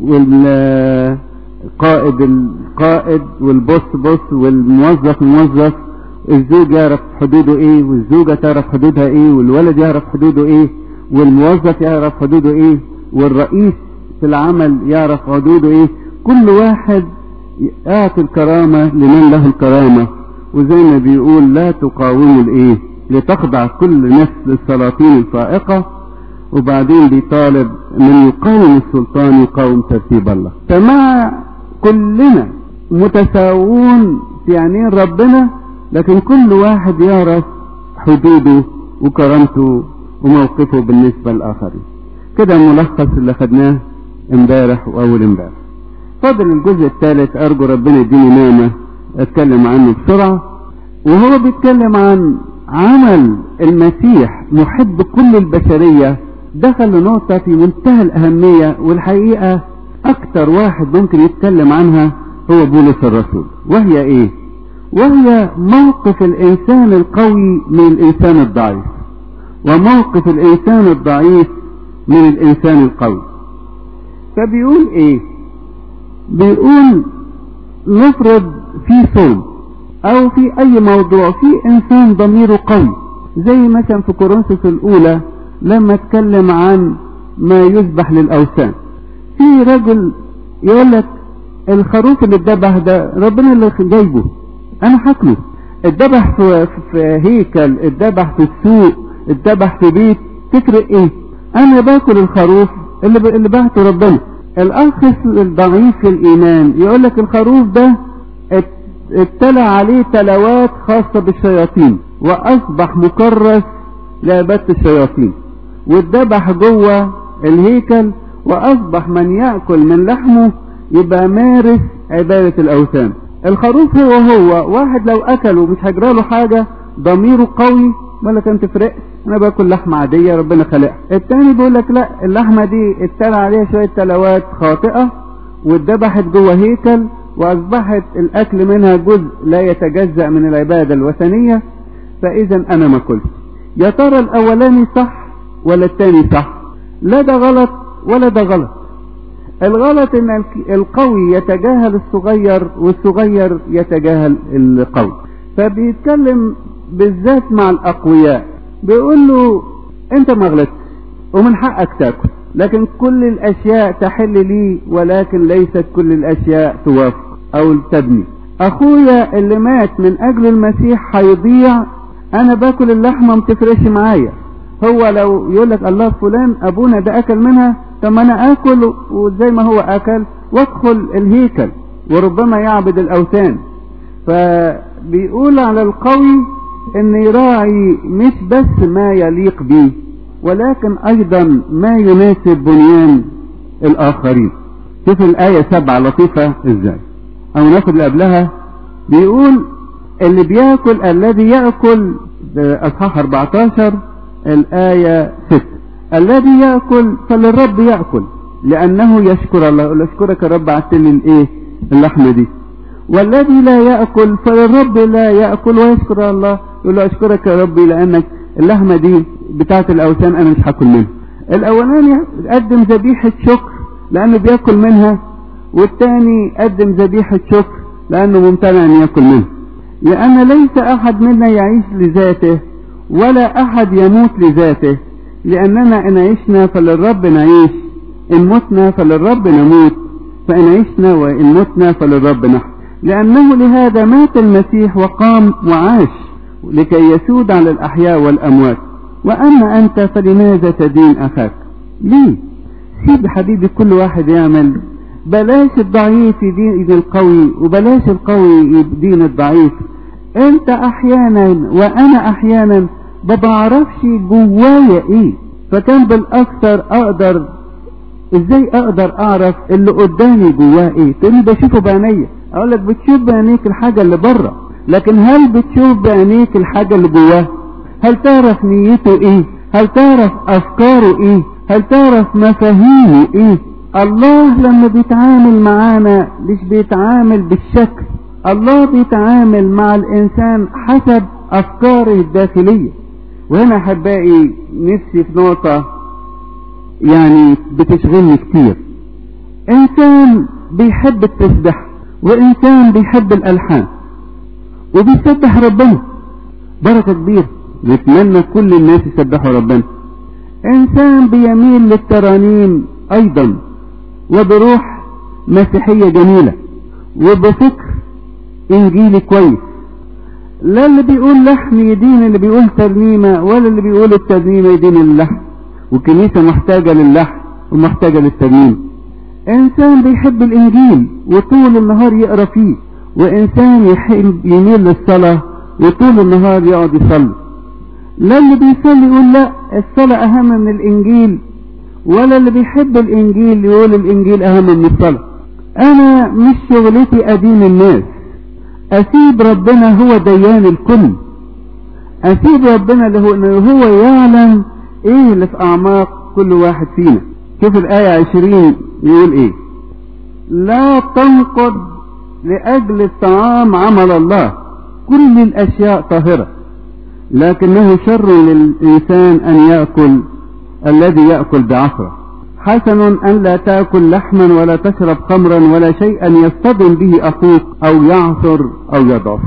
والقائد القائد والبوس بوس والموظف موظف الزوج يعرف حدوده ايه والزوجة تعرف حدودها ايه والولد يعرف حدوده ايه والموظف يعرف حدوده ايه والرئيس في العمل يعرف حدوده ايه كل واحد اعطي الكرامة لمن له الكرامة وزي ما بيقول لا تقاوموا الايه لتخضع كل نفس للسلاطين الفائقة وبعدين بيطالب من يقاوم السلطان يقاوم ترتيب الله فمع كلنا متساوون في عينين ربنا لكن كل واحد يعرف حدوده وكرامته وموقفه بالنسبة للآخرين كده الملخص اللي خدناه امبارح واول امبارح فاضل الجزء الثالث ارجو ربنا يديني نعمة اتكلم عنه بسرعة وهو بيتكلم عن عمل المسيح محب كل البشرية دخل لنقطة في منتهى الأهمية والحقيقة أكتر واحد ممكن يتكلم عنها هو بولس الرسول وهي إيه؟ وهي موقف الإنسان القوي من الإنسان الضعيف وموقف الإنسان الضعيف من الإنسان القوي فبيقول إيه؟ بيقول نفرض في صوم أو في أي موضوع في إنسان ضميره قوي زي مثلا في كورنثوس الأولى لما اتكلم عن ما يذبح للأوثان في رجل يقول لك الخروف اللي اتذبح ده ربنا اللي جايبه انا هاكله اتذبح في, في هيكل اتذبح في السوق اتذبح في بيت تفرق ايه انا باكل الخروف اللي ب... اللي بعته ربنا الاخ الضعيف في الايمان يقول لك الخروف ده اتلى عليه تلوات خاصة بالشياطين واصبح مكرس لعبادة الشياطين واتذبح جوه الهيكل واصبح من يأكل من لحمه يبقى مارس عبادة الاوثان الخروف هو هو واحد لو اكله مش هيجرى له حاجة ضميره قوي ولا كان تفرق انا باكل لحمة عادية ربنا خلقها التاني بيقول لك لا اللحمة دي اتلى عليها شوية تلوات خاطئة واتذبحت جوه هيكل واصبحت الاكل منها جزء لا يتجزأ من العبادة الوثنية فاذا انا ما كلت يا ترى الاولاني صح ولا التاني صح لا ده غلط ولا ده غلط الغلط ان القوي يتجاهل الصغير والصغير يتجاهل القوي فبيتكلم بالذات مع الاقوياء بيقول له انت ما غلطتش ومن حقك تاكل لكن كل الاشياء تحل لي ولكن ليست كل الاشياء توافق او تبني اخويا اللي مات من اجل المسيح هيضيع انا باكل اللحمه ما تفرقش معايا هو لو يقول لك الله فلان ابونا ده اكل منها طب ما انا اكل وزي ما هو اكل وادخل الهيكل وربما يعبد الاوثان فبيقول على القوي ان يراعي مش بس ما يليق به ولكن ايضا ما يناسب بنيان الاخرين شوف الايه سبعة لطيفة ازاي او ناخد اللي قبلها بيقول اللي بياكل الذي ياكل اصحاح 14 الايه 6 الذي يأكل فللرب يأكل لأنه يشكر الله يقول أشكرك يا رب عدت لي الإيه اللحمة دي والذي لا يأكل فللرب لا يأكل ويشكر الله يقول له أشكرك يا ربي لأنك اللحمة دي بتاعة الأوثان أنا مش هاكل منها الأولاني قدم ذبيحة شكر لأنه بياكل منها والتاني قدم ذبيحة شكر لأنه ممتنع أن يأكل منها لأن ليس أحد منا يعيش لذاته ولا أحد يموت لذاته لأننا إن عشنا فللرب نعيش إن متنا فللرب نموت فإن عشنا وإن متنا فللرب نحن لأنه لهذا مات المسيح وقام وعاش لكي يسود على الأحياء والأموات وأما أنت فلماذا تدين أخاك ليه سيب حبيبي كل واحد يعمل بلاش الضعيف يدين القوي وبلاش القوي يدين الضعيف انت احيانا وانا احيانا ما بعرفش جوايا ايه فكان بالاكثر اقدر ازاي اقدر اعرف اللي قدامي جواه ايه تقولي بشوفه بعينيا اقول لك بتشوف بعينيك الحاجه اللي بره لكن هل بتشوف بعينيك الحاجه اللي جواه هل تعرف نيته ايه هل تعرف افكاره ايه هل تعرف مفاهيمه ايه الله لما بيتعامل معانا مش بيتعامل بالشكل الله بيتعامل مع الانسان حسب افكاره الداخليه وهنا احبائي نفسي في نقطه يعني بتشغلني كتير انسان بيحب التسبيح وانسان بيحب الالحان وبيسبح ربنا بركه كبيره نتمنى كل الناس يسبحوا ربنا انسان بيميل للترانيم ايضا وبروح مسيحيه جميله وبفكر انجيلي كويس لا اللي بيقول لحن يدين اللي بيقول ترنيمة ولا اللي بيقول الترنيمة يدين اللحن والكنيسة محتاجة للحن ومحتاجة للترنيم انسان بيحب الانجيل وطول النهار يقرا فيه وانسان يحب يميل للصلاة وطول النهار يقعد يصلي لا اللي بيصلي يقول لا الصلاة اهم من الانجيل ولا اللي بيحب الانجيل يقول الانجيل اهم من الصلاة انا مش شغلتي ادين الناس اسيب ربنا هو ديان الكل اسيب ربنا اللي هو انه هو يعلم ايه اللي في اعماق كل واحد فينا شوف الايه عشرين يقول ايه لا تنقض لاجل الطعام عمل الله كل الاشياء طاهره لكنه شر للانسان ان ياكل الذي ياكل بعصره حسن أن لا تأكل لحما ولا تشرب خمرا ولا شيئا يصطدم به أخوك أو يعثر أو يضعف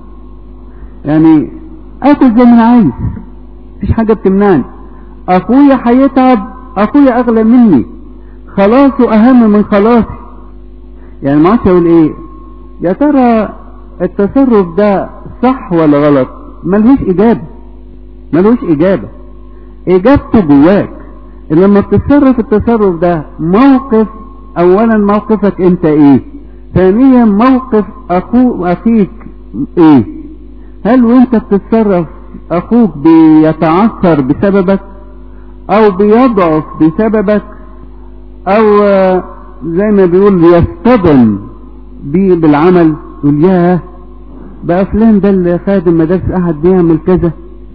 يعني أكل زي ما أنا عايز مفيش حاجة بتمنعني أخويا هيتعب أخويا أغلى مني خلاصه أهم من خلاصي يعني ما أقول إيه يا ترى التصرف ده صح ولا غلط ملهوش إجابة ملهوش إجابة إجابته جواك لما بتتصرف التصرف ده موقف اولا موقفك انت ايه ثانيا موقف اخو اخيك ايه هل وانت بتتصرف اخوك بيتعثر بسببك او بيضعف بسببك او زي ما بيقول يصطدم بيه بالعمل يقول ياه بقى فلان ده اللي خادم مدارس احد بيعمل كذا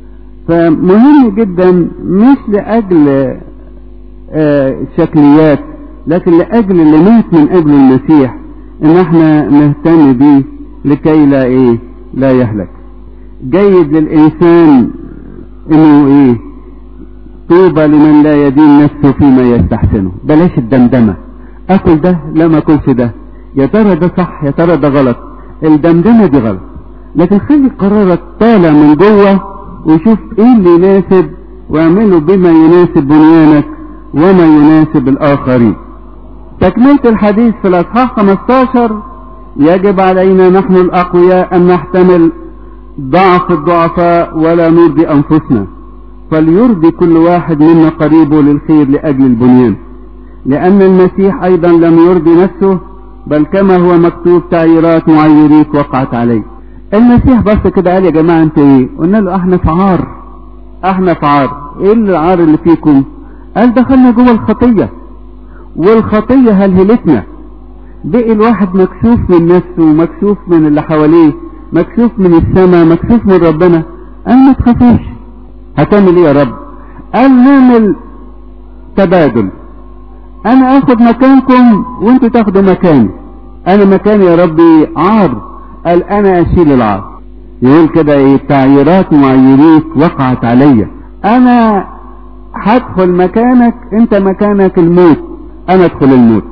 فمهم جدا مش لاجل آه شكليات لكن لأجل اللي مات من أجل المسيح إن احنا نهتم بيه لكي لا إيه لا يهلك جيد للإنسان إنه إيه طوبى لمن لا يدين نفسه فيما يستحسنه بلاش الدمدمة أكل ده لا ما أكلش ده يا ترى ده صح يا ترى ده غلط الدمدمة دي غلط لكن خلي قرارك طالع من جوه وشوف ايه اللي يناسب واعمله بما يناسب بنيانك وما يناسب الآخرين تكملة الحديث في الأصحاح 15 يجب علينا نحن الأقوياء أن نحتمل ضعف الضعفاء ولا نرضي أنفسنا فليرضي كل واحد منا قريبه للخير لأجل البنيان لأن المسيح أيضا لم يرضي نفسه بل كما هو مكتوب تعييرات معيريك وقعت عليه المسيح بس كده قال يا جماعة انت ايه قلنا له احنا في عار احنا في عار ايه العار اللي فيكم قال دخلنا جوه الخطية والخطية هلهلتنا بقي الواحد مكسوف من نفسه ومكسوف من اللي حواليه مكسوف من السماء مكسوف من ربنا قال ما تخافوش هتعمل ايه يا رب قال نعمل تبادل انا اخد مكانكم وانتوا تاخدوا مكاني انا مكاني يا ربي عار قال انا اشيل العار يقول كده ايه تعييرات معيريك وقعت عليا انا هدخل مكانك انت مكانك الموت انا ادخل الموت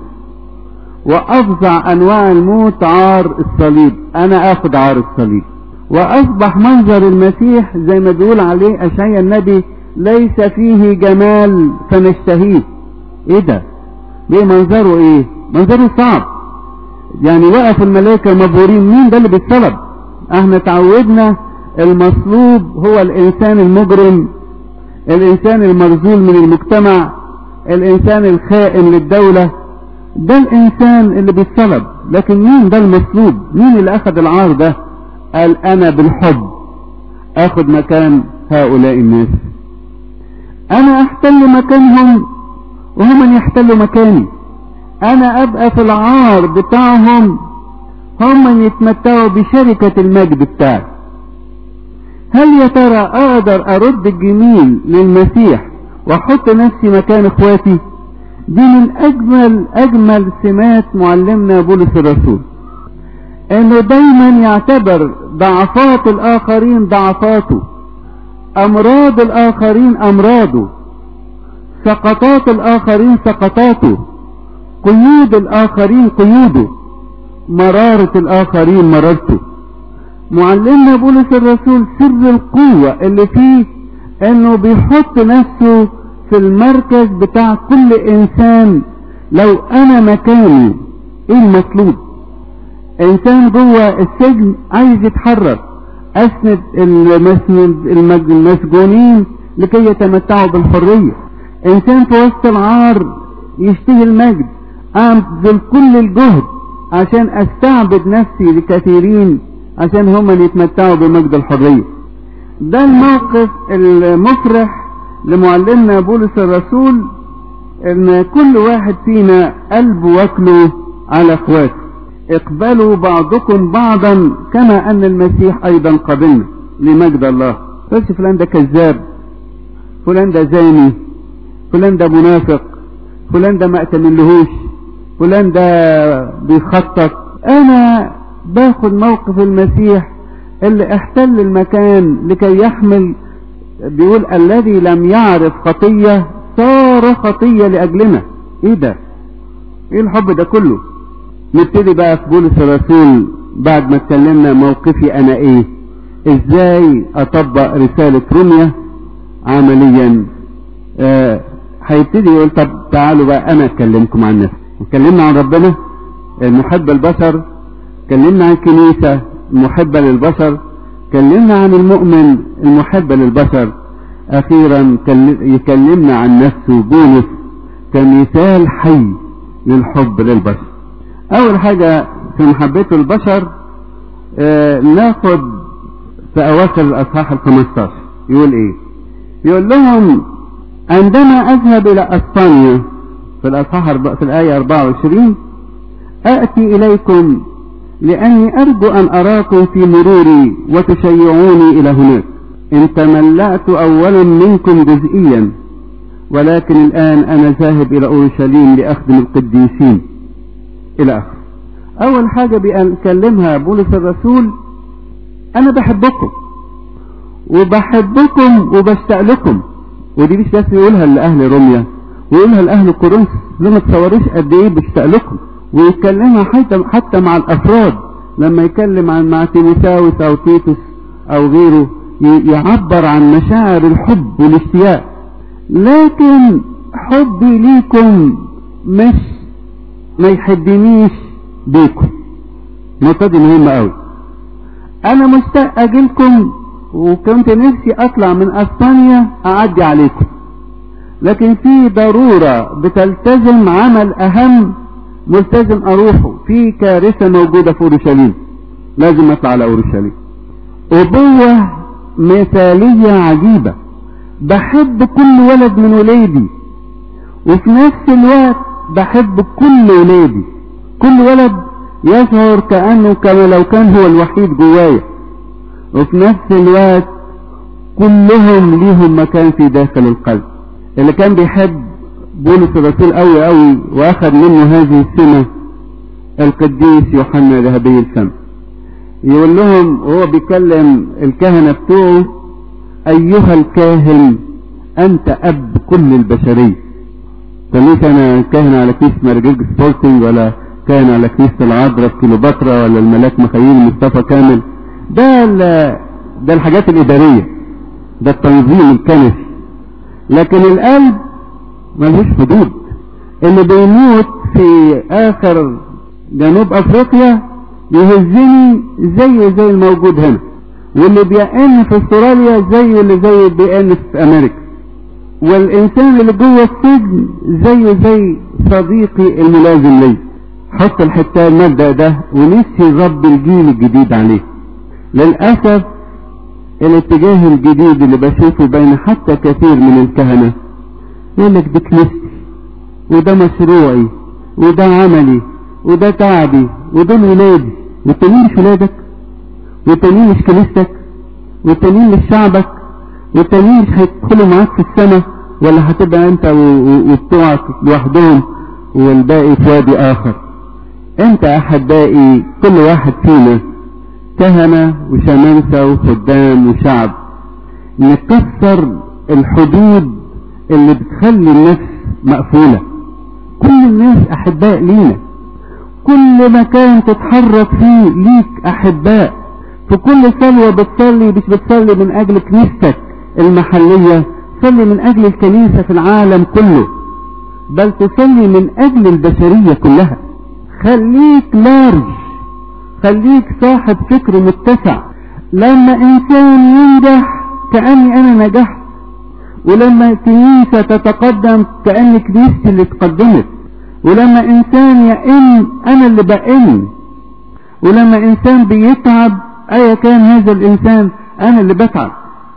وافظع انواع الموت عار الصليب انا اخد عار الصليب واصبح منظر المسيح زي ما بيقول عليه اشعيا النبي ليس فيه جمال فنشتهيه ايه ده ليه منظره ايه منظره صعب يعني وقف الملائكة مبهورين مين ده اللي بيتصلب احنا تعودنا المصلوب هو الانسان المجرم الانسان المرذول من المجتمع الانسان الخائن للدولة ده الانسان اللي بيتصلب لكن مين ده المصلوب مين اللي اخذ العار ده قال انا بالحب اخذ مكان هؤلاء الناس انا احتل مكانهم وهم يحتلوا مكاني انا ابقى في العار بتاعهم هم يتمتعوا بشركة المجد بتاعي هل يا ترى اقدر ارد الجميل للمسيح واحط نفسي مكان اخواتي دي من اجمل اجمل سمات معلمنا بولس الرسول انه دايما يعتبر ضعفات الاخرين ضعفاته امراض الاخرين امراضه سقطات الاخرين سقطاته قيود الاخرين قيوده مرارة الاخرين مرارته معلمنا بولس الرسول سر القوة اللي فيه انه بيحط نفسه في المركز بتاع كل انسان لو انا مكاني ايه المطلوب انسان جوه السجن عايز يتحرك اسند المسجونين لكي يتمتعوا بالحرية انسان في وسط العار يشتهي المجد ابذل كل الجهد عشان استعبد نفسي لكثيرين عشان هم اللي يتمتعوا بمجد الحرية ده الموقف المفرح لمعلمنا بولس الرسول ان كل واحد فينا قلبه واكله على اخواته اقبلوا بعضكم بعضا كما ان المسيح ايضا قبلنا لمجد الله بس فلان ده كذاب فلان ده زاني فلان ده منافق فلان ده ما اتمنلهوش فلان ده بيخطط انا باخد موقف المسيح اللي احتل المكان لكي يحمل بيقول الذي لم يعرف خطية صار خطية لأجلنا ايه ده ايه الحب ده كله نبتدي بقى في بولس الرسول بعد ما اتكلمنا موقفي انا ايه ازاي اطبق رسالة روميا عمليا هيبتدي آه يقول طب تعالوا بقى انا اكلمكم عن نفسي اتكلمنا عن ربنا المحب البشر اتكلمنا عن الكنيسة المحبة للبشر اتكلمنا عن المؤمن المحب للبشر اخيرا يكلمنا عن نفسه بولس كمثال حي للحب للبشر اول حاجة في محبته البشر آه ناخد في اواخر الاصحاح الخمستاشر يقول ايه يقول لهم عندما اذهب الى اسبانيا في الاصحاح في الايه 24 اتي اليكم لاني ارجو ان اراكم في مروري وتشيعوني الى هناك ان تملأت اولا منكم جزئيا ولكن الان انا ذاهب الى اورشليم لاخدم القديسين الى اخره اول حاجة بيكلمها بولس الرسول انا بحبكم وبحبكم وبشتاق لكم ودي مش بس يقولها لاهل روميا ويقولها لاهل كورنثوس لما تصوروش قد ايه بشتاق لكم ويتكلمها حتى حتى مع الافراد لما يكلم عن مع تيموثاوس او تيتوس او غيره يعبر عن مشاعر الحب والاشتياق لكن حبي ليكم مش ما يحدنيش بيكم النقطه دي مهمه قوي انا مشتاق اجيلكم وكنت نفسي اطلع من اسبانيا اعدي عليكم لكن في ضرورة بتلتزم عمل اهم ملتزم اروحه في كارثة موجودة في اورشليم لازم اطلع على اورشليم ابوة مثالية عجيبة بحب كل ولد من ولادي وفي نفس الوقت بحب كل ولادي كل ولد يشعر كأنه كما لو كان هو الوحيد جوايا وفي نفس الوقت كلهم ليهم مكان في داخل القلب اللي كان بيحب بولس الرسول قوي قوي واخذ منه هذه السمة القديس يوحنا ذهبي الفم يقول لهم وهو بيكلم الكهنة بتوعه ايها الكاهن انت اب كل البشرية فليس انا كاهن على كنيسة مرجيج سبورتنج ولا كاهن على كنيسة العذراء في كيلوباترا ولا الملاك مخيل مصطفى كامل ده ده الحاجات الادارية ده التنظيم الكنسي لكن القلب ملهوش حدود اللي بيموت في اخر جنوب افريقيا يهزني زي زي الموجود هنا واللي بيئن في استراليا زي اللي زي اللي بيئن في امريكا والانسان اللي جوه السجن زي زي صديقي الملازم لي حط الحته المبدا ده ونفسي رب الجيل الجديد عليه للاسف الاتجاه الجديد اللي بشوفه بين حتى كثير من الكهنه يقول لك دي كنيستي وده مشروعي وده عملي وده تعبي ودول ولادي والتانيين مش ولادك والتانيين مش كنيستك والتانيين مش شعبك والتانيين مش هيدخلوا معاك في السماء ولا هتبقى انت وبتوعك لوحدهم والباقي في وادي اخر انت احبائي كل واحد فينا كهنة وشمامسة وخدام وشعب نكسر الحدود اللي بتخلي النفس مقفولة كل الناس احباء لينا كل مكان تتحرك فيه ليك احباء في كل سلوة بتصلي مش بتصلي من اجل كنيستك المحلية صلي من اجل الكنيسة في العالم كله بل تصلي من اجل البشرية كلها خليك لارج خليك صاحب فكر متسع لما انسان ينجح كأني انا نجحت ولما كنيسة تتقدم كأن كنيستي اللي اتقدمت ولما انسان يئن انا اللي بئن ولما انسان بيتعب ايا كان هذا الانسان انا اللي بتعب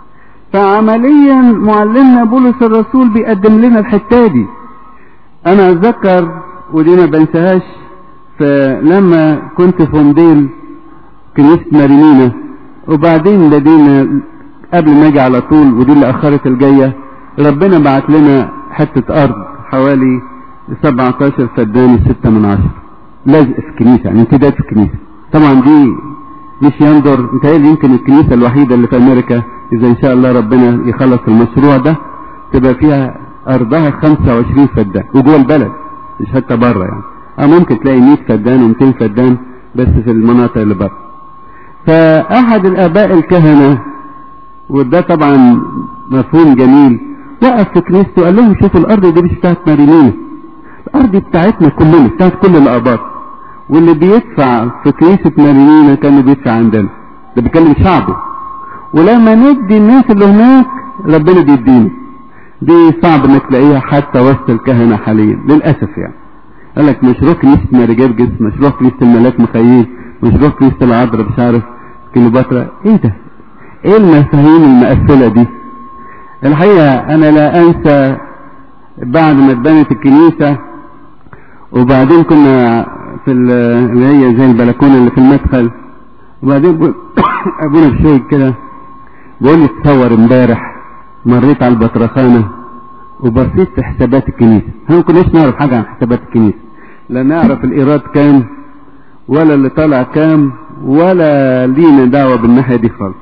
فعمليا معلمنا بولس الرسول بيقدم لنا الحته دي انا اتذكر ودي ما بنساهاش فلما كنت في موديل كنيسة مارينينا وبعدين لدينا قبل ما اجي على طول ودي اللي اخرت الجاية ربنا بعت لنا حتة ارض حوالي 17 فدان 6 من عشرة لازق في كنيسة يعني امتداد في كنيسة طبعا دي مش ينظر متهيألي يمكن الكنيسة الوحيدة اللي في امريكا اذا ان شاء الله ربنا يخلص المشروع ده تبقى فيها ارضها 25 فدان وجوه البلد مش حتى بره يعني اه ممكن تلاقي 100 فدان و200 فدان بس في المناطق اللي بره فاحد الاباء الكهنة وده طبعا مفهوم جميل وقف في كنيسته وقال لهم شوفوا الارض دي مش بتاعت مارينينا الارض بتاعتنا كلنا بتاعت كل الاباط واللي بيدفع في كنيسة مارينينا كان بيدفع عندنا ده بيكلم شعبه ولما ندي الناس اللي هناك ربنا بيدينا دي صعب انك تلاقيها حتى وسط الكهنة حاليا للأسف يعني قال لك مشروع كنيسة ماري جرجس مشروع كنيسة الملاك مخيل مشروع كنيسة العذراء مش عارف كليوباترا ايه ده ايه المفاهيم المقفلة دي الحقيقة انا لا انسى بعد ما اتبنت الكنيسة وبعدين كنا في اللي هي زي البلكونة اللي في المدخل وبعدين بقول ابونا بشوي كده بقول لي تصور امبارح مريت على البطرخانة وبصيت في حسابات الكنيسة احنا ما كناش نعرف حاجة عن حسابات الكنيسة لا نعرف الايراد كام ولا اللي طالع كام ولا لينا دعوة بالناحية دي خالص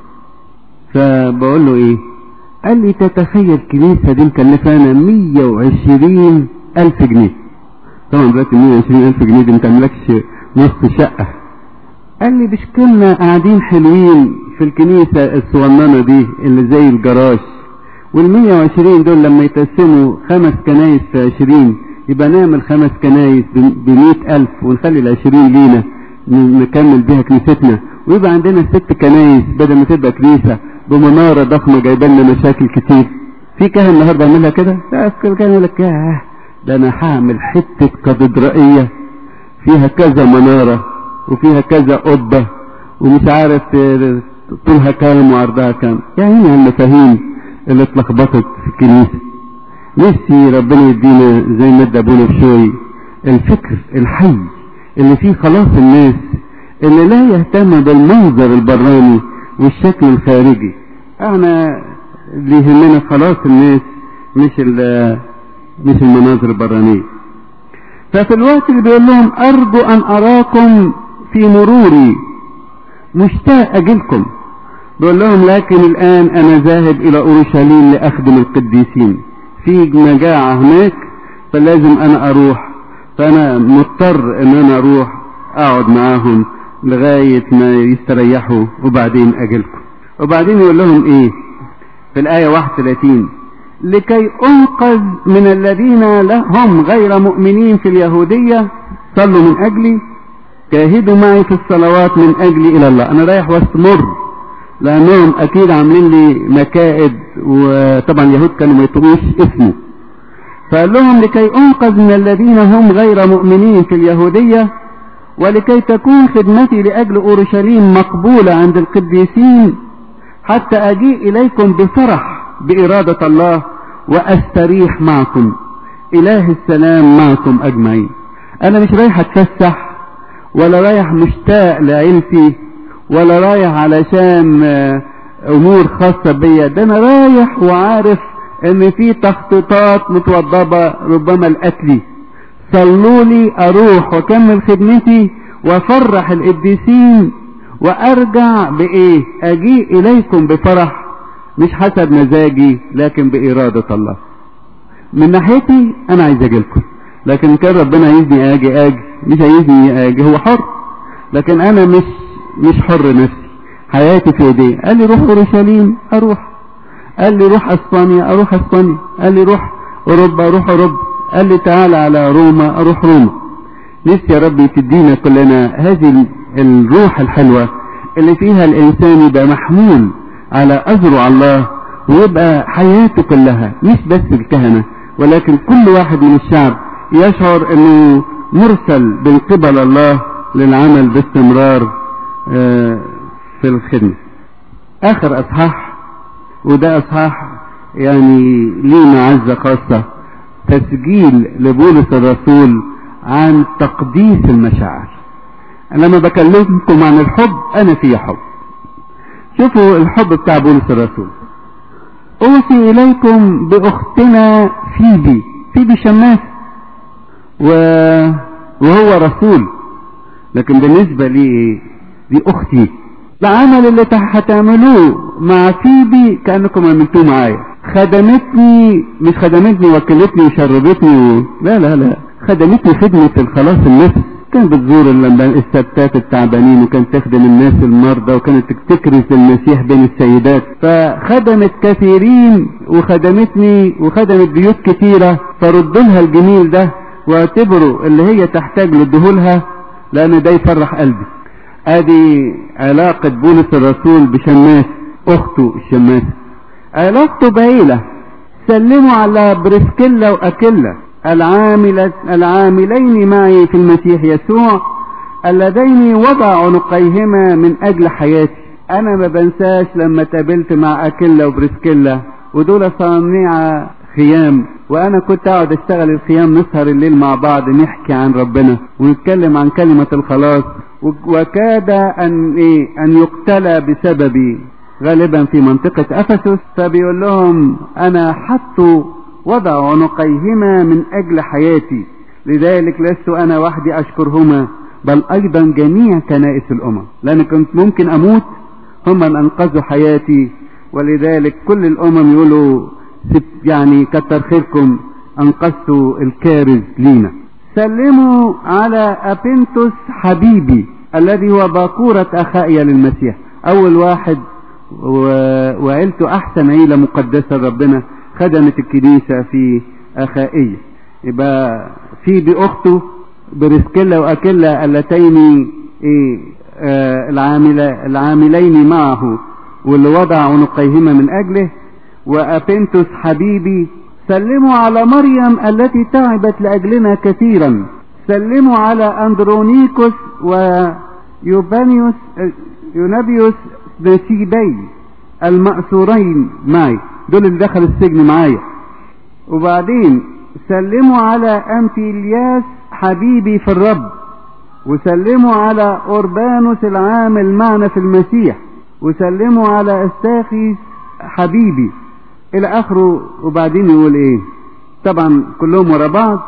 فبقول له ايه قال لي تتخيل كنيسة دي مكلفانا 120 ألف جنيه طبعا دلوقتي 120 ألف جنيه دي متملكش نص شقة قال لي مش كنا قاعدين حلوين في الكنيسة الصغننة دي اللي زي الجراج وال 120 دول لما يتقسموا خمس كنايس في 20 يبقى نعمل خمس كنايس ب 100000 ونخلي ال 20 لينا نكمل بيها كنيستنا ويبقى عندنا ست كنايس بدل ما تبقى كنيسة بمنارة ضخمة جايبه لنا مشاكل كتير في كهن النهارده عملها كده لا كان يقول لك ياه ده انا هعمل حتة كاتدرائية فيها كذا منارة وفيها كذا قبة ومش عارف طولها كام وعرضها كام يعني المفاهيم اللي اتلخبطت في الكنيسة نفسي ربنا يدينا زي ما ادى ابونا بشوي الفكر الحي اللي فيه خلاص الناس اللي لا يهتم بالمنظر البراني والشكل الخارجي احنا اللي يهمنا خلاص الناس مش مش المناظر البرانية ففي الوقت اللي بيقول لهم ارجو ان اراكم في مروري مشتاق اجلكم بيقول لهم لكن الان انا ذاهب الى اورشليم لاخدم القديسين في مجاعة هناك فلازم انا اروح فانا مضطر ان انا اروح اقعد معاهم لغاية ما يستريحوا وبعدين اجلكم وبعدين يقول لهم ايه في الاية 31 لكي انقذ من الذين هم غير مؤمنين في اليهودية صلوا من اجلي جاهدوا معي في الصلوات من اجلي الى الله انا رايح وسط مر لانهم اكيد عاملين لي مكائد وطبعا اليهود كانوا ما يطلبوش اسمه فقال لهم لكي انقذ من الذين هم غير مؤمنين في اليهودية ولكي تكون خدمتي لاجل اورشليم مقبولة عند القديسين حتى اجيء اليكم بفرح بارادة الله واستريح معكم اله السلام معكم اجمعين انا مش رايح اتفسح ولا رايح مشتاق لعيلتي ولا رايح علشان امور خاصة بيا ده انا رايح وعارف ان في تخطيطات متوضبة ربما لقتلي صلوا لي اروح واكمل خدمتي وافرح القديسين وارجع بايه اجيء اليكم بفرح مش حسب مزاجي لكن بارادة الله من ناحيتي انا عايز اجيلكم لكن كان ربنا عايزني اجي اجي مش عايزني اجي هو حر لكن انا مش مش حر نفسي حياتي في ايديه قال لي روح اورشليم اروح قال لي روح اسبانيا اروح اسبانيا قال لي روح اوروبا اروح اوروبا قال لي تعالى على روما اروح روما نفسي يا رب تدينا كلنا هذه الروح الحلوة اللي فيها الانسان يبقى محمول على اذرع الله ويبقى حياته كلها مش بس الكهنة ولكن كل واحد من الشعب يشعر انه مرسل من قبل الله للعمل باستمرار في الخدمة اخر اصحاح وده اصحاح يعني ليه معزة خاصة تسجيل لبولس الرسول عن تقديس المشاعر لما بكلمكم عن الحب انا في حب شوفوا الحب بتاع بولس الرسول اوصي اليكم باختنا فيبي فيبي شماس و... وهو رسول لكن بالنسبة لي ايه دي اختي العمل اللي هتعملوه مع فيبي كأنكم عملتوه معايا خدمتني مش خدمتني وكلتني وشربتني و... لا لا لا خدمتني خدمة الخلاص النفس كانت بتزور الستات التعبانين وكانت تخدم الناس المرضى وكانت تكرز المسيح بين السيدات فخدمت كثيرين وخدمتني وخدمت بيوت كثيرة فرد لها الجميل ده واعتبروا اللي هي تحتاج لدهولها لان ده يفرح قلبي ادي علاقة بولس الرسول بشماس اخته الشماس علاقته بعيلة سلموا على بريسكيلا واكيلا العاملة العاملين معي في المسيح يسوع اللذين وضع عنقيهما من اجل حياتي انا ما بنساش لما تقابلت مع اكيلا وبريسكيلا ودول صانعة خيام وانا كنت اقعد اشتغل الخيام نسهر الليل مع بعض نحكي عن ربنا ونتكلم عن كلمة الخلاص وكاد ان ايه ان يقتلى بسببي غالبا في منطقة افسس فبيقول لهم انا حطوا وضع عنقيهما من اجل حياتي لذلك لست انا وحدي اشكرهما بل ايضا جميع كنائس الامم لان كنت ممكن اموت هم من انقذوا حياتي ولذلك كل الامم يقولوا يعني كتر خيركم انقذتوا الكارز لينا سلموا على ابنتوس حبيبي الذي هو باكورة اخائي للمسيح اول واحد و... وعيلته احسن عيلة مقدسة ربنا خدمت الكنيسة في اخائية يبقى في باخته بريسكيلا واكيلا اللتين ايه آه العاملة العاملين معه واللي وضع عنقيهما من اجله وابنتوس حبيبي سلموا على مريم التي تعبت لاجلنا كثيرا سلموا على اندرونيكوس ويوبانيوس يونابيوس نسيبي المأسورين معي دول اللي دخلوا السجن معايا وبعدين سلموا على أمتيلياس حبيبي في الرب وسلموا على أوربانوس العامل معنا في المسيح وسلموا على استاخيس حبيبي إلى آخره وبعدين يقول إيه طبعا كلهم ورا بعض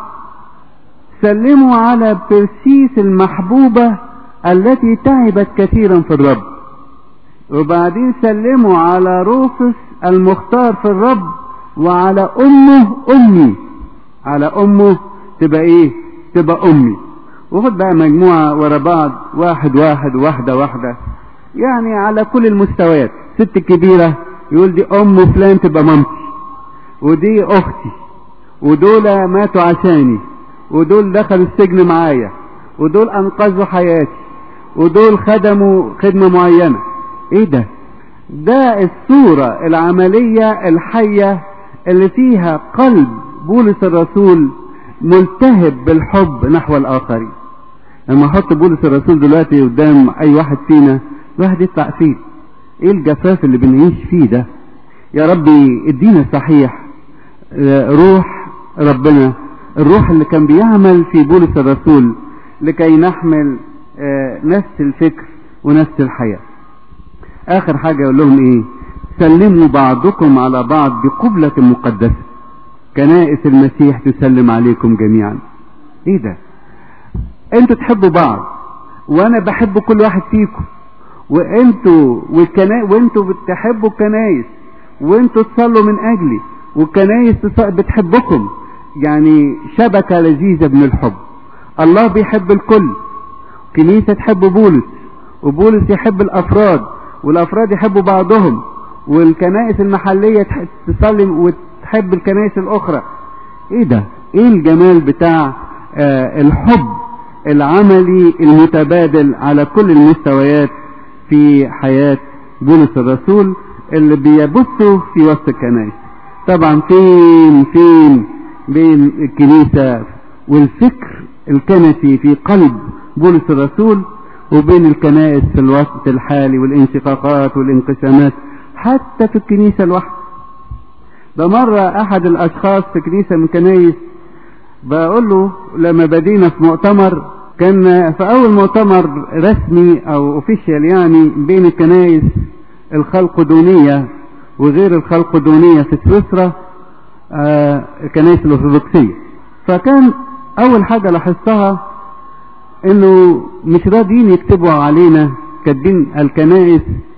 سلموا على برسيس المحبوبة التي تعبت كثيرا في الرب وبعدين سلموا على روفس المختار في الرب وعلى امه امي على امه تبقى ايه تبقى امي وخد بقى مجموعة ورا بعض واحد واحد واحدة واحدة يعني على كل المستويات ست كبيرة يقول دي ام فلان تبقى مامتي ودي اختي ودول ماتوا عشاني ودول دخلوا السجن معايا ودول انقذوا حياتي ودول خدموا خدمة معينة ايه ده ده الصورة العملية الحية اللي فيها قلب بولس الرسول ملتهب بالحب نحو الآخرين لما احط بولس الرسول دلوقتي قدام اي واحد فينا الواحد يطلع فيه ايه الجفاف اللي بنعيش فيه ده يا ربي ادينا صحيح روح ربنا الروح اللي كان بيعمل في بولس الرسول لكي نحمل نفس الفكر ونفس الحياة اخر حاجة يقول لهم ايه سلموا بعضكم على بعض بقبلة مقدسة كنائس المسيح تسلم عليكم جميعا ايه ده انتوا تحبوا بعض وانا بحب كل واحد فيكم وانتوا والكنا... وانتوا بتحبوا الكنايس وانتوا تصلوا من اجلي والكنايس بتحبكم يعني شبكة لذيذة من الحب الله بيحب الكل كنيسة تحب بولس وبولس يحب الافراد والافراد يحبوا بعضهم والكنائس المحلية تصلي وتحب الكنائس الاخرى ايه ده ايه الجمال بتاع آه الحب العملي المتبادل على كل المستويات في حياة بولس الرسول اللي بيبثوا في وسط الكنائس طبعا فين فين بين الكنيسة والفكر الكنسي في قلب بولس الرسول وبين الكنائس في الوسط الحالي والانشقاقات والانقسامات حتى في الكنيسة الواحدة ده مرة أحد الأشخاص في كنيسة من كنايس بقول له لما بدينا في مؤتمر كان في أول مؤتمر رسمي أو أوفيشال يعني بين الكنايس الخلقدونية وغير الخلقدونية في سويسرا آه الكنايس الأرثوذكسية فكان أول حاجة لاحظتها إنه مش راضيين يكتبوا علينا كاتبين الكنائس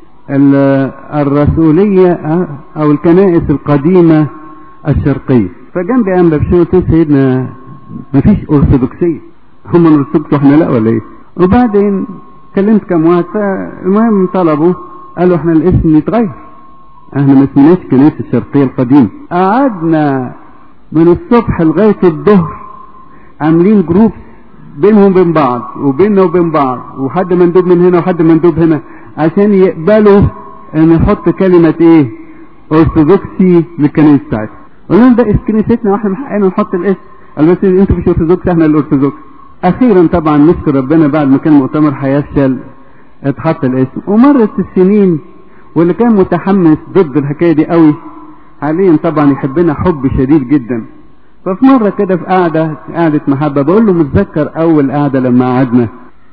الرسولية أو الكنائس القديمة الشرقية فجنبي أنبا بشوت سيدنا مفيش أرثوذكسية هم الأرثوذكس واحنا لا ولا إيه وبعدين كلمت كم واحد فالمهم طلبوا قالوا احنا الاسم يتغير احنا ما اسمناش كنيسة الشرقية القديمة قعدنا من الصبح لغاية الظهر عاملين جروب بينهم وبين بعض وبيننا وبين بعض وحد مندوب من هنا وحد مندوب هنا عشان يقبلوا ان يحط كلمة ايه ارثوذكسي للكنيسة بتاعتهم قلنا لهم ده كنيستنا واحنا محققين نحط الاسم قال بس انتوا مش ارثوذكس احنا الارثوذكس اخيرا طبعا نشكر ربنا بعد ما كان المؤتمر هيفشل اتحط الاسم ومرت السنين واللي كان متحمس ضد الحكايه دي قوي حاليا طبعا يحبنا حب شديد جدا ففي مره كده في قعده قعده محبه بقول له متذكر اول قعده لما قعدنا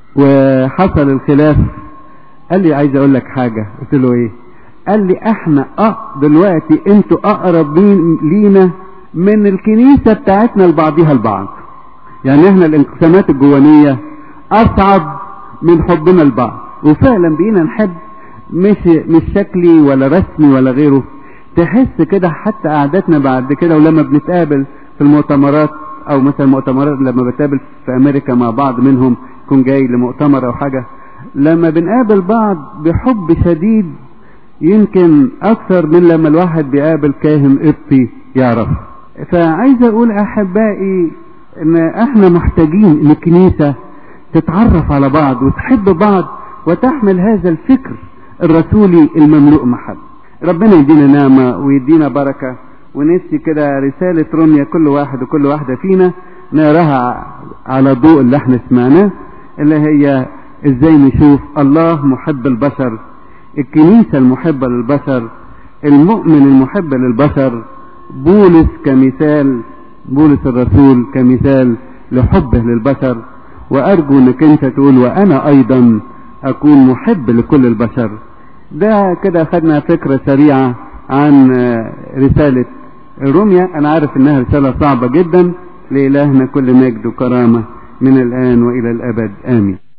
وحصل الخلاف قال لي عايز اقول لك حاجه قلت له ايه قال لي احنا اه دلوقتي انتوا اقرب مين لينا من الكنيسه بتاعتنا لبعضها البعض يعني احنا الانقسامات الجوانيه اصعب من حبنا لبعض وفعلا بقينا نحب مش مش شكلي ولا رسمي ولا غيره تحس كده حتى قعدتنا بعد كده ولما بنتقابل في المؤتمرات او مثلا مؤتمرات لما بتقابل في امريكا مع بعض منهم يكون جاي لمؤتمر او حاجه لما بنقابل بعض بحب شديد يمكن اكثر من لما الواحد بيقابل كاهن قبطي يعرف فعايز اقول احبائي ان احنا محتاجين ان الكنيسه تتعرف على بعض وتحب بعض وتحمل هذا الفكر الرسولي المملوء محبة ربنا يدينا نعمة ويدينا بركة ونفسي كده رسالة رمية كل واحد وكل واحدة فينا نقراها على ضوء اللي احنا سمعناه اللي هي ازاي نشوف الله محب البشر الكنيسة المحبة للبشر المؤمن المحب للبشر بولس كمثال بولس الرسول كمثال لحبه للبشر وارجو انك انت تقول وانا ايضا اكون محب لكل البشر ده كده خدنا فكرة سريعة عن رسالة روميا انا عارف انها رسالة صعبة جدا لإلهنا كل مجد وكرامة من الآن وإلى الأبد آمين